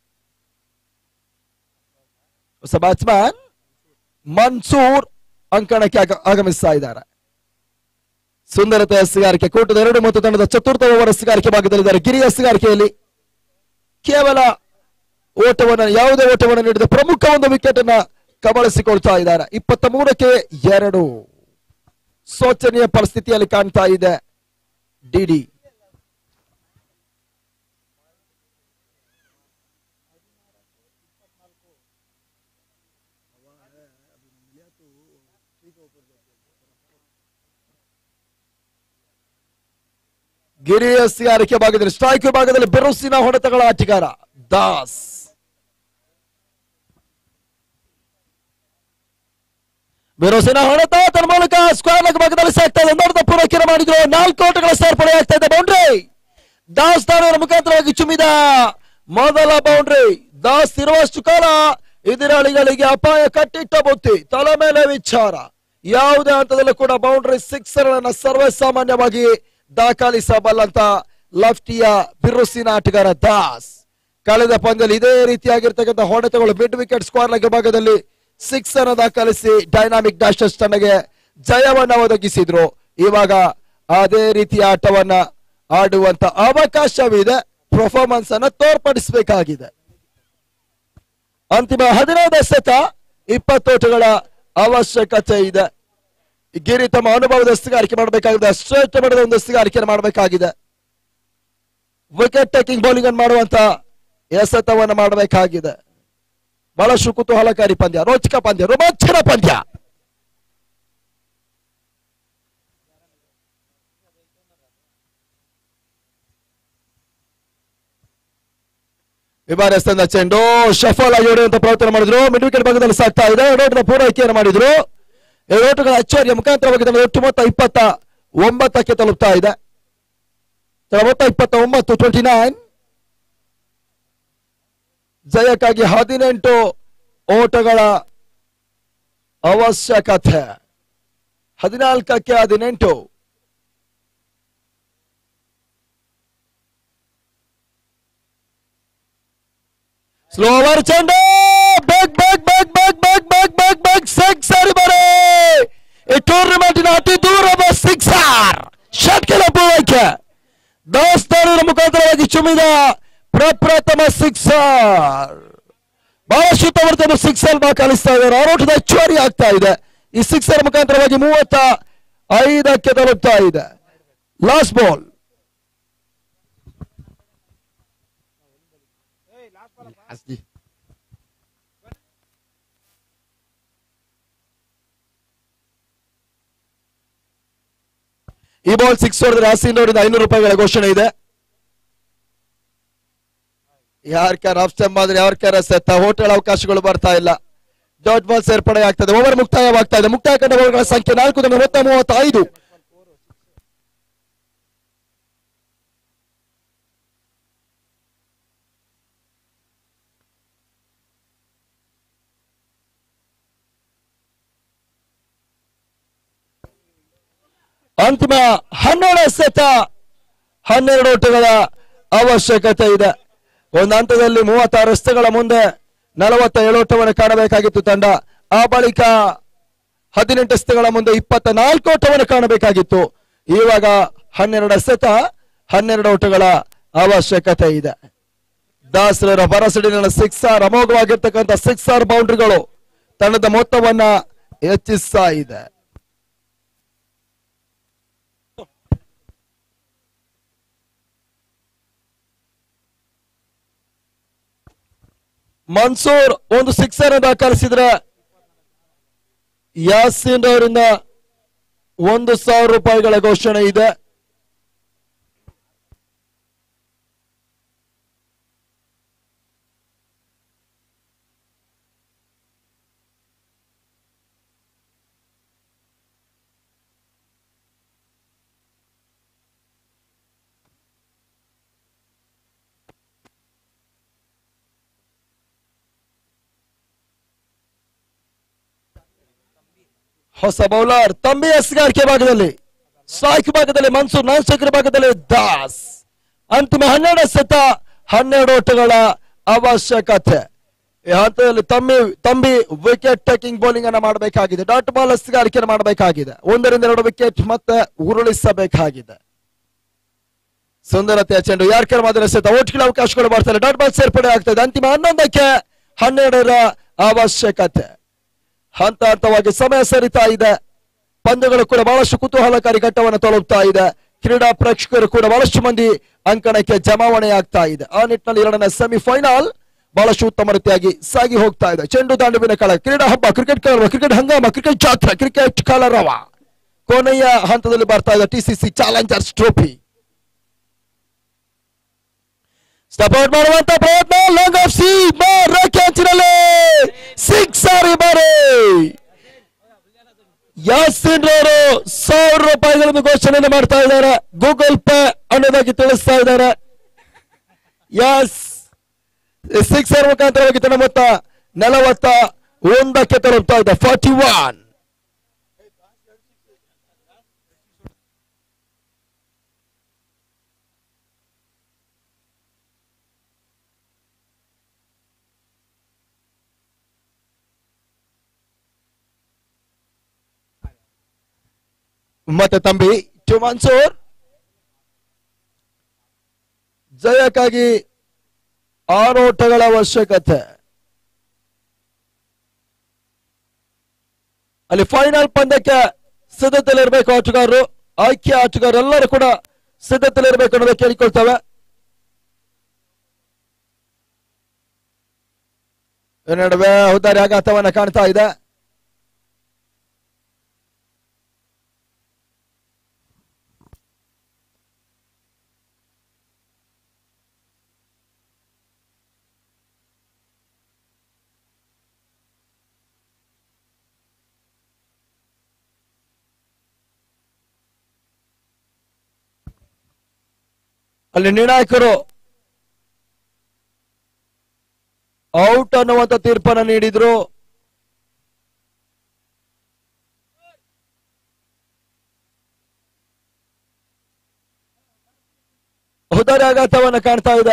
ಹೊಸ ಬ್ಯಾಟ್ಸ್ಮನ್ ಮನ್ಸೂರ್ ಅಂಕಣಕ್ಕೆ ಆಗ- ಆಗಮಿಸ್ತಾ ಇದ್ದಾರೆ ಸುಂದರತೆ ಎಸ್ಗಾರಿಕೆ ಕೂಟದ ಎರಡು ಮತ್ತು ತಂಡದ ಚತುರ್ಥ ಓವರ್ ಎಸ್ಗಾರಿಕೆ ಭಾಗದಲ್ಲಿದ್ದಾರೆ ಗಿರಿ ಎಸ್ಗಾರಿಕೆಯಲ್ಲಿ ಕೇವಲ ಓಟವನ್ನು ಯಾವುದೇ ಓಟವನ್ನು ನೀಡಿದ ಪ್ರಮುಖ ಒಂದು ವಿಕೆಟ್ ಅನ್ನ ಕಬಳಿಸಿಕೊಳ್ತಾ ಇದ್ದಾರೆ ಇಪ್ಪತ್ತ ಮೂರಕ್ಕೆ ಎರಡು ಶೋಚನೀಯ ಪರಿಸ್ಥಿತಿಯಲ್ಲಿ ಕಾಣ್ತಾ ಇದೆ ಡಿಡಿ ಗಿರಿ ಎಸ್ಗಾರಿಕೆ ಭಾಗದಲ್ಲಿ ಸ್ಟ್ರೈಕ್ ವಿಭಾಗದಲ್ಲಿ ಬೆರುಸಿನ ಹೊಡೆತಗಳ ಆಟಗಾರ ದಾಸ್ ಬೆರೋಸಿನ ಹೊಡೆತ ತನ್ನ ಮೂಲಕ ಸ್ಕ್ವೇರ್ ಲೆಗ್ ಭಾಗದಲ್ಲಿ ಸಾಕ್ತಾ ಇದೆ ನೋಡಿದ ಪೂರೈಕೆ ಮಾಡಿದ್ರು ನಾಲ್ಕು ಓಟಗಳ ಸೇರ್ಪಡೆ ಆಗ್ತಾ ಇದೆ ಬೌಂಡ್ರಿ ದಾಸ್ ದಾನವರ ಮುಖಾಂತರವಾಗಿ ಚುಮ್ಮಿದ ಮೊದಲ ಬೌಂಡ್ರಿ ದಾಸ್ ಇರುವಷ್ಟು ಕಾಲ ಎದುರಾಳಿಗಳಿಗೆ ಅಪಾಯ ಕಟ್ಟಿಟ್ಟ ಬುತ್ತಿ ತಲೆ ಮೇಲೆ ವಿಚಾರ ಯಾವುದೇ ಹಂತದಲ್ಲೂ ಕೂಡ ಬೌಂಡ್ರಿ ಸಿಕ್ಸರ್ ಅನ್ನ ಸರ್ವೇ ಸಾಮಾನ್ಯವಾಗಿ ದಾಖಲಿಸಬಲ್ಲಂತ ಲಫ್ಟಿಯ ಬಿರುಸಿನ ಆಟಗಾರ ದಾಸ್ ಕಳೆದ ಪಂದ್ಯದಲ್ಲಿ ಇದೇ ರೀತಿಯಾಗಿರ್ತಕ್ಕಂಥ ಹೊಡೆತಗಳು ಮಿಡ್ ವಿಕೆಟ್ ಸ್ಕ್ವಾರ್ ಲೆಗ್ ಭಾಗದಲ್ಲಿ ಸಿಕ್ಸ್ ಅನ್ನು ದಾಖಲಿಸಿ ಡೈನಾಮಿಕ್ ಡಾಶಸ್ ತನಗೆ ಜಯವನ್ನ ಒದಗಿಸಿದ್ರು ಇವಾಗ ಅದೇ ರೀತಿಯ ಆಟವನ್ನ ಆಡುವಂತ ಅವಕಾಶವಿದೆ ಪರ್ಫಾರ್ಮೆನ್ಸ್ ಅನ್ನ ತೋರ್ಪಡಿಸಬೇಕಾಗಿದೆ ಅಂತಿಮ ಹದಿನೈದು ಎಸೆತ ಇಪ್ಪತ್ತೋಟಗಳ ಅವಶ್ಯಕತೆ ಇದೆ ಗಿರಿ ತಮ್ಮ ಅನುಭವದ ಎಸ್ತುಗಾರಿಕೆ ಮಾಡಬೇಕಾಗಿದೆ ಸ್ಟ್ರೇಟ್ ಮಾಡಿದ ಒಂದು ಎಸ್ತುಗಾರಿಕೆಯನ್ನು ಮಾಡಬೇಕಾಗಿದೆ ವಿಕೆಟ್ ಟೇಕಿಂಗ್ ಬೌಲಿಂಗ್ ಅನ್ನು ಮಾಡುವಂತ ಎಸೆತವನ್ನು ಮಾಡಬೇಕಾಗಿದೆ ಬಹಳಷ್ಟು ಕುತೂಹಲಕಾರಿ ಪಂದ್ಯ ರೋಚಕ ಪಂದ್ಯ ರೋಮಾಂಚನ ಪಂದ್ಯ ವಿಮಾನಸ್ಥಾನದ ಚೆಂಡು ಶಫಲ್ ಆಗಿ ಹೊಡೆಯುವಂತ ಪ್ರಯತ್ನ ಮಾಡಿದ್ರು ಮಿಡ್ ವಿಕೆಟ್ ಭಾಗದಲ್ಲಿ ಸಾಕ್ತಾ ಇದೆ ಎರಡೋಟದ ಪೂರೈಕೆಯನ್ನು ಮಾಡಿದ್ರು ಎರಡೋಟಗಳ ಅಚ್ಚರಿಯ ಮುಖಾಂತರವಾಗಿ ತನ್ನ ಒಟ್ಟು ಮೊತ್ತ ಇಪ್ಪತ್ತ ಒಂಬತ್ತಕ್ಕೆ ತಲುಪ್ತಾ ಇದೆ ತನ್ನ ಮೊತ್ತ ಇಪ್ಪತ್ತ ಒಂಬತ್ತು ಟ್ವೆಂಟಿ ನೈನ್ ಜಯಕ್ಕಾಗಿ ಹದಿನೆಂಟು ಓಟಗಳ ಅವಶ್ಯಕತೆ ಹದಿನಾಲ್ಕಕ್ಕೆ ಹದಿನೆಂಟು ಸ್ಲೋವರ್ ಚೆಂಡು ಬೇಗ್ ಬೇಗ್ ಬೇಗ್ ಬೇಗ್ ಬೇಗ್ ಬೇಗ್ ಬೇಗ್ ಬೇಗ್ ಸಿಕ್ಸರ್ ಬರೆ ಈ ಟೂರ್ನಮೆಂಟಿನ ಅತಿ ದೂರದ ಸಿಕ್ಸರ್ ಷಟ್ಕಿಲ ಪೂರೈಕೆ ದಾಸ್ತಾನದ ಮುಖಾಂತರವಾಗಿ ಚುಮ್ಮಿದ ಪ್ರಪ್ರಥಮ ಸಿಕ್ಸರ್ ಬಹಳಷ್ಟು ತವರ್ತನ ಸಿಕ್ಸರ್ ದಾಖಲಿಸ್ತಾ ಇದ್ದಾರೆ ಆರೋಟದ ಹೆಚ್ಚುವರಿ ಆಗ್ತಾ ಇದೆ ಈ ಸಿಕ್ಸರ್ ಮುಖಾಂತರವಾಗಿ ಮೂವತ್ತ ಐದಕ್ಕೆ ತಲುಪ್ತಾ ಇದೆ ಲಾಸ್ಟ್ ಬಾಲ್ ಈ ಬಾಲ್ ಸಿಕ್ಸ್ ಹೊಡೆದ್ರೆ ಆಸಿನ್ ಅವರಿಂದ ಐನೂರು ರೂಪಾಯಿಗಳ ಘೋಷಣೆ ಇದೆ ಯಾರ ಕ್ಯಾರ ಆಫ್ ಸ್ಟೆಂಪ್ ಆದ್ರೆ ಯಾರ ಕ್ಯಾರ ಸೆತ್ತ ಹೋಟೆಲ್ ಅವಕಾಶಗಳು ಬರ್ತಾ ಇಲ್ಲ ಡಾಟ್ ಬಾಲ್ ಸೇರ್ಪಡೆ ಆಗ್ತದೆ ಓವರ್ ಮುಕ್ತಾಯವಾಗ್ತಾ ಇದೆ ಮುಕ್ತಾಯ ಕಂಡ ಓವರ್ಗಳ ಸಂಖ್ಯೆ ನಾಲ್ಕು ದಿನ ಮೊತ್ತ ಮೂವತ್ತೈದು ಅಂತಿಮ ಹನ್ನೆರಡು ಎಸೆತ ಹನ್ನೆರಡು ಓಟಗಳ ಅವಶ್ಯಕತೆ ಇದೆ ಒಂದು ಹಂತದಲ್ಲಿ ಮೂವತ್ತಾರು ಎಸೆತಗಳ ಮುಂದೆ ನಲವತ್ತ ಏಳು ಓಟವನ್ನು ಕಾಣಬೇಕಾಗಿತ್ತು ತಂಡ ಆ ಬಳಿಕ ಹದಿನೆಂಟು ಎಸೆತಗಳ ಮುಂದೆ ಇಪ್ಪತ್ತ ನಾಲ್ಕು ಓಟವನ್ನು ಕಾಣಬೇಕಾಗಿತ್ತು ಇವಾಗ ಹನ್ನೆರಡು ಎಸೆತ ಹನ್ನೆರಡು ಓಟಗಳ ಅವಶ್ಯಕತೆ ಇದೆ ದಾಸರ ಬರಸಡಿನ ಸಿಕ್ಸಾರ್ ಅಮೋಘವಾಗಿರ್ತಕ್ಕಂಥ ಸಿಕ್ಸಾರ್ ಬೌಂಡ್ರಿಗಳು ತಂಡದ ಮೊತ್ತವನ್ನ ಹೆಚ್ಚಿಸ್ತಾ ಇದೆ ಮನ್ಸೂರ್ ಒಂದು ಸಿಕ್ಸರ್ ದಾಖಲಿಸಿದ್ರೆ ಯಾಸೀನ್ ಅವರಿಂದ ಒಂದು ಸಾವಿರ ರೂಪಾಯಿಗಳ ಘೋಷಣೆ ಇದೆ ಹೊಸ ಬೌಲರ್ ತಂಬಿ ಎಸ್ಗಾರಿಕೆ ಭಾಗದಲ್ಲಿ ಸ್ಟ್ರೈಕ್ ಭಾಗದಲ್ಲಿ ಮನ್ಸೂರ್ ನಾನ್ ಸ್ಟ್ರೈಕರ್ ಭಾಗದಲ್ಲಿ ದಾಸ್ ಅಂತಿಮ ಹನ್ನೆರಡು ಸತ ಹನ್ನೆರಡು ಓಟಗಳ ಅವಶ್ಯಕತೆ ಈ ಹಂತದಲ್ಲಿ ತಮ್ಮಿ ತಂಬಿ ವಿಕೆಟ್ ಟೇಕಿಂಗ್ ಬೌಲಿಂಗ್ ಅನ್ನ ಮಾಡಬೇಕಾಗಿದೆ ಡಾಟ್ ಬಾಲ್ ಹಸ್ಗಾರಿಕೆ ಮಾಡಬೇಕಾಗಿದೆ ಒಂದರಿಂದ ಎರಡು ವಿಕೆಟ್ ಮತ್ತೆ ಉರುಳಿಸಬೇಕಾಗಿದೆ ಸುಂದರತೆಯ ಚೆಂಡು ಯಾರ್ಕರ್ ಮಾದರಿ ಸಹಿತ ಓಟ್ಗಳ ಅವಕಾಶಗಳು ಮಾಡ್ತಾರೆ ಡಾಟ್ ಬಾಲ್ ಸೇರ್ಪಡೆ ಆಗ್ತದೆ ಅಂತಿಮ ಹನ್ನೊಂದಕ್ಕೆ ಹನ್ನೆರಡರ ಅವಶ್ಯಕತೆ ಹಂತ ಹಂತವಾಗಿ ಸಮಯ ಸರಿತಾ ಇದೆ ಪಂದ್ಯಗಳು ಕೂಡ ಬಹಳಷ್ಟು ಕುತೂಹಲಕಾರಿ ಘಟ್ಟವನ್ನು ತಲುಪ್ತಾ ಇದೆ ಕ್ರೀಡಾ ಪ್ರೇಕ್ಷಕರು ಕೂಡ ಬಹಳಷ್ಟು ಮಂದಿ ಅಂಕಣಕ್ಕೆ ಜಮಾವಣೆ ಆಗ್ತಾ ಇದೆ ಆ ನಿಟ್ಟಿನಲ್ಲಿ ಎರಡನೇ ಸೆಮಿಫೈನಲ್ ಬಹಳಷ್ಟು ಉತ್ತಮ ರೀತಿಯಾಗಿ ಸಾಗಿ ಹೋಗ್ತಾ ಇದೆ ಚೆಂಡು ದಾಂಡುವಿನ ಕಳ ಕ್ರೀಡಾ ಹಬ್ಬ ಕ್ರಿಕೆಟ್ ಕಲರವ ಕ್ರಿಕೆಟ್ ಹಂಗಾಮ ಕ್ರಿಕೆಟ್ ಜಾತ್ರೆ ಕ್ರಿಕೆಟ್ ಕಲರವ ಕೊನೆಯ ಹಂತದಲ್ಲಿ ಬರ್ತಾ ಇದೆ ಟಿಸಿಸಿ ಚಾಲೆಂಜರ್ಸ್ ಟ್ರೋಫಿ ಸಪೋರ್ಟ್ ಮಾಡುವಂತ ಪ್ರಯತ್ನ ಲಾಂಗ್ ಆಫ್ ಸಿ ಮಾರಕ್ಕೆ ಅಂಚಿನಲ್ಲಿ ಸಿಕ್ಸ್ ಸಾರಿ ಬಾರಿ ಯಾಸಿನ್ ರವರು ಸಾವಿರ ರೂಪಾಯಿಗಳನ್ನು ಘೋಷಣೆಯನ್ನು ಮಾಡ್ತಾ ಇದ್ದಾರೆ ಗೂಗಲ್ ಪೇ ಅನ್ನೋದಾಗಿ ತಿಳಿಸ್ತಾ ಇದ್ದಾರೆ ಯಸ್ ಸಿಕ್ಸರ್ ಮುಖಾಂತರವಾಗಿ ತನ್ನ ಮೊತ್ತ ನಲವತ್ತ ಒಂದಕ್ಕೆ ತಲುಪ್ತಾ ಇದೆ ಫಾರ್ಟಿ ಒನ್ ಮತ್ತೆ ತಂಬಿ ಟು ಮನ್ಸೂರ್ ಜಯಕ್ಕಾಗಿ ಆರು ಓಟಗಳ ಅವಶ್ಯಕತೆ ಅಲ್ಲಿ ಫೈನಲ್ ಪಂದ್ಯಕ್ಕೆ ಸಿದ್ಧತೆಯಲ್ಲಿರಬೇಕು ಆಟಗಾರರು ಆಯ್ಕೆ ಆಟಗಾರರು ಎಲ್ಲರೂ ಕೂಡ ಸಿದ್ಧತೆಯಲ್ಲಿರಬೇಕು ಅನ್ನೋದಕ್ಕೆ ಕೇಳಿಕೊಳ್ತೇವೆ ಈ ನಡುವೆ ಉದಾರಿ ಆಘಾತವನ್ನ ಕಾಣ್ತಾ ಇದೆ ಅಲ್ಲಿ ನಿರ್ಣಾಯಕರು ಔಟ್ ಅನ್ನುವಂತ ತೀರ್ಪನ್ನು ನೀಡಿದ್ರು ಹುದಾರಿ ಆಘಾತವನ್ನ ಕಾಣ್ತಾ ಇದೆ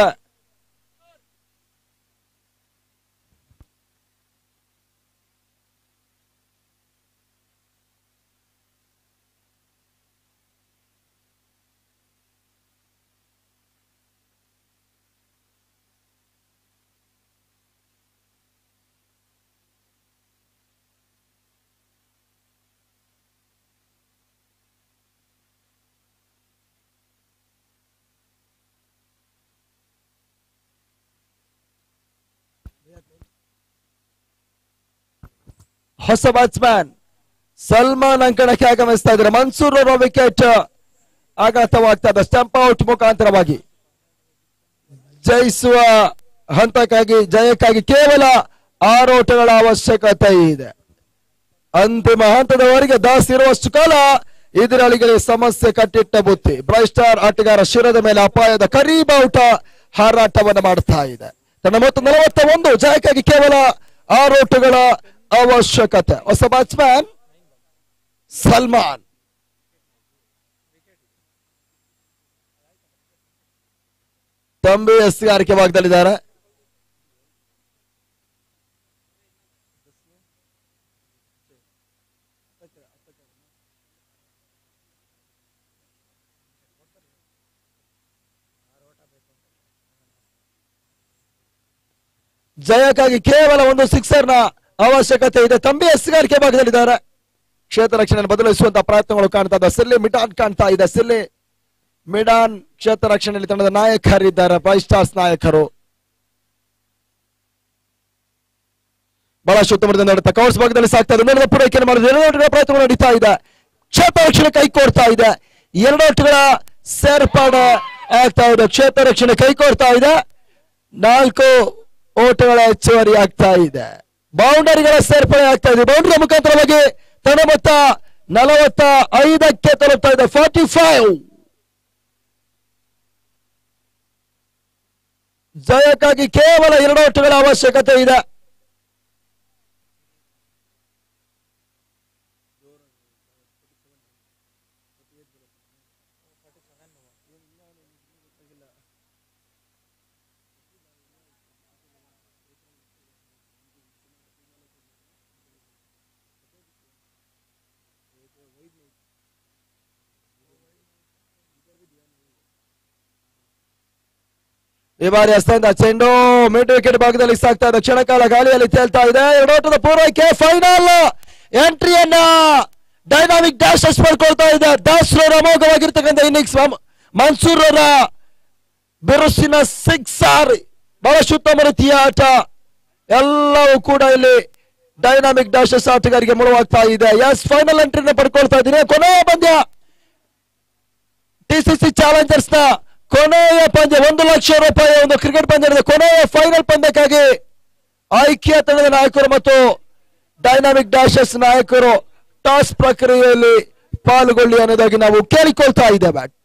ಹೊಸ ಬ್ಯಾಟ್ಸ್ಮನ್ ಸಲ್ಮಾನ್ ಅಂಕಣಕ್ಕೆ ಆಗಮಿಸ್ತಾ ಇದ್ದಾರೆ ಮನ್ಸೂರ್ ಅವರ ವಿಕೆಟ್ ಆಘಾತವಾಗ್ತಾ ಇದೆ ಸ್ಟಂಪ್ ಔಟ್ ಮುಖಾಂತರವಾಗಿ ಜಯಿಸುವ ಹಂತಕ್ಕಾಗಿ ಜಯಕ್ಕಾಗಿ ಕೇವಲ ಆರು ಓಟಗಳ ಅವಶ್ಯಕತೆ ಇದೆ ಅಂತಿಮ ಹಂತದವರೆಗೆ ದಾಸ್ ಇರುವಷ್ಟು ಕಾಲ ಎದುರಾಳಿಗಳಿಗೆ ಸಮಸ್ಯೆ ಕಟ್ಟಿಟ್ಟ ಬುತ್ತಿ ಬ್ರೈಸ್ಟಾರ್ ಆಟಗಾರ ಶಿರದ ಮೇಲೆ ಅಪಾಯದ ಕರೀಬಾವುಟ ಹಾರಾಟವನ್ನು ಮಾಡ್ತಾ ಇದೆ ತನ್ನ ಮೊತ್ತ ನಲವತ್ತ ಒಂದು ಜಯಕ್ಕಾಗಿ ಕೇವಲ ಆರು ಓಟಗಳ ಅವಶ್ಯಕತೆ ಹೊಸ ಬ್ಯಾಟ್ಸ್ಮನ್ ಸಲ್ಮಾನ್ ತಂಬಿ ಎಸ್ಗಾರಿಕೆ ಭಾಗದಲ್ಲಿದ್ದಾರೆ ಜಯಕ್ಕಾಗಿ ಕೇವಲ ಒಂದು ಸಿಕ್ಸರ್ ನ ಅವಶ್ಯಕತೆ ಇದೆ ತಂಬಿ ಎಸ್ಗಾರಿಕೆ ಭಾಗದಲ್ಲಿದ್ದಾರೆ ಕ್ಷೇತ್ರ ರಕ್ಷಣೆ ಬದಲಿಸುವಂತಹ ಪ್ರಯತ್ನಗಳು ಕಾಣ್ತಾ ಇದೆ ಸಿಲ್ಲಿ ಮಿಡಾನ್ ಕಾಣ್ತಾ ಇದೆ ಸಿಲ್ಲಿ ಮಿಡಾನ್ ಕ್ಷೇತ್ರ ರಕ್ಷಣೆಯಲ್ಲಿ ತಂಡದ ನಾಯಕರಿದ್ದಾರೆ ಫೈವ್ ಸ್ಟಾರ್ಸ್ ನಾಯಕರು ಬಹಳಷ್ಟು ಉತ್ತಮದಿಂದ ನಡುತ್ತಾ ಕೌರ್ಸ್ ಭಾಗದಲ್ಲಿ ಸಾಕ್ತಾ ಇದೆ ನೆಲದ ಪೂರೈಕೆಯನ್ನು ಮಾಡಿದ ಎರಡು ಓಟಗಳ ಪ್ರಯತ್ನಗಳು ನಡೀತಾ ಇದೆ ಕ್ಷೇತ್ರ ರಕ್ಷಣೆ ಕೈ ಕೊಡ್ತಾ ಇದೆ ಎರಡು ಓಟಗಳ ಸೇರ್ಪಾಡೆ ಆಗ್ತಾ ಇದೆ ಕ್ಷೇತ್ರ ರಕ್ಷಣೆ ಕೈ ಕೊಡ್ತಾ ಇದೆ ನಾಲ್ಕು ಓಟಗಳ ಹೆಚ್ಚುವರಿ ಆಗ್ತಾ ಇದೆ ಬೌಂಡರಿಗಳ ಸೇರ್ಪಡೆ ಆಗ್ತಾ ಇದೆ ಬೌಂಡರಿ ಮುಖಾಂತರವಾಗಿ ತನ್ನ ಮೊತ್ತ ನಲವತ್ತ ಐದಕ್ಕೆ ತಲುಪ್ತಾ ಇದೆ ಫಾರ್ಟಿ ಫೈವ್ ಜಯಕ್ಕಾಗಿ ಕೇವಲ ಎರಡು ಓಟಗಳ ಅವಶ್ಯಕತೆ ಇದೆ ಈ ಬಾರಿ ಹಸ್ತದಿಂದ ಚೆಂಡು ಮಿಡ್ ವಿಕೆಟ್ ಭಾಗದಲ್ಲಿ ಸಾಗ್ತಾ ಇದೆ ಕ್ಷಣಕಾಲ ಗಾಳಿಯಲ್ಲಿ ತೇಲ್ತಾ ಇದೆ ಎರಡು ಓಟದ ಪೂರೈಕೆ ಫೈನಲ್ ಎಂಟ್ರಿಯನ್ನ ಡೈನಾಮಿಕ್ ಡ್ಯಾಶಸ್ ಮಾಡ್ಕೊಳ್ತಾ ಇದೆ ದಾಸ್ರವರ ಅಮೋಘವಾಗಿರ್ತಕ್ಕಂಥ ಇನ್ನಿಂಗ್ಸ್ ಮನ್ಸೂರ್ ಅವರ ಬಿರುಸಿನ ಸಿಕ್ಸರ್ ಬಹಳಷ್ಟು ಉತ್ತಮ ರೀತಿಯ ಆಟ ಎಲ್ಲವೂ ಕೂಡ ಇಲ್ಲಿ ಡೈನಾಮಿಕ್ ಡ್ಯಾಶಸ್ ಆಟಗಾರಿಗೆ ಮುಳುವಾಗ್ತಾ ಇದೆ ಎಸ್ ಫೈನಲ್ ಎಂಟ್ರಿನ ಪಡ್ಕೊಳ್ತಾ ಇದ್ದೀನಿ ಕೊನೆಯ ಪಂದ್ಯ ಟಿಸಿಸಿ ಚಾಲೆಂಜರ್ಸ್ ನ ಕೊನೆಯ ಪಂದ್ಯ ಒಂದು ಲಕ್ಷ ರೂಪಾಯಿ ಒಂದು ಕ್ರಿಕೆಟ್ ಪಂದ್ಯದ ಕೊನೆಯ ಫೈನಲ್ ಪಂದ್ಯಕ್ಕಾಗಿ ಐಕ್ಯ ತಂಡದ ನಾಯಕರು ಮತ್ತು ಡೈನಾಮಿಕ್ ಡ್ಯಾಶಸ್ ನಾಯಕರು ಟಾಸ್ ಪ್ರಕ್ರಿಯೆಯಲ್ಲಿ ಪಾಲ್ಗೊಳ್ಳಿ ಅನ್ನೋದಾಗಿ ನಾವು ಕೇಳಿಕೊಳ್ತಾ ಇದ್ದೇವೆ